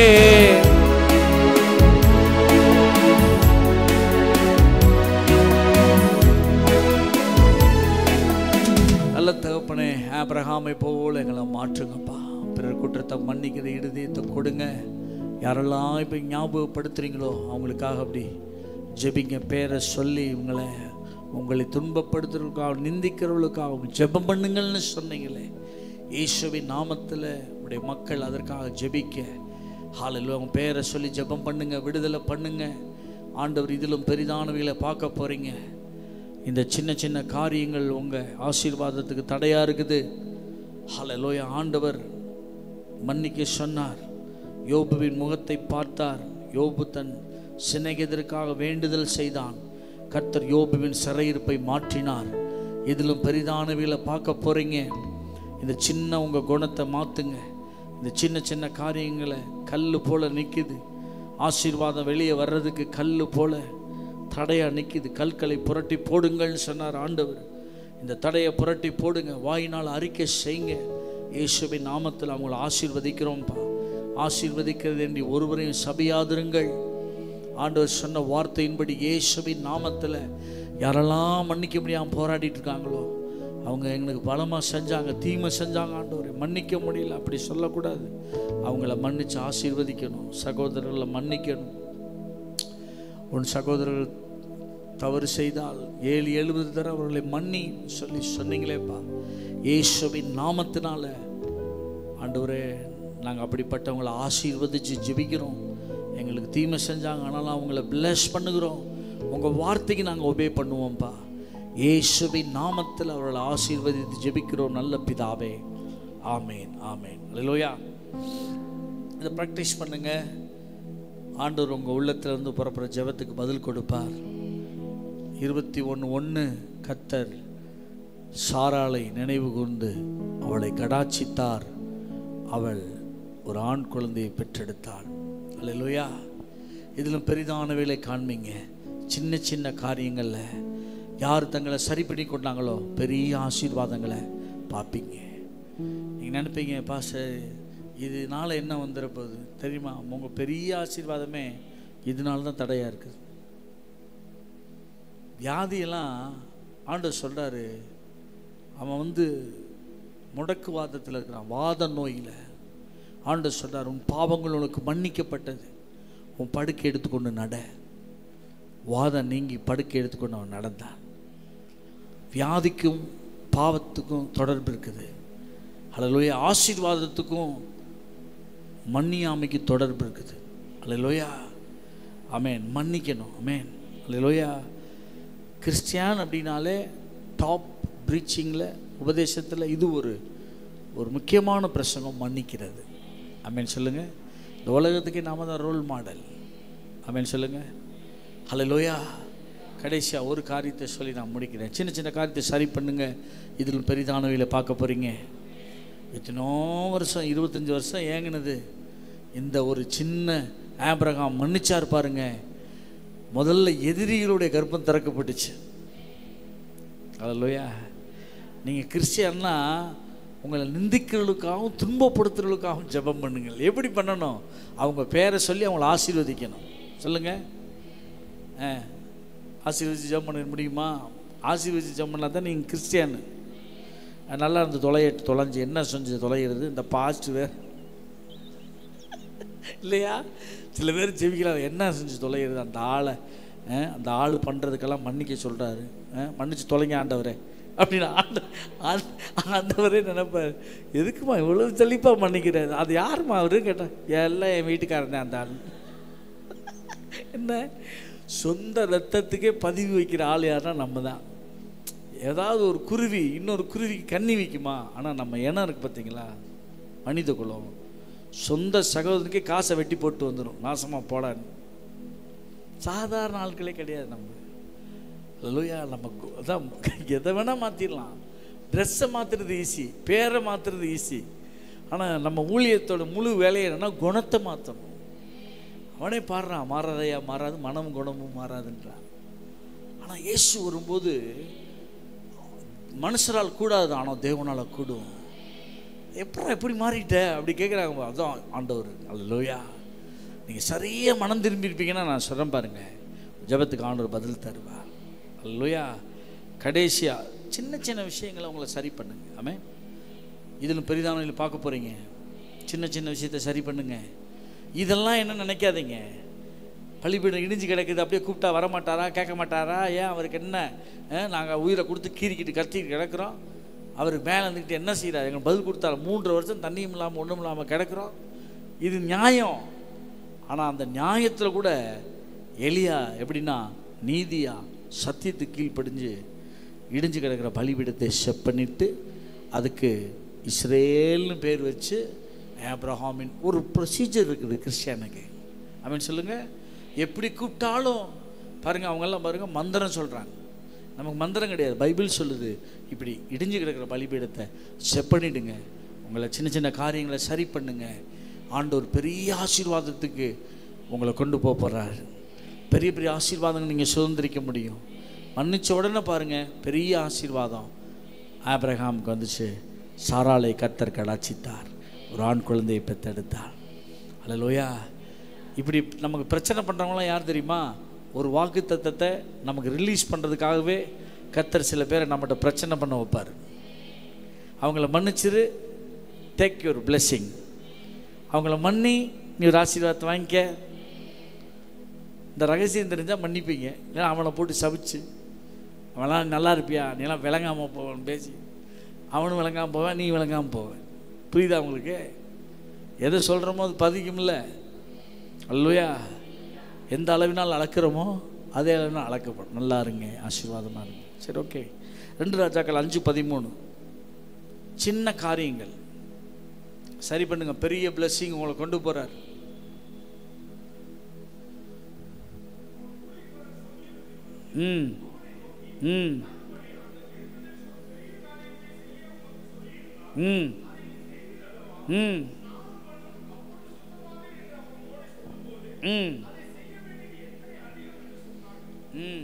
Speaker 1: நல்ல தகப்பனே ஆபிரகாமை போல எங்களை மாற்றுங்கப்பா பிறர் குற்றத்தை மன்னிக்கிற இருதயத்தை கொடுங்க யாரெல்லாம் இப்போ ஞாபகப்படுத்துறீங்களோ அவங்களுக்காக அப்படி ஜெபிங்க பேரை சொல்லி இவங்களை உங்களை துன்பப்படுத்துறதுக்காக நிந்திக்கிறவர்களுக்காக ஜெபம் பண்ணுங்கள்னு சொன்னீங்களே இயேசுவின் நாமத்தில் உடைய மக்கள் அதற்காக ஜெபிக்க ஹாலில் அவங்க பேரை சொல்லி ஜெபம் பண்ணுங்க விடுதலை பண்ணுங்க ஆண்டவர் இதிலும் பெரிதானவைகளை பார்க்க போறீங்க இந்த சின்ன சின்ன காரியங்கள் உங்கள் ஆசீர்வாதத்துக்கு தடையாக இருக்குது ஹalleluya ஆண்டவர் மன்னிக்க சொன்னார் யோபுவின் முகத்தை பார்த்தார் யோபு தன் சிநேகிதருக்காக வேண்டுதல் செய்தான் கர்த்தர் யோபுவின் சிறையிருப்பை மாற்றினார் இதிலும் பெரிதானவைகளை பார்க்க போகிறீங்க இந்த சின்ன உங்கள் குணத்தை மாற்றுங்க இந்த சின்ன சின்ன காரியங்களை கல் போல் நிற்குது ஆசீர்வாதம் வெளியே வர்றதுக்கு கல் போல தடையாக நிற்கிது கற்களை புரட்டி போடுங்கள்னு சொன்னார் ஆண்டவர் இந்த தடையை புரட்டி போடுங்க வாயினால் அறிக்கை செய்யுங்க இயேசுவின் நாமத்தில் அவங்கள ஆசீர்வதிக்கிறோம்ப்பா ஆசீர்வதிக்கிறது என்று ஒருவரையும் சபையாதிருங்கள் ஆண்டவர் சொன்ன வார்த்தையின்படி இயேசுவின் நாமத்தில் யாரெல்லாம் மன்னிக்க முடியாமல் போராடிட்டு இருக்காங்களோ அவங்க எங்களுக்கு பலமாக செஞ்சாங்க தீமை செஞ்சாங்க ஆண்டவரை மன்னிக்க முடியல அப்படி சொல்லக்கூடாது அவங்கள மன்னித்து ஆசீர்வதிக்கணும் சகோதரர்களை மன்னிக்கணும் உன் சகோதரர்கள் தவறு செய்தால் ஏழு எழுபது தர அவர்களை மன்னி சொல்லி சொன்னீங்களேப்பா இயேசுவின் நாமத்தினால ஆண்டவரே நாங்கள் அப்படிப்பட்டவங்களை ஆசீர்வதித்து ஜெபிக்கிறோம் எங்களுக்கு தீமை செஞ்சாங்க ஆனாலும் அவங்கள bless பண்ணுகிறோம் உங்கள் வார்த்தைக்கு நாங்கள் ஒபே பண்ணுவோம்ப்பா இயேசுவின் நாமத்தில் அவர்களை ஆசீர்வதித்து ஜெபிக்கிறோம் நல்ல பிதாவே ஆமேன் ஆமேன் அல்லேலூயா இதை ப்ராக்டிஸ் பண்ணுங்க ஆண்டவர் உங்கள் உள்ளத்திலிருந்து புறப்படுற ஜெபத்துக்கு பதில் கொடுப்பார் இருபத்தி ஒன்று ஒன்று கத்தர் சாராளை நினைவு கூர்ந்து அவளை கடாட்சித்தார் அவள் ஒரு ஆண் குழந்தையை பெற்றெடுத்தாள் அல்லேலூயா இதிலும் பெரிதானவைகளை காண்பீங்க சின்ன சின்ன காரியங்களில் யார் தங்களை சரி பண்ணி கொண்டாங்களோ பெரிய ஆசீர்வாதங்களை பார்ப்பீங்க நீங்கள் நினைப்பீங்க பாச இதனால என்ன வந்துட போகுது தெரியுமா உங்கள் பெரிய ஆசீர்வாதமே இதனால தான் தடையாக இருக்குது வியாதியெல்லாம் ஆண்டவர் சொல்கிறாரு அவன் வந்து முடக்குவாதத்தில் இருக்கிறான் வாத நோயில் ஆண்டவர் சொல்றார் உன் பாவங்கள் உனக்கு மன்னிக்கப்பட்டது உன் படுக்கை எடுத்துக்கொண்டு நட வாதம் நீங்கி படுக்கை எடுத்துக்கொண்டு அவன் நடந்தான் வியாதிக்கும் பாவத்துக்கும் தொடர்பு இருக்குது அல்லையா ஆசீர்வாதத்துக்கும் மன்னியாமைக்கு தொடர்பு இருக்குது அல்லையா அமேன் மன்னிக்கணும் அமேன் அல்லையா கிறிஸ்டியான் அப்படின்னாலே டாப் ப்ரீச்சிங்கில் உபதேசத்தில் இது ஒரு ஒரு முக்கியமான பிரசங்கம் மன்னிக்கிறது அமேன் சொல்லுங்கள் இந்த உலகத்துக்கே நாம தான் ரோல் மாடல் அமேன் சொல்லுங்கள் ஹலலோயா கடைசியாக ஒரு காரியத்தை சொல்லி நான் முடிக்கிறேன் சின்ன சின்ன காரியத்தை சரி பண்ணுங்க இதில் பெரிதானவையில் பார்க்க போகிறீங்க எத்தனோ வருஷம் இருபத்தஞ்சி வருஷம் ஏங்கினது இந்த ஒரு சின்ன ஆபிரகாம் மன்னிச்சார் பாருங்க முதல்ல எதிரிகளுடைய கர்ப்பம் திறக்கப்பட்டுச்சு ஹalleluya நீங்கள் கிறிஸ்டியன்னா உங்களை நிந்திக்கிறவர்களுக்காகவும் துன்பப்படுத்துறவர்களுக்காகவும் ஜெபம் பண்ணுங்கள் எப்படி பண்ணணும் அவங்க பேரை சொல்லி அவங்கள ஆசீர்வதிக்கணும் சொல்லுங்க ஆ ஆசீர்வதிச்சு ஜெபம் பண்ண முடியுமா ஆசீர்வதிச்சு ஜெபம் பண்ணால் தான் நீங்கள் கிறிஸ்டியானு அது நல்லா இருந்து தொலைய தொலைஞ்சு என்ன செஞ்சு தொலைகிறது இந்த பாஸ்ட் வேறு இல்லையா சில பேர் ஜெபிக்கிறாங்க என்ன செஞ்சு தொலைகிறது அந்த ஆளை அஹ், அந்த ஆள் பண்ணுறதுக்கெல்லாம் மன்னிக்க சொல்கிறாரு மன்னிச்சு தொலைங்க ஆண்டவரே அப்படின்னு ஆண்ட ஆண்ட- ஆண்டவரே நினைப்பார் எதுக்குமா இவ்வளோ தெளிப்பாக மன்னிக்கிறாரு அது யாரும்மா அவரு கேட்டேன் எல்லாம் என் வீட்டுக்காரன் தான் அந்த ஆள் என்ன சொந்த ரத்தத்துக்கே பதிவு வைக்கிற ஆள் யாருன்னா நம்ம தான் ஏதாவது ஒரு குருவி இன்னொரு குருவிக்கு கண்ணி வைக்குமா ஆனால் நம்ம இனம் இருக்கு பார்த்தீங்களா மனித குலம் சொந்த சகோதரனுக்கே காசை வெட்டி போட்டு வந்துடும் நாசமாக போடான்னு சாதாரண ஆட்களே கிடையாது நம்ம லூயா நமக்கு அதான் எதை வேணால் மாற்றிடலாம் ட்ரெஸ்ஸை மாற்றுறது ஈஸி பேரை மாற்றுறது ஈஸி ஆனால் நம்ம ஊழியத்தோட முழு வேலையை என்னன்னா குணத்தை மாற்றணும் அவனே பாடுறான் மாறாதையா மாறாது மனமும் குணமும் மாறாதுன்றான் ஆனால் இயேசு வரும்போது மனுஷரால் கூடாது ஆனால் தேவனால் கூடும் எப்போ எப்படி மாறிட்ட அப்படி கேட்குறாங்க அதான் ஆண்டவர் அல்லையா நீங்கள் சரியாக மனம் திரும்பியிருப்பீங்கன்னா நான் சொல்கிறேன் பாருங்க ஜெபத்துக்கு ஆண்டவர் பதில் தருவா அல்லையா கடைசியாக சின்ன சின்ன விஷயங்களை உங்களை சரி பண்ணுங்க ஆமே இதில் பெரிதானில் பார்க்க போகிறீங்க சின்ன சின்ன விஷயத்தை சரி பண்ணுங்க இதெல்லாம் என்ன நினைக்காதீங்க பள்ளிப்பீடம் இடிஞ்சு கிடக்குது அப்படியே கூப்பிட்டா வர மாட்டாரா கேட்க மாட்டாரா ஏன் அவருக்கு என்ன நாங்கள் உயிரை கொடுத்து கீறிக்கிட்டு கத்திக்கிட்டு கிடக்குறோம் அவருக்கு மேலே இருந்துக்கிட்டு என்ன செய்கிறார் எங்களுக்கு பதில் கொடுத்தாரு மூன்று வருஷம் தண்ணியும் இல்லாமல் ஒன்றும் இல்லாமல் கிடக்குறோம் இது நியாயம் ஆனால் அந்த நியாயத்தில் கூட எலியா எப்படின்னா நீதியா சத்தியத்துக்கு கீழ்ப்படிஞ்சு இடிஞ்சு கிடக்கிற பலிபீடத்தை செப் பண்ணிட்டு அதுக்கு இஸ்ரேல்னு பேர் வச்சு ஆப்ரஹாமின் ஒரு ப்ரொசீஜர் இருக்குது கிறிஸ்டியானுக்கு அவன் சொல்லுங்கள் எப்படி கூப்பிட்டாலும் பாருங்கள் அவங்கெல்லாம் பாருங்கள் மந்திரம் சொல்கிறாங்க நமக்கு மந்திரம் கிடையாது பைபிள் சொல்லுது இப்படி இடிஞ்சு கிடக்கிற பலிபீடத்தை செப் பண்ணிடுங்க உங்களை சின்ன சின்ன காரியங்களை சரி பண்ணுங்க ஆண்டவர் பெரிய ஆசீர்வாதத்துக்கு உங்களை கொண்டு போக போகிறாரு பெரிய பெரிய ஆசீர்வாதங்கள் நீங்கள் சுதந்திரிக்க முடியும் மன்னிச்ச உடனே பாருங்கள் பெரிய ஆசீர்வாதம் ஆப்ரஹாமுக்கு வந்துச்சு சாராளை கத்தர் கடாச்சித்தார் ஒரு ஆண் குழந்தையை பெற்றெடுத்தார் அல்லலோயா இப்படி நமக்கு பிரச்சனை பண்ணுறவங்களாம் யார் தெரியுமா ஒரு வாக்கு தத்தத்தை நமக்கு ரிலீஸ் பண்ணுறதுக்காகவே கத்தர் சில பேரை நம்மகிட்ட பிரச்சனை பண்ண வைப்பார் அவங்கள மன்னிச்சிரு டேக் யுவர் பிளெஸ்ஸிங் அவங்கள மன்னி நீ ஒரு ஆசீர்வாதத்தை வாங்கிக்க இந்த ரகசியம் தெரிஞ்சால் மன்னிப்பீங்க இல்லைன்னா அவனை போட்டு சபிச்சு அவன்லாம் நல்லா இருப்பியா நீலாம் விளங்காமல் போவான்னு பேசி அவனும் விளங்காமல் போவேன் நீ விளங்காமல் போவேன் புரியுதா உங்களுக்கு எதை சொல்கிறோமோ அது பதிக்கும்ல அல்லையா எந்த அளவினால் அளக்கிறோமோ அதே அளவினால் அளக்கப்படும் நல்லா இருங்க ஆசீர்வாதமாக இருங்க சரி ஓகே ரெண்டு ராஜாக்கள் அஞ்சு பதிமூணு சின்ன காரியங்கள் சரி பண்ணுங்க பெரிய பிளஸ்ஸிங் உங்களை கொண்டு போகிறார் ம் ம் ம் ம் ம் ம்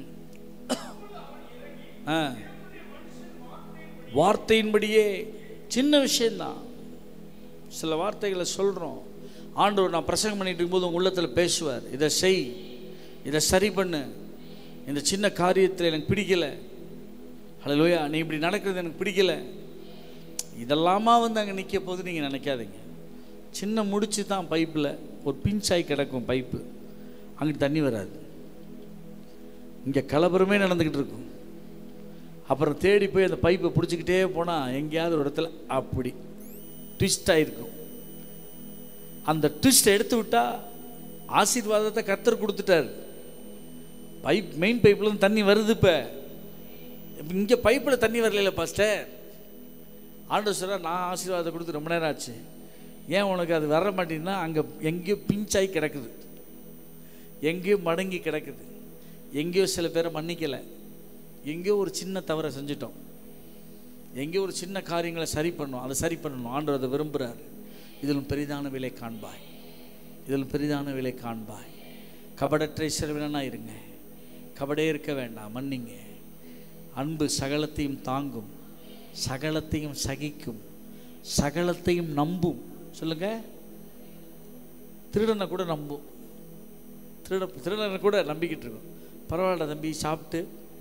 Speaker 1: ஆ வார்த்தையின்படியே சின்ன விஷயந்தான் சில வார்த்தைகளை சொல்கிறோம் ஆண்டவர் நான் பிரசங்கம் பண்ணிட்டு இருக்கும்போது உங்கள் உள்ளத்தில் பேசுவார் இதை செய் இதை சரி பண்ணு இந்த சின்ன காரியத்தில் எனக்கு பிடிக்கலை ஹலோயா நீ இப்படி நடக்கிறது எனக்கு பிடிக்கலை இதெல்லாமா வந்து அங்கே நிற்க போது நீங்கள் நினைக்காதீங்க சின்ன முடிச்சு தான் பைப்பில் ஒரு பிஞ்சாய் கிடக்கும் பைப்பு அங்கிட்டு தண்ணி வராது இங்கே கலபரமே நடந்துக்கிட்டு இருக்கும் அப்புறம் தேடி போய் அந்த பைப்பை பிடிச்சிக்கிட்டே போனால் எங்கேயாவது ஒரு இடத்துல அப்படி ட்விஸ்ட் ஆகிருக்கும் அந்த ட்விஸ்ட் எடுத்து விட்டால் ஆசீர்வாதத்தை கத்தர் கொடுத்துட்டார் பைப் மெயின் பைப்பில் தண்ணி வருது இப்போ இங்கே பைப்பில் தண்ணி வரல பாஸ்டர் ஆண்டு சொல்கிறார் நான் ஆசீர்வாதத்தை கொடுத்து ரொம்ப நேரம் ஆச்சு ஏன் உனக்கு அது வர மாட்டேங்குதுன்னா அங்கே எங்கேயோ பிஞ்சாகி கிடக்குது எங்கேயோ மடங்கி கிடக்குது எங்கேயோ சில பேரை மன்னிக்கலை எங்கேயோ ஒரு சின்ன தவறை செஞ்சிட்டோம் எங்கேயோ ஒரு சின்ன காரியங்களை சரி பண்ணணும் அதை சரி பண்ணணும் ஆண்டவர் அதை விரும்புகிறார் இதிலும் பெரிதான விலை காண்பாய் இதிலும் பெரிதான விலை காண்பாய் கபடற்றை செலவினா இருங்க கபடே இருக்க வேண்டாம் மன்னிங்க அன்பு சகலத்தையும் தாங்கும் சகலத்தையும் சகிக்கும் சகலத்தையும் நம்பும் சொல்லுங்க திருடனை கூட நம்பும் திருட திருடனை கூட நம்பிக்கிட்டு இருக்கும் பரவாயில்ல தம்பி சாப்பிட்டு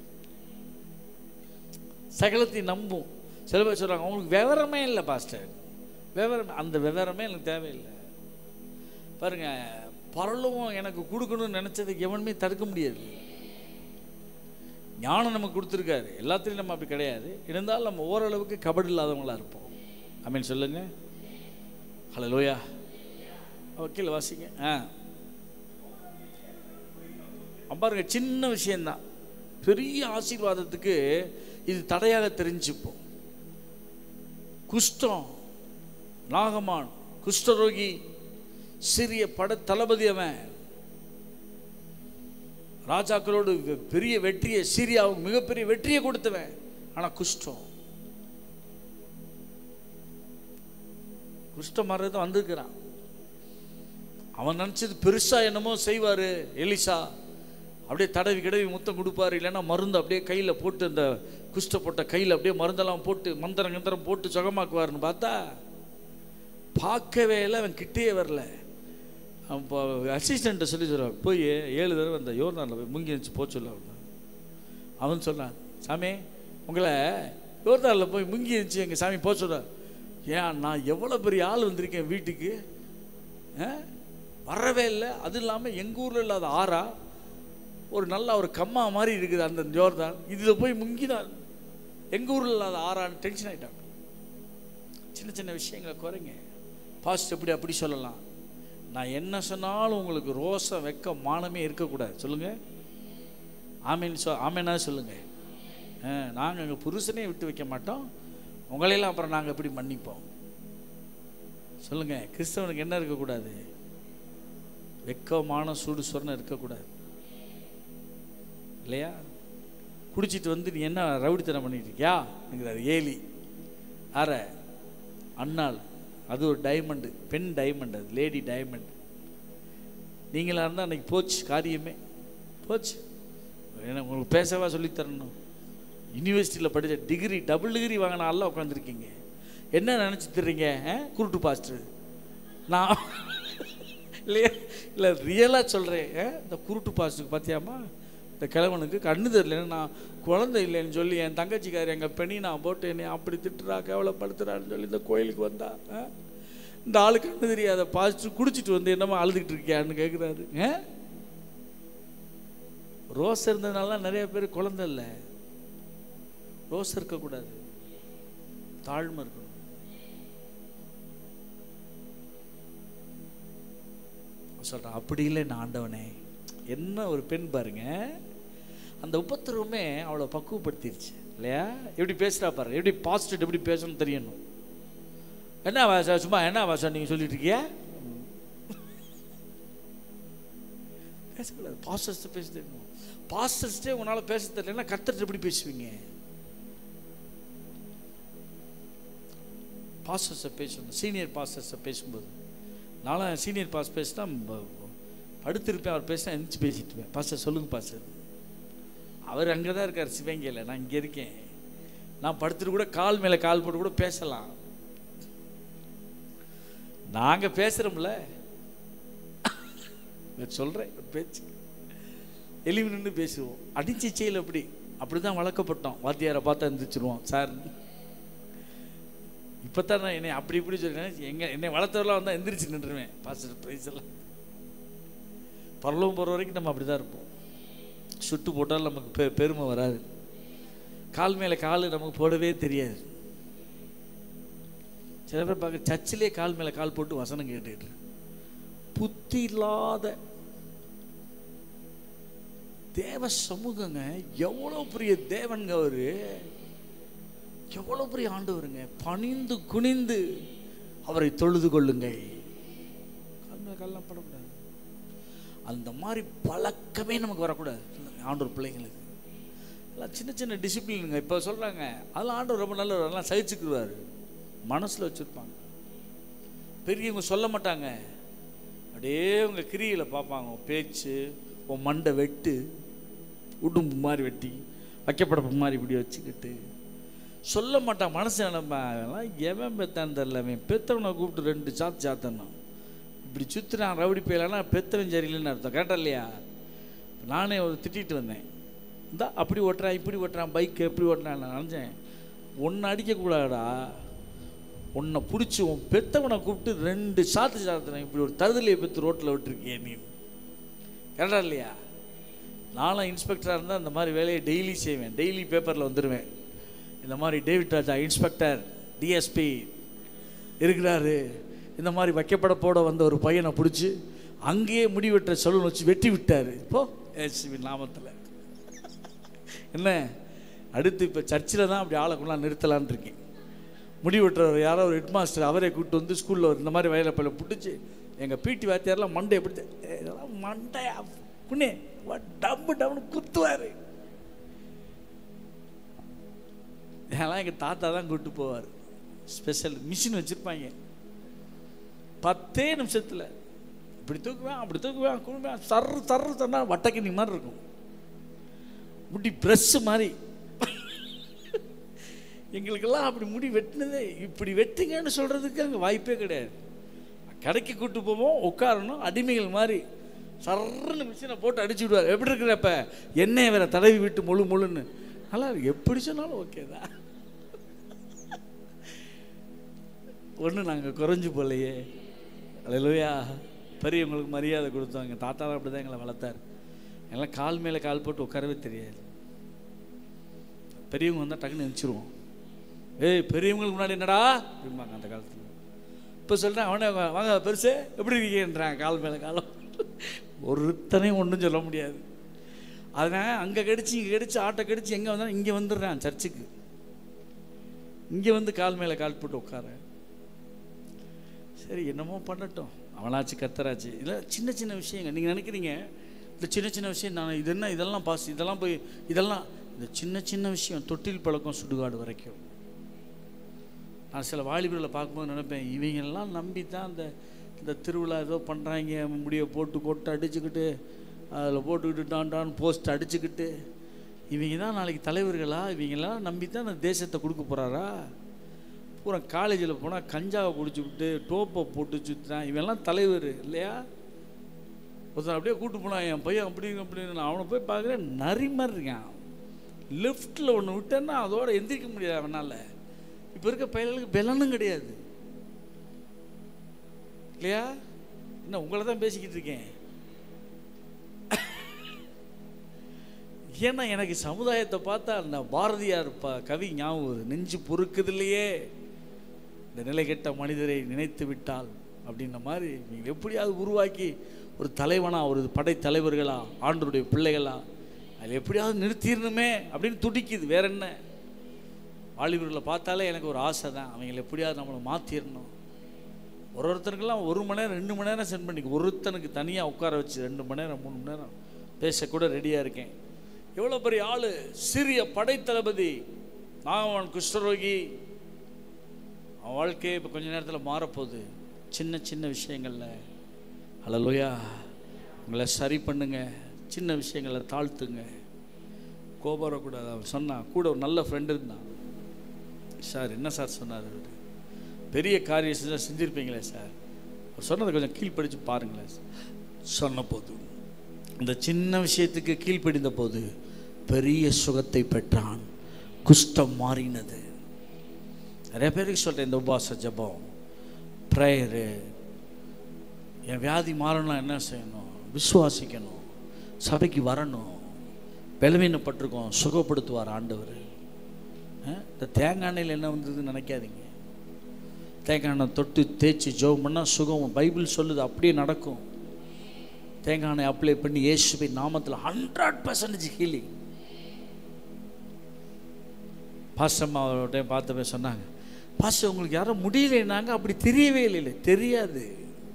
Speaker 1: சகலத்தையும் நம்பும் சில பேர் சொல்கிறாங்க அவங்களுக்கு விவரமே இல்லை பாஸ்டர் விவரம் அந்த விவரமே எனக்கு தேவையில்லை பாருங்க பரலவும் எனக்கு கொடுக்கணும்னு நினச்சதுக்கு எவனுமே தடுக்க முடியாது ஞானம் நமக்கு கொடுத்துருக்காரு எல்லாத்துலேயும் நம்ம அப்படி கிடையாது இருந்தாலும் நம்ம ஓரளவுக்கு கபடி இல்லாதவங்களா இருப்போம் அமீன் சொல்லுங்க ஹலோ லோயா வக்கீல் வாசிங்க ஆ பாருங்க சின்ன விஷயந்தான் பெரிய ஆசீர்வாதத்துக்கு இது தடையாக தெரிஞ்சுப்போம் குஷ்டம் நாகமான் குஷ்டரோகி சிறிய பட தளபதி அவன் ராஜாக்களோடு பெரிய வெற்றியை சீரியாவுக்கு மிகப்பெரிய வெற்றியை கொடுத்தவன் ஆனா குஷ்டம் குஷ்டம் மாதிரி தான் வந்திருக்கிறான் அவன் நினச்சது பெருசா என்னமோ செய்வாரு எலிசா அப்படியே தடவி கிடவி முத்தம் கொடுப்பாரு இல்லைன்னா மருந்து அப்படியே கையில் போட்டு அந்த குஷ்ட போட்ட கையில் அப்படியே மருந்தெல்லாம் போட்டு மந்திரம் கந்திரம் போட்டு சுகமாக்குவாருன்னு பார்த்தா பார்க்கவே இல்லை அவன் கிட்டேயே வரல அவன் இப்போ அசிஸ்டண்ட்டை சொல்லி சொல்லுவான் போய் ஏழு தடவை அந்த யோர்தானில் போய் முங்கி வச்சு போக சொல்ல அவன் அவன் சொன்னான் சாமி உங்களை யோர்தானில் போய் முங்கி இருந்துச்சு எங்கள் சாமி போக சொல்ற ஏன் நான் எவ்வளோ பெரிய ஆள் வந்திருக்கேன் வீட்டுக்கு ஆ? வரவே இல்லை அது இல்லாமல் எங்கள் ஊரில் இல்லாத ஆறா ஒரு நல்ல ஒரு கம்மா மாதிரி இருக்குது அந்த ஜோர்தான் இதில் போய் முங்கிதான் எங்கள் ஊரில் இல்லாத ஆறான்னு டென்ஷன் ஆகிட்டாங்க சின்ன சின்ன விஷயங்களை குறைங்க பாஸ்ட் எப்படி அப்படி சொல்லலாம் நான் என்ன சொன்னாலும் உங்களுக்கு ரோசம் வெக்க மானமே இருக்கக்கூடாது சொல்லுங்க ஆமீன் சொ ஆமேனா சொல்லுங்க நாங்கள் எங்கள் புருஷனே விட்டு வைக்க மாட்டோம் உங்களையெல்லாம் அப்புறம் நாங்கள் எப்படி மன்னிப்போம் சொல்லுங்க கிறிஸ்தவனுக்கு என்ன இருக்கக்கூடாது வெக்கமான சூடு சொரணம் இருக்கக்கூடாது இல்லையா குடிச்சிட்டு வந்து நீ என்ன ரவுடித்தனம் பண்ணிட்டு இருக்கியா என்கிறார் ஏலி அற அண்ணாள் அது ஒரு டைமண்டு பெண் டைமண்ட் அது லேடி டைமண்ட் நீங்களா இருந்தால் அன்னைக்கு போச்சு காரியமே போச்சு என்ன உங்களுக்கு பேசவா சொல்லித் தரணும் யூனிவர்சிட்டியில் படித்த டிகிரி டபுள் டிகிரி வாங்கின ஆள்லாம் உட்காந்துருக்கீங்க என்ன நினச்சி தர்றீங்க ஆ? குருட்டு பாஸ்டர் நான் இல்லையா இல்லை ரியலாக சொல்கிறேன் இந்த குருட்டு பாஸ்டருக்கு பார்த்தியாமா இந்த கிழவனுக்கு கண்ணு தெரியலன்னு நான் குழந்தை இல்லைன்னு சொல்லி என் தங்கச்சிக்காரி எங்கள் பெண்ணி நான் போட்டு என்னை அப்படி திட்டுறா கேவலப்படுத்துறான்னு சொல்லி இந்த கோயிலுக்கு வந்தா ஆ? இந்த ஆளு கண்ணு தெரியாத பாஸ்டர் குடிச்சிட்டு வந்து என்னமா அழுதுகிட்டு இருக்கியான்னு கேட்குறாரு ஆ ரோஸ் இருந்ததுனால நிறைய பேர் குழந்தை இல்லை ரோஸ் இருக்கக்கூடாது தாழ்மை இருக்கணும் சொல்கிறேன் அப்படி இல்லை நான் ஆண்டவனே என்ன ஒரு பெண் பாருங்க அந்த உபத்திரவமே அவளை பக்குவப்படுத்திருச்சு இல்லையா எப்படி பேசுகிறா பாருங்க எப்படி பாசிட்டிவ் எப்படி பேசணும்னு தெரியணும் என்ன வாசா சும்மா என்ன வாசா நீங்கள் சொல்லிட்டு இருக்கியா பேசக்கூடாது பாஸ்டர்ஸ்ட்டு பேச தெரியணும் பாஸ்டர்ஸ்ட்டே உங்களால் பேச தெரியலன்னா கத்தர்கிட்ட எப்படி பேசுவீங்க பாஸ்டர்ஸை பேசணும் சீனியர் பாஸ்டர்ஸை பேசும்போது நானும் சீனியர் பாஸ் பேசினா ப- படுத்திருப்பேன் அவர் பேசினா எந்திரிச்சு பேசிட்டு இருப்பேன் பாஸ்டர் சொல்லுங்க பாஸ்டர் அவர் அங்கே தான் இருக்கார் சிவகங்கையில் நான் இங்கே இருக்கேன் நான் படுத்துட்டு கூட கால் மேலே கால் போட்டு கூட பேசலாம் நாங்கள் பேசுகிறோம்ல நான் சொல்கிறேன் பேச்சு எளிவு நின்று பேசுவோம் அடிச்சு செயல் அப்படி அப்படி தான் வளர்க்கப்பட்டோம் வாத்தியாரை பார்த்தா எந்திரிச்சிருவோம் சார் இப்போ தான் நான் என்னை அப்படி இப்படி சொல்றேன் எங்க என்னை வளர்த்தவரெல்லாம் வந்தால் எந்திரிச்சு நின்றுவேன் பாஸ்டர் ப்ரைஸ் எல்லாம் பரலவும் போகிற வரைக்கும் நம்ம அப்படி தான் இருப்போம் சுட்டு போட்டாலும் நமக்கு பெ பெருமை வராது கால் மேலே கால் நமக்கு போடவே தெரியாது சில பேர் பார்க்க சர்ச்சிலே கால் மேலே கால் போட்டு வசனம் கேட்டுக்கிட்டு புத்தி இல்லாத தேவ சமூகங்க எவ்வளோ பெரிய தேவன்ங்க அவரு எவ்வளோ பெரிய ஆண்டவருங்க பணிந்து குனிந்து அவரை தொழுது கொள்ளுங்கள் கால் மேல கால்லாம் படக்கூடாது அந்த மாதிரி பழக்கமே நமக்கு வரக்கூடாது ஆண்டவர் பிள்ளைங்களுக்கு எல்லாம் சின்ன சின்ன டிசிப்ளினுங்க இப்போ சொல்கிறாங்க அதெல்லாம் ஆண்டவர் ரொம்ப நல்லவர் அதெல்லாம் சகிச்சுக்குருவார் மனசில் வச்சுருப்பாங்க பெரியவங்க சொல்ல மாட்டாங்க அப்படியே உங்கள் கிரியில் பார்ப்பாங்க உன் பேச்சு உன் மண்டை வெட்டு உடும்பு மாதிரி வெட்டி வைக்கப்படப்பு மாதிரி இப்படி வச்சுக்கிட்டு சொல்ல மாட்டான் மனசு நினைப்பா அதெல்லாம் எவன் பெத்தான் தெரில அவன் பெத்தவனை கூப்பிட்டு ரெண்டு சாத்து சாத்தணும் இப்படி சுற்றுறான் ரவுடி போயிடலான்னா பெத்தவன் சரியில்லைன்னு அர்த்தம் கேட்டா இல்லையா நானே ஒரு திட்டிட்டு வந்தேன் இந்தா அப்படி ஓட்டுறான் இப்படி ஓட்டுறான் பைக் எப்படி ஓட்டுறான் நான் நினச்சேன் ஒன்று அடிக்கக்கூடாதா உன்னை பிடிச்சி உன் பெத்தவனை கூப்பிட்டு ரெண்டு சாத்து சாத்துறேன் இப்படி ஒரு தருதலையை பெற்று ரோட்டில் விட்டுருக்கியே நீ கரெக்டா இல்லையா நானும் இன்ஸ்பெக்டராக இருந்தால் இந்த மாதிரி வேலையை டெய்லி செய்வேன் டெய்லி பேப்பரில் வந்துடுவேன் இந்த மாதிரி டேவிட் ராஜா இன்ஸ்பெக்டர் டிஎஸ்பி இருக்கிறாரு இந்த மாதிரி வைக்கப்பட போட வந்த ஒரு பையனை பிடிச்சி அங்கேயே முடி வெட்டுற சலூன் வச்சு வெட்டி விட்டார் இப்போ ஏசுவி நாமத்தில் என்ன அடுத்து இப்போ சர்ச்சில் தான் அப்படி ஆளை கொண்டா நிறுத்தலான்னு இருக்கேன் முடி வெட்டுறவர் யாரோ ஒரு ஹெட் மாஸ்டர் அவரே கூப்பிட்டு வந்து ஸ்கூலில் இந்த மாதிரி வயலை பையில பிடிச்சி எங்கள் பிடி வாத்தியாரெலாம் மண்டை எப்படி தெ- ஏய், இதெல்லாம் மண்டையா புண்ணே டம்மு டம்னு குத்துவார் இதெல்லாம் எங்கள் தாத்தா தான் கூப்பிட்டு போவார் ஸ்பெஷல் மிஷின் வச்சுருப்பாங்க பத்தே நிமிஷத்தில் இப்படி தூக்குவேன் அப்படி தூக்குவேன் குழுவேன் சர்ரு சர்ரு சொன்னா வட்டக்கிண்ணி மாதிரி இருக்கும் முடி ப்ரெஸ்ஸு மாதிரி எங்களுக்கெல்லாம் அப்படி முடி வெட்டினதே இப்படி வெட்டுங்கன்னு சொல்கிறதுக்கு அங்கே வாய்ப்பே கிடையாது கடைக்கு கூட்டு போவோம் உட்காரணும் அடிமைகள் மாதிரி சர்ன்னு மிஷினை போட்டு அடிச்சு விடுவார் எப்படி இருக்கிறப்ப எண்ணெயை வேற தடவி விட்டு முழு முழுன்னு நல்லா இருக்கு எப்படி சொன்னாலும் ஓகே தான் ஒன்று நாங்கள் குறைஞ்சு போலையே அல்லையா பெரியவங்களுக்கு மரியாதை கொடுத்தோம் எங்கள் தாத்தா அப்படி தான் எங்களை வளர்த்தார் எல்லாம் கால் மேலே கால் போட்டு உட்காரவே தெரியாது பெரியவங்க வந்தால் டக்குன்னு நினச்சிருவோம் ஏய் பெரியவங்களுக்கு முன்னாடி என்னடா அப்படிம்பாங்க அந்த காலத்தில் இப்போ சொல்கிறேன் அவனே வா- வாங்க பெருசு எப்படி இருக்கீங்கன்றான் கால் மேலே காலம் ஒருத்தனையும் ஒன்றும் சொல்ல முடியாது அதனால் அங்கே கடிச்சு இங்கே கடிச்சு ஆட்டை கடிச்சு எங்கே வந்தாலும் இங்கே வந்துடுறான் சர்ச்சுக்கு இங்கே வந்து கால் மேலே கால் போட்டு உட்கார சரி என்னமோ பண்ணட்டும் அவனாச்சு கத்தராச்சு இல்லை சின்ன சின்ன விஷயங்கள் நீங்கள் நினைக்கிறீங்க இந்த சின்ன சின்ன விஷயம் நான் இது என்ன இதெல்லாம் பாஸ் இதெல்லாம் போய் இதெல்லாம் இந்த சின்ன சின்ன விஷயம் தொட்டில் பழக்கம் சுடுகாடு வரைக்கும் நான் சில வாலிபர்களை பார்க்கும்போது நினைப்பேன் இவங்கெல்லாம் நம்பி தான் இந்த இந்த திருவிழா ஏதோ பண்ணுறாங்க முடியை போட்டு கொட்டை அடிச்சுக்கிட்டு அதில் போட்டுக்கிட்டு டான் டான் போஸ்ட் அடிச்சுக்கிட்டு இவங்க தான் நாளைக்கு தலைவர்களா இவங்கெல்லாம் நம்பி தான் இந்த தேசத்தை கொடுக்க போகிறாரா பூரா காலேஜில் போனால் கஞ்சாவை குடிச்சுக்கிட்டு டோப்பை போட்டு சுற்றுறான் இவெல்லாம் தலைவர் இல்லையா ஒருத்தன் அப்படியே கூட்டு போனான் என் பையன் அப்படி அப்படின்னு நான் அவனை போய் பார்க்குறேன் நரி மாதிரி இருக்கான் லெஃப்ட்டில் ஒன்று விட்டேன்னா அதோட எந்திரிக்க முடியாது அவனால் இப்போ இருக்க பையன்களுக்கு பலனும் கிடையாது இல்லையா என்ன உங்களை தான் பேசிக்கிட்டு இருக்கேன் ஏன்னா எனக்கு சமுதாயத்தை பார்த்தா அந்த பாரதியார் ப கவி ஞாபகம் வருது நெஞ்சு பொறுக்குது இல்லையே இந்த நிலை கெட்ட மனிதரை நினைத்து விட்டால் அப்படின்ற மாதிரி நீங்கள் எப்படியாவது உருவாக்கி ஒரு தலைவனா ஒரு படை தலைவர்களா ஆண்டருடைய பிள்ளைகளா அதில் எப்படியாவது நிறுத்திடணுமே அப்படின்னு துடிக்குது வேற என்ன வாலிபர்களை பார்த்தாலே எனக்கு ஒரு ஆசை தான் அவங்களை எப்படியாவது நம்மளை மாற்றிடணும் ஒரு ஒருத்தருக்கெல்லாம் ஒரு மணி நேரம் ரெண்டு மணி நேரம் சென்ட் பண்ணி ஒருத்தனுக்கு தனியாக உட்கார வச்சு ரெண்டு மணி நேரம் மூணு மணி நேரம் பேசக்கூட ரெடியாக இருக்கேன் எவ்வளோ பெரிய ஆள் சிறிய படைத்தளபதி நாகவன் குஷ்டரோகி அவன் வாழ்க்கையே இப்போ கொஞ்ச நேரத்தில் மாறப்போகுது சின்ன சின்ன விஷயங்களில் ஹalleluya உங்களை சரி பண்ணுங்க சின்ன விஷயங்களை தாழ்த்துங்க கோபம் வரக்கூடாது அவன் சொன்னான் கூட ஒரு நல்ல ஃப்ரெண்டு இருந்தான் சார் என்ன சார் சொன்னார் அவரு? பெரிய காரியம் செஞ்சால் செஞ்சுருப்பீங்களே சார் அவர் சொன்னதை கொஞ்சம் கீழ்ப்படிச்சு பாருங்களேன் சொன்ன போது இந்த சின்ன விஷயத்துக்கு கீழ்ப்படிந்த போது பெரிய சுகத்தை பெற்றான் குஷ்டம் மாறினது நிறைய பேருக்கு சொல்கிறேன் இந்த உபாச ஜபம் ப்ரேயரு என் வியாதி மாறணும் என்ன செய்யணும் விசுவாசிக்கணும் சபைக்கு வரணும் பலவீனப்பட்டிருக்கோம் சுகப்படுத்துவார் ஆண்டவர் அஹ், இந்த தேங்காய் எண்ணெயில் என்ன வந்ததுன்னு நினைக்காதீங்க தேங்காய் எண்ணெய் தொட்டு தேய்ச்சி ஜெபம் பண்ணால் சுகம் பைபிள் சொல்லுது அப்படியே நடக்கும் தேங்காய் எண்ணெய் அப்ளை பண்ணி இயேசுவை நாமத்தில் ஹண்ட்ரட் பர்சன்டேஜ் ஹீலிங் பாஸ்டம்மா அவர்கிட்ட பார்த்தப்ப சொன்னாங்க பாஸ்டர் உங்களுக்கு யாரும் முடியலைன்னாங்க அப்படி தெரியவே இல்லை தெரியாது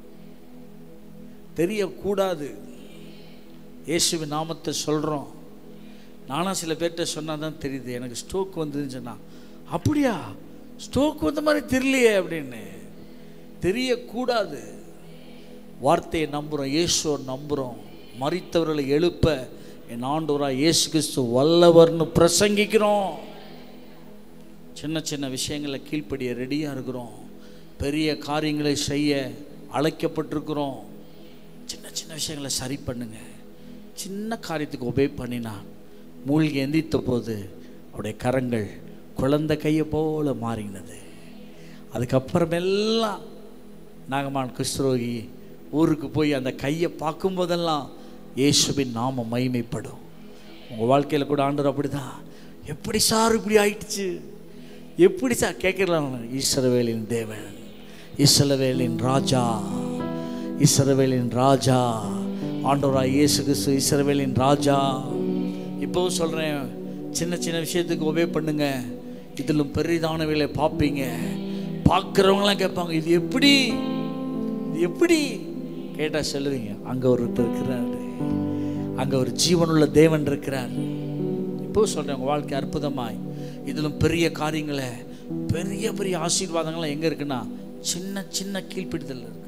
Speaker 1: தெரியக்கூடாது இயேசுவின் நாமத்தை சொல்கிறோம் நானும் சில பேர்கிட்ட சொன்னால் தான் தெரியுது எனக்கு ஸ்ட்ரோக் வந்ததுன்னு சொன்னா அப்படியா ஸ்ட்ரோக் வந்த மாதிரி தெரியலையே அப்படின்னு தெரியக்கூடாது வார்த்தையை நம்புகிறோம் இயேசுவை நம்புகிறோம் மறித்தவர்களை எழுப்ப என் ஆண்டவராக இயேசு கிறிஸ்து வல்லவர்னு பிரசங்கிக்கிறோம் சின்ன சின்ன விஷயங்களை கீழ்ப்படிய ரெடியாக இருக்கிறோம் பெரிய காரியங்களை செய்ய அழைக்கப்பட்டிருக்கிறோம் சின்ன சின்ன விஷயங்களை சரி பண்ணுங்க சின்ன காரியத்துக்கு ஒபே பண்ணினா மூழ்கி எந்திரித்த போது அவருடைய கரங்கள் குழந்தை கையை போல மாறினது அதுக்கப்புறமெல்லாம் நாகமான் கிறிஸ்துரோகி ஊருக்கு போய் அந்த கையை பார்க்கும்போதெல்லாம் இயேசுவின் நாம மகிமைப்படும் உங்கள் வாழ்க்கையில் கூட ஆண்டவர் அப்படிதான் எப்படி சார் இப்படி ஆயிடுச்சு எப்படி சார் கேட்கலாம் ஈஸ்வரவேலின் தேவன் இஸ்ரவேலின் ராஜா இஸ்ரவேலின் ராஜா ஆண்டவராய் இயேசு கிறிஸ்து இஸ்ரவேலின் ராஜா இப்போவும் சொல்கிறேன் சின்ன சின்ன விஷயத்துக்கு ஒபே பண்ணுங்க இதிலும் பெரிதானவைகளை பார்ப்பீங்க பார்க்குறவங்களாம் கேட்பாங்க இது எப்படி இது எப்படி கேட்டால் சொல்லுவீங்க அங்கே ஒருத்தர் இருக்கிறாரு அங்கே ஒரு ஜீவனுள்ள தேவன் இருக்கிறார் இப்போ சொல்கிறேன் உங்கள் வாழ்க்கை அற்புதமாய் இதிலும் பெரிய காரியங்களை பெரிய பெரிய ஆசீர்வாதங்கள்லாம் எங்கே இருக்குன்னா சின்ன சின்ன கீழ்ப்பிடிதல் இருக்கு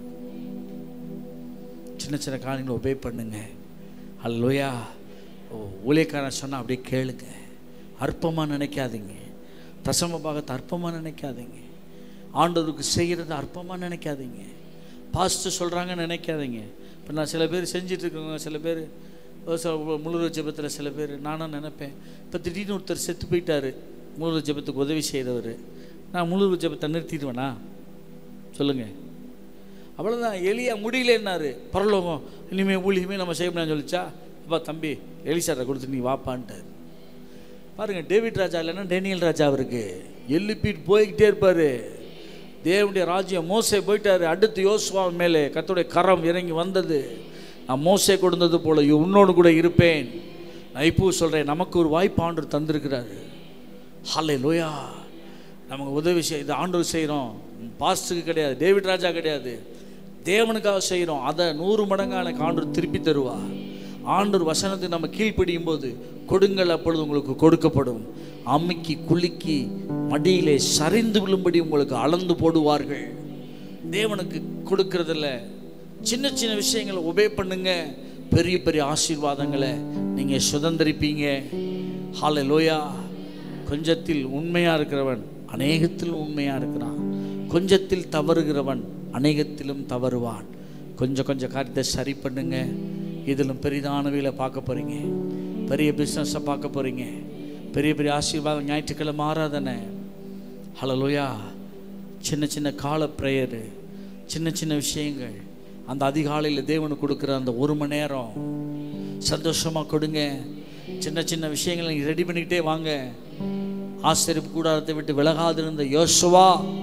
Speaker 1: சின்ன சின்ன காரியங்களை ஒபே பண்ணுங்க அல்லோயா ஓ ஊழியக்காரன் சொன்னால் அப்படியே கேளுங்க அற்பமாக நினைக்காதீங்க தசம பாகத்தை அற்பமாக நினைக்காதீங்க ஆண்டவருக்கு செய்கிறத அற்பமாக நினைக்காதீங்க பாஸ்ட்டு சொல்கிறாங்கன்னு நினைக்காதீங்க இப்போ நான் சில பேர் செஞ்சுட்டு இருக்கவங்க சில பேர் முழுவர் ஜெபத்தில் சில பேர் நானும் நினைப்பேன் இப்போ திடீர்னு ஒருத்தர் செத்து போயிட்டாரு முழுவர் ஜெபத்துக்கு உதவி செய்கிறவர் நான் முழுவர் ஜெபத்தை நிறுத்திடுவேனா சொல்லுங்கள் அவ்வளோதான் எளியா முடியலன்னாரு பரலோகம் இனிமேல் ஊழியமே நம்ம செய்ய முடியாதுன்னு சொல்லிச்சா அப்பா தம்பி எலிசாரை கொடுத்து நீ வாப்பான்ட்டார் பாருங்க டேவிட் ராஜா இல்லைன்னா டேனியல் ராஜா அவருக்கு எழுப்பிட்டு போய்கிட்டே இருப்பார் தேவனுடைய ராஜ்யம் மோசே போயிட்டாரு அடுத்து யோசுவா மேலே கர்த்தருடைய கரம் இறங்கி வந்தது நான் மோசே கொடுத்தது போல உன்னோடு கூட இருப்பேன் நான் இப்போ சொல்கிறேன் நமக்கு ஒரு வாய்ப்பு ஆண்டு தந்திருக்கிறாரு ஹாலே லோயா நமக்கு உதவி செய் இது ஆண்டவர் செய்கிறோம் பாஸ்டுக்கு கிடையாது டேவிட் ராஜா கிடையாது தேவனுக்காக செய்கிறோம் அதை நூறு மடங்காக எனக்கு ஆண்டவர் திருப்பி தருவா ஆண்டவர் வசனத்தை நம்ம கீழ்ப்படியும் போது கொடுங்கள் அப்பொழுது உங்களுக்கு கொடுக்கப்படும் அமுக்கி குலுக்கி மடியிலே சரிந்து விழும்படி உங்களுக்கு அளந்து போடுவார்கள் தேவனுக்கு கொடுக்கறதில்ல சின்ன சின்ன விஷயங்களை உபே பண்ணுங்க பெரிய பெரிய ஆசீர்வாதங்களை நீங்கள் சுதந்திரிப்பீங்க ஹாலே லோயா கொஞ்சத்தில் உண்மையாக இருக்கிறவன் அநேகத்தில் உண்மையாக இருக்கிறான் கொஞ்சத்தில் தவறுகிறவன் அநேகத்திலும் தவறுவான் கொஞ்சம் கொஞ்சம் காரியத்தை சரி பண்ணுங்க இதிலும் பெரிதானவையில் பார்க்க போகிறீங்க பெரிய பிஸ்னஸை பார்க்க போகிறீங்க பெரிய பெரிய ஆசீர்வாதம் ஞாயிற்றுக்கிழமை ஆராதனை ஹலலோயா சின்ன சின்ன கால ப்ரேயரு சின்ன சின்ன விஷயங்கள் அந்த அதிகாலையில் தேவனுக்கு கொடுக்குற அந்த ஒரு மணி நேரம் சந்தோஷமாக கொடுங்க சின்ன சின்ன விஷயங்களை நீங்கள் ரெடி பண்ணிக்கிட்டே வாங்க ஆசிரியப்பு கூடாரத்தை விட்டு விலகாதிருந்த யோசுவா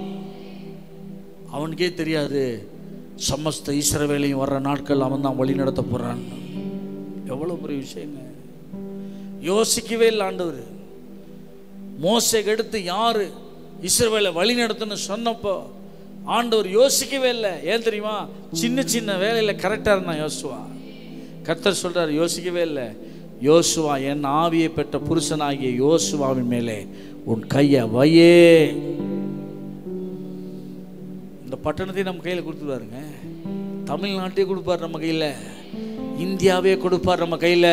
Speaker 1: அவனுக்கே தெரியாது சமஸ்த ஈஸ்வரவேலையும் வர்ற நாட்கள் அவன் தான் வழி நடத்த போகிறான் எவ்வளோ பெரிய விஷயங்க யோசிக்கவே இல்லை ஆண்டவர் மோசைக்கு எடுத்து யார் இஸ்ரவேலை வழி நடத்தணும்னு சொன்னப்போ ஆண்டவர் யோசிக்கவே இல்லை ஏன் தெரியுமா சின்ன சின்ன வேலையில் கரெக்டாக இருந்தான் யோசுவா கர்த்தர் சொல்றார் யோசிக்கவே இல்லை யோசுவா என் ஆவியை பெற்ற புருஷனாகிய யோசுவாவின் மேலே உன் கையை வையே இந்த பட்டணத்தை நம்ம கையில் கொடுத்துருவாருங்க தமிழ்நாட்டையே கொடுப்பார் நம்ம கையில் இந்தியாவே கொடுப்பார் நம்ம கையில்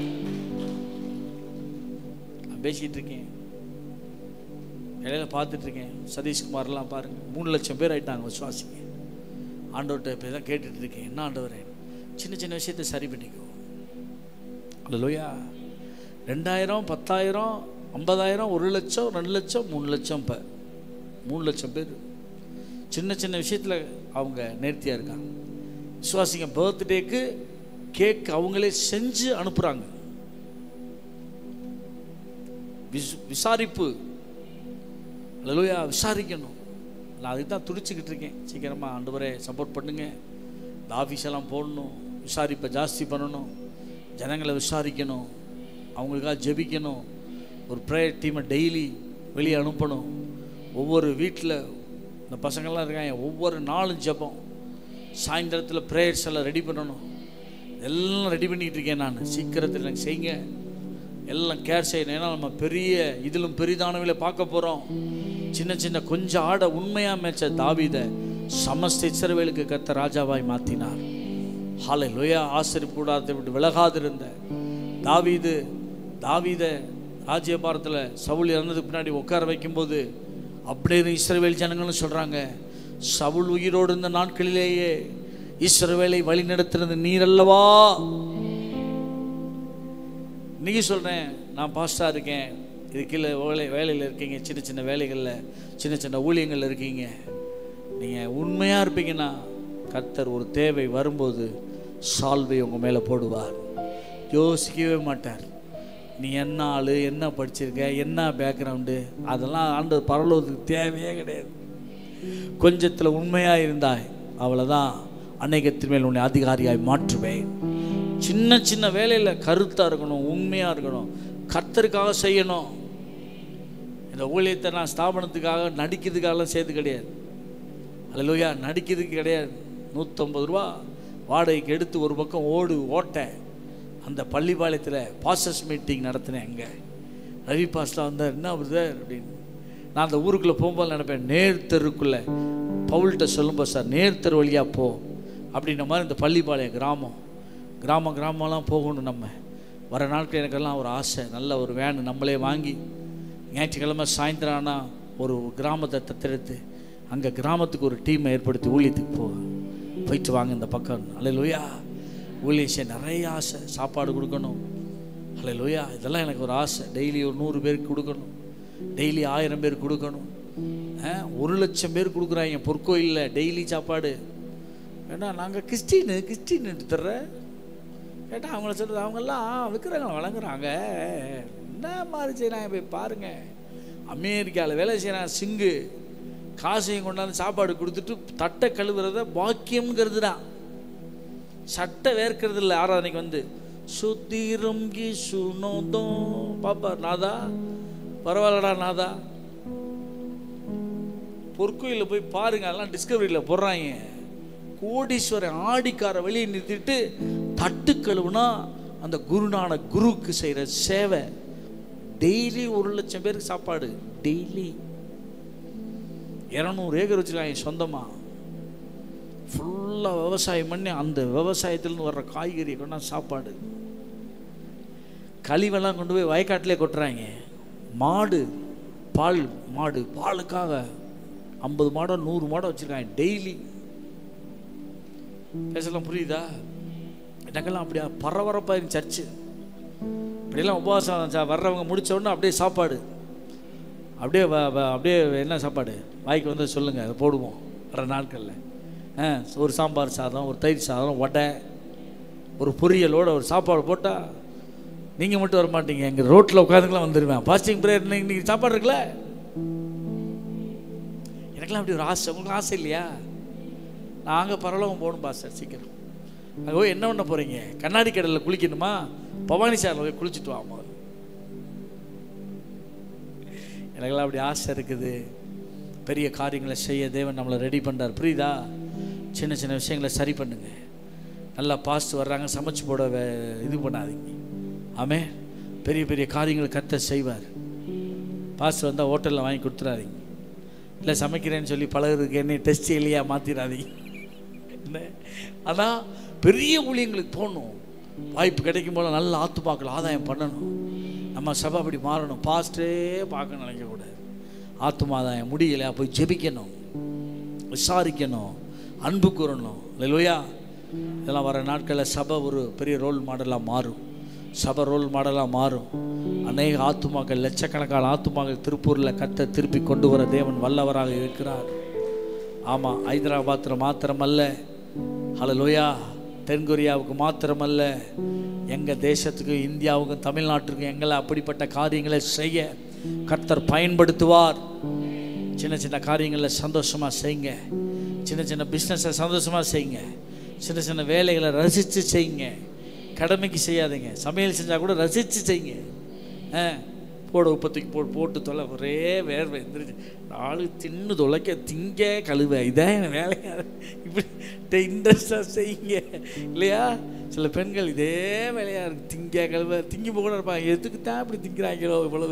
Speaker 1: நான் பேசிட்டு இருக்கேன் இடையில பார்த்துட்டு இருக்கேன் சதீஷ்குமார்லாம் பாருங்க மூணு லட்சம் பேர் ஆயிட்டாங்க விசுவாசிங்க ஆண்டவர்கிட்ட இப்போ தான் கேட்டுட்டு இருக்கேன் என்ன ஆண்டவரே சின்ன சின்ன விஷயத்தை சரி பண்ணிக்கோ அல்லையா ரெண்டாயிரம் பத்தாயிரம் ஐம்பதாயிரம் ஒரு லட்சம் ரெண்டு லட்சம் மூணு லட்சம் இப்போ மூணு லட்சம் பேர் சின்ன சின்ன விஷயத்தில் அவங்க நேர்த்தியாக இருக்காங்க விசுவாசிங்க பர்த்டேக்கு கேக் அவங்களே செஞ்சு அனுப்புகிறாங்க விஸ் விசாரிப்பு அல்லையா விசாரிக்கணும் நான் அதுக்கு தான் துடிச்சுக்கிட்டு இருக்கேன் சீக்கிரமாக ஆண்டவரே சப்போர்ட் பண்ணுங்க இந்த ஆஃபீஸ் எல்லாம் போடணும் விசாரிப்பை ஜாஸ்தி பண்ணணும் ஜனங்களை விசாரிக்கணும் அவங்களுக்காக ஜெபிக்கணும் ஒரு ப்ரேயர் டீமை டெய்லி வெளியே அனுப்பணும் ஒவ்வொரு வீட்டில் இந்த பசங்கள்லாம் இருக்காங்க ஒவ்வொரு நாளும் ஜெபம் சாயந்தரத்தில் ப்ரேயர்ஸ் எல்லாம் ரெடி பண்ணணும் எல்லாம் ரெடி பண்ணிக்கிட்டு இருக்கேன் நான் சீக்கிரத்தில் எனக்கு செய்யுங்க எல்லாம் கேர் செய்யணும் ஏன்னா நம்ம பெரிய இதிலும் பெரிதானவில பார்க்க போகிறோம் சின்ன சின்ன கொஞ்சம் ஆட உண்மையாக மேய்ச்ச தாவீதை சமஸ்த இஸ்ரவேலுக்கு கத்த ராஜாவாய் மாற்றினார் ஹாலை லோயா ஆசிரியர் கூடாரத்தை விட்டு விலகாதிருந்த தாவீது தாவீத ராஜ்யபாரத்தில் சவுல் இறந்ததுக்கு பின்னாடி உட்கார வைக்கும்போது அப்படியே இஸ்ரவேல் ஜனங்கள்னு சொல்கிறாங்க சவுல் உயிரோடு இருந்த நாட்களிலேயே இஸ்ரவேலை வழி நடத்துறது நீரல்லவா இன்னைக்கு சொல்கிறேன் நான் பாஸ்டாக இருக்கேன் இது கீழே வேலை வேலையில் இருக்கீங்க சின்ன சின்ன வேலைகளில் சின்ன சின்ன ஊழியங்களில் இருக்கீங்க நீங்கள் உண்மையாக இருப்பீங்கன்னா கர்த்தர் ஒரு தேவை வரும்போது சால்வை உங்கள் மேலே போடுவார் யோசிக்கவே மாட்டார் நீ என்ன ஆள் என்ன படிச்சிருக்க என்ன பேக்ரவுண்டு அதெல்லாம் ஆண்டு பரலோகத்துக்கு தேவையே கிடையாது கொஞ்சத்தில் உண்மையாக இருந்தாய் அவ்வளோதான் அநேகத்தின் மேல் உன்னை அதிகாரியாய் மாற்றுவேன் சின்ன சின்ன வேலையில் கருத்தாக இருக்கணும் உண்மையாக இருக்கணும் கர்த்தருக்காக செய்யணும் இந்த ஊழியத்தை நான் ஸ்தாபனத்துக்காக நடிக்கிறதுக்காகலாம் செய்து கிடையாது அல்லையா நடிக்கிறதுக்கு கிடையாது நூற்றம்பது ரூபா வாடகைக்கு எடுத்து ஒரு பக்கம் ஓடு ஓட்ட அந்த பள்ளிப்பாளையத்தில் பாசஸ் மீட்டிங் நடத்தினேன் அங்கே ரவி பாஸ்லாம் வந்தார் என்ன பிரதர் அப்படின்னு நான் அந்த ஊருக்குள்ளே போகும்போது நினைப்பேன் நேர் தெருக்குள்ளே பவுல்கிட்ட சொல்லும்போது சார் நேர் தெரு வழியாக போ அப்படின்ற மாதிரி இந்த பள்ளிப்பாளையம் கிராமம் கிராமம் கிராமம்லாம் போகணும் நம்ம வர நாட்கள் எனக்கெல்லாம் ஒரு ஆசை நல்ல ஒரு வேன் நம்மளே வாங்கி ஞாயிற்றுக்கிழமை சாயந்தரம் ஆனால் ஒரு கிராமத்தை தத்தெடுத்து அங்கே கிராமத்துக்கு ஒரு டீமை ஏற்படுத்தி ஊழியத்துக்கு போ போயிட்டு வாங்க இந்த பக்கம் அல்லையா ஊழியம் செய்ய நிறைய ஆசை சாப்பாடு கொடுக்கணும் அல்லையா இதெல்லாம் எனக்கு ஒரு ஆசை டெய்லி ஒரு நூறு பேருக்கு கொடுக்கணும் டெய்லி ஆயிரம் பேருக்கு கொடுக்கணும் ஆ, ஒரு லட்சம் பேர் கொடுக்குறாங்க பொற்கோயிலில் டெய்லி சாப்பாடு ஏன்னா நாங்கள் கிறிஸ்டின்னு கிறிஸ்டின்னு தர்ற கேட்டால் அவங்கள சொல்கிறது அவங்கெல்லாம் விற்கிறாங்க வழங்குறாங்க என்ன மாதிரி செய்கிறாங்க போய் பாருங்க அமெரிக்காவில் வேலை செய்கிறாங்க சிங்கு காசையும் கொண்டாந்து சாப்பாடு கொடுத்துட்டு தட்டை கழுவுறத பாக்கியம்ங்கிறது தான் சட்டை வேர்க்கிறது இல்லை ஆராதனைக்கு வந்து சுத்திரும் சுனோதம் பாப்பா நாதா பரவாயில்லடா நாதா பொற்கோயிலில் போய் பாருங்க அதெல்லாம் டிஸ்கவரியில் போடுறாங்க கோடீஸ்வரன் ஆடிக்கார வெளியே நிறுத்திட்டு தட்டு கழுவுனா அந்த குருநான குருவுக்கு செய்கிற சேவை டெய்லி ஒரு லட்சம் பேருக்கு சாப்பாடு டெய்லி இரநூறு ஏக்கர் வச்சுருக்காங்க சொந்தமாக ஃபுல்லாக விவசாயம் பண்ணி அந்த விவசாயத்துலேருந்து வர்ற காய்கறியை கொண்டாந்து சாப்பாடு கழிவெல்லாம் கொண்டு போய் வயக்காட்டிலே கொட்டுறாங்க மாடு பால் மாடு பாலுக்காக ஐம்பது மாடோ நூறு மாடோ வச்சுருக்காங்க டெய்லி பேசலாம் புரியுதா எனக்கெல்லாம் அப்படியா பரபரப்பாக இருக்கு சர்ச்சு இப்படியெல்லாம் உபவாசம் ச- வர்றவங்க முடிச்ச உடனே அப்படியே சாப்பாடு அப்படியே வ- வ- அப்படியே என்ன சாப்பாடு வாய்க்கு வந்து சொல்லுங்கள் அதை போடுவோம் வர நாட்களில் ஆ ஒரு சாம்பார் சாதம் ஒரு தயிர் சாதம் வடை ஒரு பொரியலோட ஒரு சாப்பாடு போட்டால் நீங்கள் மட்டும் வர மாட்டீங்க எங்கள் ரோட்டில் உட்காந்துக்கலாம் வந்துடுவேன் ஃபாஸ்டிங் ப்ரேயர் இன்னைக்கு சாப்பாடு இருக்குல்ல எனக்கெல்லாம் அப்படி ஒரு ஆசை உங்களுக்கு ஆசை இல்லையா நாங்கள் பரலோகம் போகணும் பாஸ்டர் சீக்கிரம் அங்கே போய் என்ன பண்ண போகிறீங்க கண்ணாடி கடலில் குளிக்கணுமா பவானி சாரில் போய் குளிச்சுட்டு வா முதல்ல. எனக்கெல்லாம் அப்படி ஆசை இருக்குது பெரிய காரியங்களை செய்ய தேவன் நம்மளை ரெடி பண்ணுறார் புரியுதா சின்ன சின்ன விஷயங்களை சரி பண்ணுங்க நல்லா பாஸ்ட் வர்றாங்க சமைச்சு போட வே- இது பண்ணாதீங்க ஆமே பெரிய பெரிய காரியங்களை கத்த செய்வார் பாஸ்ட் வந்தால் ஹோட்டலில் வாங்கி கொடுத்துடாதீங்க இல்லை சமைக்கிறேன்னு சொல்லி பழகுறதுக்கு என்ன டெஸ்ட் இல்லையா மாற்றிடாதீங்க என்ன ஆனால் பெரிய ஊழியங்களுக்கு போகணும் வாய்ப்பு கிடைக்கும் போல நல்ல ஆத்துமாக்கள் ஆதாயம் பண்ணணும் நம்ம சபை அப்படி மாறணும் பாஸ்டே பார்க்க நினைக்கக்கூடாது ஆத்தும ஆதாயம் முடியலையா போய் ஜெபிக்கணும் விசாரிக்கணும் அன்பு கூறணும் இல்லையா இதெல்லாம் வர நாட்களில் சபை ஒரு பெரிய ரோல் மாடலாக மாறும் சபை ரோல் மாடலாக மாறும் அநேக ஆத்துமாக்கள் லட்சக்கணக்கான ஆத்துமாக்கள் திருப்பூரில் கத்த திருப்பி கொண்டு வர தேவன் வல்லவராக இருக்கிறார் ஆமாம் ஹைதராபாத்தில் மாத்திரமல்ல ஹலலோயா தென்கொரியாவுக்கு மாத்திரமல்ல எங்கள் தேசத்துக்கும் இந்தியாவுக்கும் தமிழ்நாட்டுக்கும் எங்களை அப்படிப்பட்ட காரியங்களை செய்ய கர்த்தர் பயன்படுத்துவார் சின்ன சின்ன காரியங்களில் சந்தோஷமாக செய்யுங்க சின்ன சின்ன பிஸ்னஸை சந்தோஷமாக செய்யுங்க சின்ன சின்ன வேலைகளை ரசித்து செய்யுங்க கடமைக்கு செய்யாதீங்க சமையல் செஞ்சால் கூட ரசித்து செய்யுங்க ஆ போட உப்பத்துக்கு போ போட்டு தொலை ஒரே வேர்வை எந்திரிச்சு நாலு தின்னு தொலைக்க திங்க கழுவ இதான் என் வேலையா இப்படி இன்ட்ரெஸ்டாக செய்யுங்க இல்லையா சில பெண்கள் இதே வேலையா இருக்கு திங்க கழுவ திங்கி போக கூட இருப்பாங்க எதுக்கு தான் இப்படி திங்கிறாங்களோ இவ்வளவு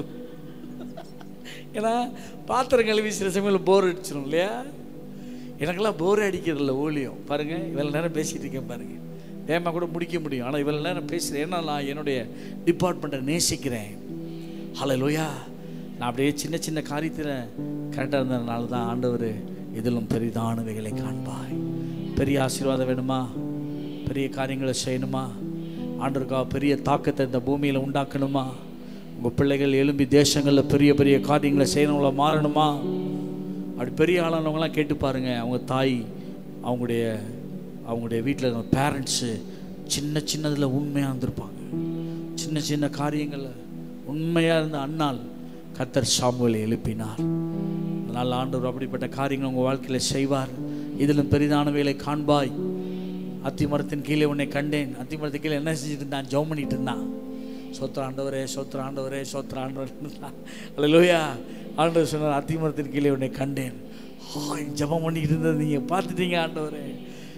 Speaker 1: ஏன்னா பாத்திரம் கழுவி சில சமயம் போர் அடிச்சிடும் இல்லையா எனக்கெல்லாம் போர் அடிக்கிறதில்ல ஊழியம் பாருங்க இவ்வளோ நேரம் பேசிட்டு இருக்கேன் பாருங்க வேகமாக கூட முடிக்க முடியும் ஆனால் இவ்வளோ நேரம் பேசுகிறேன் ஏன்னா நான் என்னுடைய டிபார்ட்மெண்ட்டை நேசிக்கிறேன் ஹலோ லோயா நான் அப்படியே சின்ன சின்ன காரியத்தில் கரெக்டாக இருந்ததுனால தான் ஆண்டவர் இதிலும் பெரிதானவைகளை காண்பாய் பெரிய ஆசீர்வாதம் வேணுமா பெரிய காரியங்களை செய்யணுமா ஆண்டவருக்காக பெரிய தாக்கத்தை இந்த பூமியில் உண்டாக்கணுமா உங்கள் பிள்ளைகள் எழும்பி தேசங்களில் பெரிய பெரிய காரியங்களை செய்யணுங்கள மாறணுமா அப்படி பெரிய ஆளானவங்களாம் கேட்டு பாருங்க அவங்க தாய் அவங்களுடைய அவங்களுடைய வீட்டில் இருந்த பேரண்ட்ஸு சின்ன சின்னதில் உண்மையாக இருந்திருப்பாங்க சின்ன சின்ன காரியங்களில் உண்மையாக இருந்த அண்ணால் கத்தர் சாமுவேலை எழுப்பினார் அதனால் ஆண்டவர் அப்படிப்பட்ட காரியங்கள் உங்கள் வாழ்க்கையில் செய்வார் இதிலும் பெரிதானவைகளை காண்பாய் அத்தி மரத்தின் கீழே உன்னை கண்டேன் அத்தி மரத்தின் கீழே என்ன செஞ்சுட்டு இருந்தான் ஜெபம் பண்ணிட்டு இருந்தான் சோத்திர ஆண்டவரே சோத்திர ஆண்டவரே சோத்திர ஆண்டவர் அல்லையா ஆண்டவர் சொன்னார் அத்தி மரத்தின் கீழே உன்னை கண்டேன் ஹாய் ஜெபம் பண்ணிட்டு இருந்தது நீங்கள் பார்த்துட்டீங்க ஆண்டவரே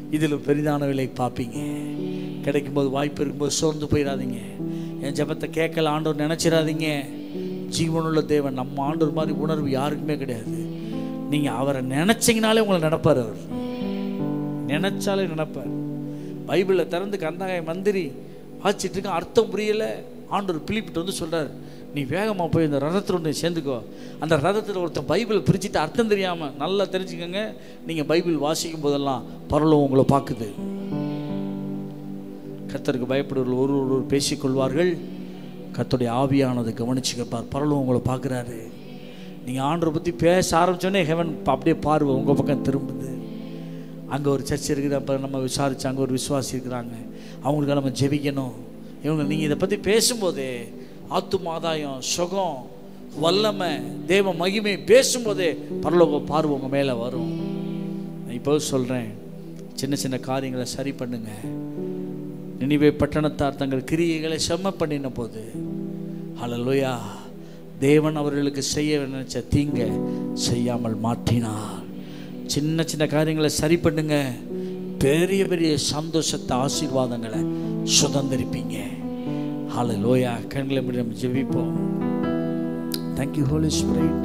Speaker 1: இதில் பெரிதானவர்களை பார்ப்பீங்க கிடைக்கும்போது வாய்ப்பு இருக்கும்போது சோர்ந்து போயிடாதீங்க என் ஜெபத்தை கேட்கல ஆண்டவர் நினச்சிடாதீங்க ஜீவனுள்ள தேவன் நம்ம ஆண்டவர் மாதிரி உணர்வு யாருக்குமே கிடையாது நீங்கள் அவரை நினச்சிங்கனாலே உங்களை நடப்பார் அவர் நினைச்சாலே நினைப்பார் பைபிளில் திறந்து கந்தாய மந்திரி வாசிச்சுட்டு இருக்க அர்த்தம் புரியல ஆண்டவர் பிலிப்பிட்டு வந்து சொல்றார் நீ வேகமாக போய் இந்த ரதத்தில் ஒன்று சேர்ந்துக்கோ அந்த ரதத்தில் ஒருத்தன் பைபிள் பிரிச்சுட்டு அர்த்தம் தெரியாமல் நல்லா தெரிஞ்சுக்கோங்க நீங்கள் பைபிள் வாசிக்கும் போதெல்லாம் பரலோகம் உங்களை பார்க்குது கர்த்தருக்கு பயப்படுவர்கள் ஒரு ஒருவர் பேசிக்கொள்வார்கள் கர்த்தருடைய ஆவியானதை கவனிச்சு கேட்பார் பரலோகம் உங்களை பார்க்குறாரு நீங்கள் ஆண்டரை பற்றி பேச ஆரம்பிச்சோடனே ஹெவன் அப்படியே பார்வை உங்கள் பக்கம் திரும்புது அங்கே ஒரு சர்ச் இருக்குது அப்போ நம்ம விசாரிச்சு அங்கே ஒரு விசுவாசி இருக்கிறாங்க அவங்களுக்கு நம்ம ஜெபிக்கணும் இவங்க நீங்கள் இதை பற்றி பேசும்போதே ஆத்தும ஆதாயம் சுகம் வல்லமை தேவ மகிமை பேசும்போதே பரலோக பார்வை உங்கள் மேலே வரும் நான் இப்போ சொல்கிறேன் சின்ன சின்ன காரியங்களை சரி பண்ணுங்க நினைவே பட்டணத்தார் தங்கள் கிரியைகளை செம்ம பண்ணின போது ஹalleluya தேவன் அவர்களுக்கு செய்ய நினைச்ச தீங்க செய்யாமல் மாற்றினார் சின்ன சின்ன காரியங்களை சரி பண்ணுங்க பெரிய பெரிய சந்தோஷத்தை ஆசீர்வாதங்களை சுதந்திரிப்பீங்க ஹalleluya கண்களை மூடி நம்ம ஜெபிப்போம் thank you holy spirit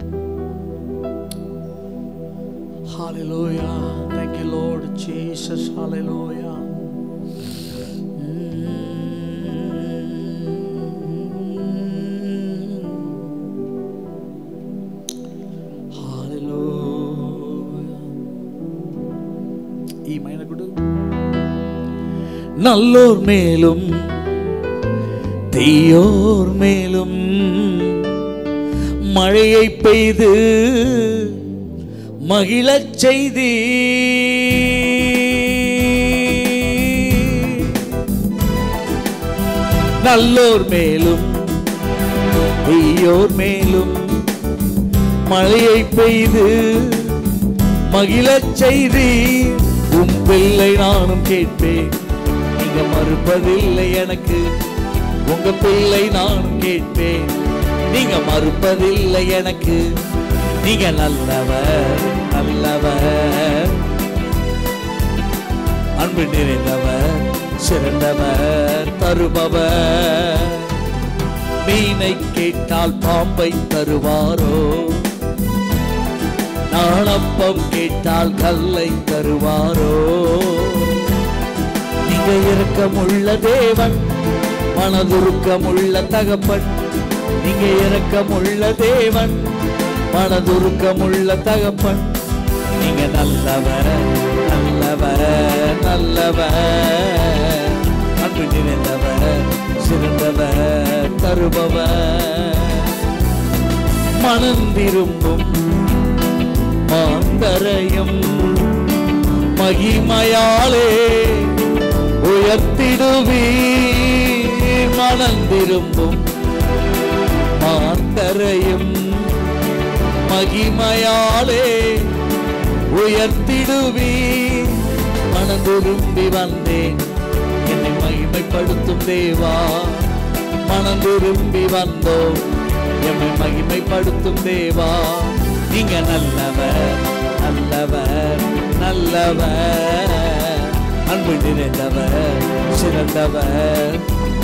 Speaker 1: Hallelujah. Thank you, Lord Jesus. Hallelujah. ഈ മൈന കൊടു நல்லோர் மேலும் தீயோர் மேலும் மழையை பெய்து மகிழச் செய்தி நல்லோர் மேலும் தீயோர் மேலும் மழையை பெய்து மகிழச் செய்தி உம் பிள்ளை நானும் கேட்பேன் நீங்க மறுப்பதில்லை எனக்கு உங்க பிள்ளை நானும் கேட்பேன் நீங்க மறுப்பதில்லை எனக்கு நீங்க நல்லவர் நல்லவர் அன்பு நிறைந்தவர் சிறந்தவர் தருபவர் மீனை கேட்டால் பாம்பை தருவாரோ நாணப்பம் கேட்டால் கல்லை தருவாரோ நீங்க இரக்கமுள்ள தேவன் மனதுருக்கமுள்ள தகப்பன் நீங்க இரக்கமுள்ள தேவன் மனதுருக்கமுள்ள தகப்பன் நீங்க நல்லவர் நல்லவர் நல்லவர் அன்பு நிறைந்தவர் சிறந்தவர் தருபவர் மனம் திரும்பும் மாந்தரையும் மகிமையாலே உயர்த்திடுவீர் மனம் திரும்பும் மாந்தரையும் மகிமையாலே உயர்த்திடுவீர் மனம் திரும்பி வந்தேன் என்னை மகிமைப்படுத்தும் தேவா மனம் திரும்பி வந்தோம் என்னை மகிமைப்படுத்தும் தேவா நீங்க நல்லவர் நல்லவர் நல்லவர் அன்பு நிறைந்தவர் சிறந்தவர்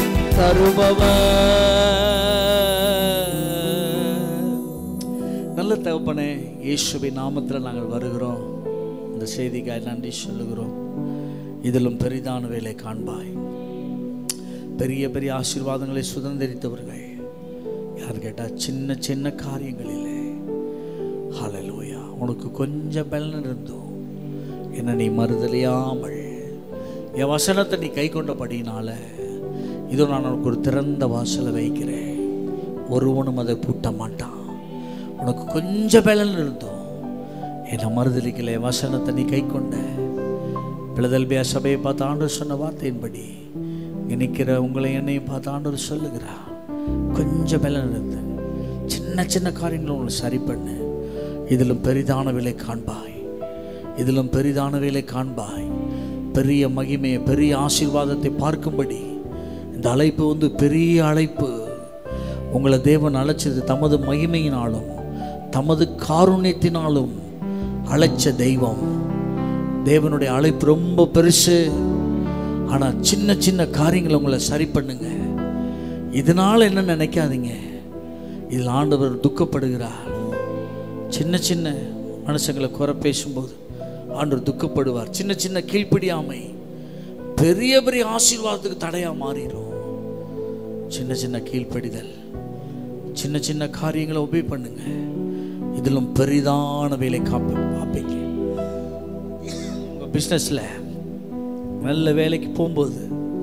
Speaker 1: தருபவர் நல்ல தகப்பனே இயேசுவின் நாமத்தில் நாங்கள் வருகிறோம் இந்த செய்திக்காய் நன்றி சொல்லுகிறோம் இதிலும் பெரிதான வேலை காண்பாய் பெரிய பெரிய ஆசீர்வாதங்களை சுதந்திரித்தவர்கள் யார் கேட்டால் சின்ன சின்ன காரியங்களிலே ஹalleluya உனக்கு கொஞ்சம் பலன் இருந்தோம் என்ன நீ மறுதலியாமல் என் வசனத்தை நீ கை கொண்டபடினால இதோ நான் உனக்கு ஒரு திறந்த வாசலை வைக்கிறேன் ஒருவனும் அதை பூட்ட மாட்டான் உனக்கு கொஞ்சம் பலன் இருந்தோம் என்னை மறுதலிக்கல என் வசனத்தை நீ கை கொண்ட பிளதல்பியா சபையை பார்த்து ஆண்டு சொன்ன வார்த்தையின்படி இங்கே நிற்கிற உங்களை என்னையும் பார்த்து ஆண்டவர் சொல்லுகிறார் கொஞ்சம் பலன் இருந்து சின்ன சின்ன காரியங்களை உங்களை சரி பண்ணு இதிலும் பெரிதான விலை காண்பாய் இதிலும் பெரிதான வேலை காண்பாய் பெரிய மகிமையை பெரிய ஆசீர்வாதத்தை பார்க்கும்படி இந்த அழைப்பு வந்து பெரிய அழைப்பு உங்களை தேவன் அழைச்சது தமது மகிமையினாலும் தமது காருண்யத்தினாலும் அழைச்ச தெய்வம் தேவனுடைய அழைப்பு ரொம்ப பெருசு ஆனால் சின்ன சின்ன காரியங்களை உங்களை சரி பண்ணுங்க இதனால் என்ன நினைக்காதீங்க இதில் ஆண்டவர் துக்கப்படுகிறார் சின்ன சின்ன மனுஷங்களை குறை பேசும்போது ஆண்டவர் துக்கப்படுவார் சின்ன சின்ன கீழ்ப்படியாமை பெரிய பெரிய ஆசீர்வாதத்துக்கு தடையாக மாறிடும் சின்ன சின்ன கீழ்ப்படிதல் சின்ன சின்ன காரியங்களை உபயோக பண்ணுங்க இதிலும் பெரிதான வேலை காப்ப பார்ப்பீங்க உங்கள் பிஸ்னஸில் நல்ல வேலைக்கு போகும்போது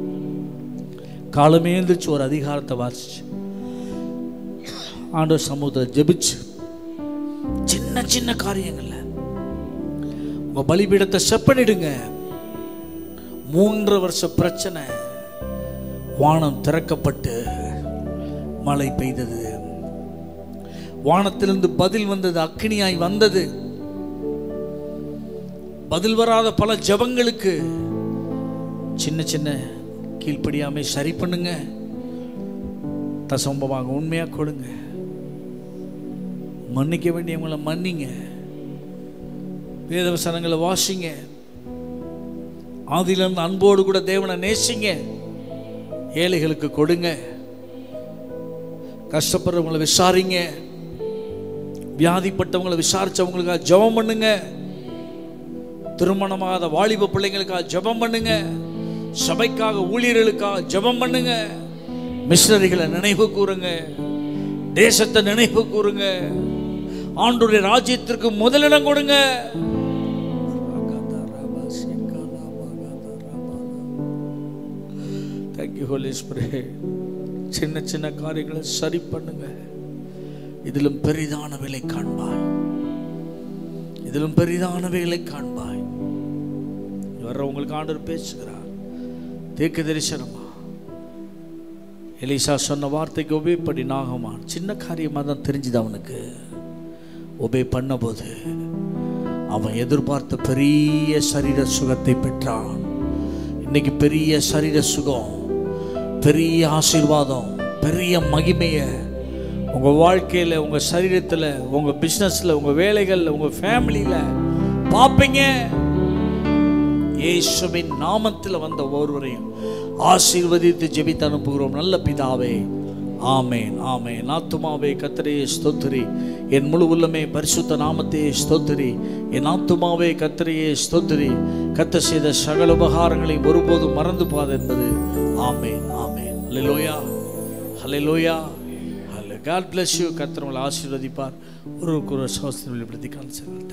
Speaker 1: காலமே எழுந்திரிச்சு ஒரு அதிகாரத்தை வாசிச்சு ஆண்டவர் சமூகத்தில் ஜெபிச்சு சின்ன சின்ன காரியங்கள்ல உங்க பலிபீடத்தை செப்பனிடுங்க மூன்று வருஷ பிரச்சனை வானம் திறக்கப்பட்டு மழை பெய்தது வானத்திலிருந்து பதில் வந்தது அக்கினியாய் வந்தது பதில் வராத பல ஜபங்களுக்கு சின்ன சின்ன கீழ்ப்படியாமை சரி பண்ணுங்க தசம்பமாக உண்மையாக கொடுங்க மன்னிக்க வேண்டியவங்களை மன்னிங்க வேதவசனங்களை வாசிங்க ஆதியிலிருந்து அன்போடு கூட தேவனை நேசிங்க ஏழைகளுக்கு கொடுங்க கஷ்டப்படுறவங்களை விசாரிங்க வியாதிப்பட்டவங்களை விசாரிச்சவங்களுக்காக ஜெபம் பண்ணுங்க திருமணமாகாத வாலிப பிள்ளைங்களுக்காக ஜெபம் பண்ணுங்க சபைக்காக ஊழியர்களுக்காக ஜெபம் பண்ணுங்க மிஷனரிகளை நினைவு கூறுங்க தேசத்தை நினைவு கூறுங்க ஆண்டுடைய ராஜ்யத்திற்கு முதலிடம் கொடுங்க தேங்க்யூ ஹோலி ஸ்பிரிட் சின்ன சின்ன காரியங்களை சரி பண்ணுங்க இதிலும் பெரிதான விலை காண்பாய் இதிலும் பெரிதான வேலை காண்பாய் வர்றவங்களுக்கு ஆண்டவர் பேசுகிறார் தீர்க்க தரிசனமா எலிசா சொன்ன வார்த்தைக்கு உபயோகப்படி நாகமான் சின்ன காரியமாக தான் தெரிஞ்சுது அவனுக்கு உபே பண்ணபோது அவன் எதிர்பார்த்த பெரிய சரீர சுகத்தை பெற்றான் இன்னைக்கு பெரிய சரீர சுகம் பெரிய ஆசீர்வாதம் பெரிய மகிமையை உங்கள் வாழ்க்கையில் உங்கள் சரீரத்தில் உங்கள் பிஸ்னஸில் உங்கள் வேலைகளில் உங்கள் ஃபேமிலியில் பார்ப்பீங்க இயேசுவின் நாமத்தில் வந்த ஒருவரையும் ஆசீர்வதித்து ஜெபித்து அனுப்புகிறோம் நல்ல பிதாவே ஆமேன் ஆமேன் ஆத்துமாவே கத்தரையே ஸ்தோத்திரி என் முழு உள்ளமே பரிசுத்த நாமத்தையே ஸ்தோத்திரி என் ஆத்துமாவே கத்தரையே ஸ்தோத்திரி கத்த செய்த சகல உபகாரங்களையும் ஒருபோதும் மறந்து பாது என்பது ஆமேன் ஆமேன் ஹalleluya ஹalleluya ஹalleluya God bless you கர்த்தர் உங்களை ஆசீர்வதிப்பார் ஒருவருக்கு ஒரு சோஸ்திரம் வெளிப்படுத்தி கால்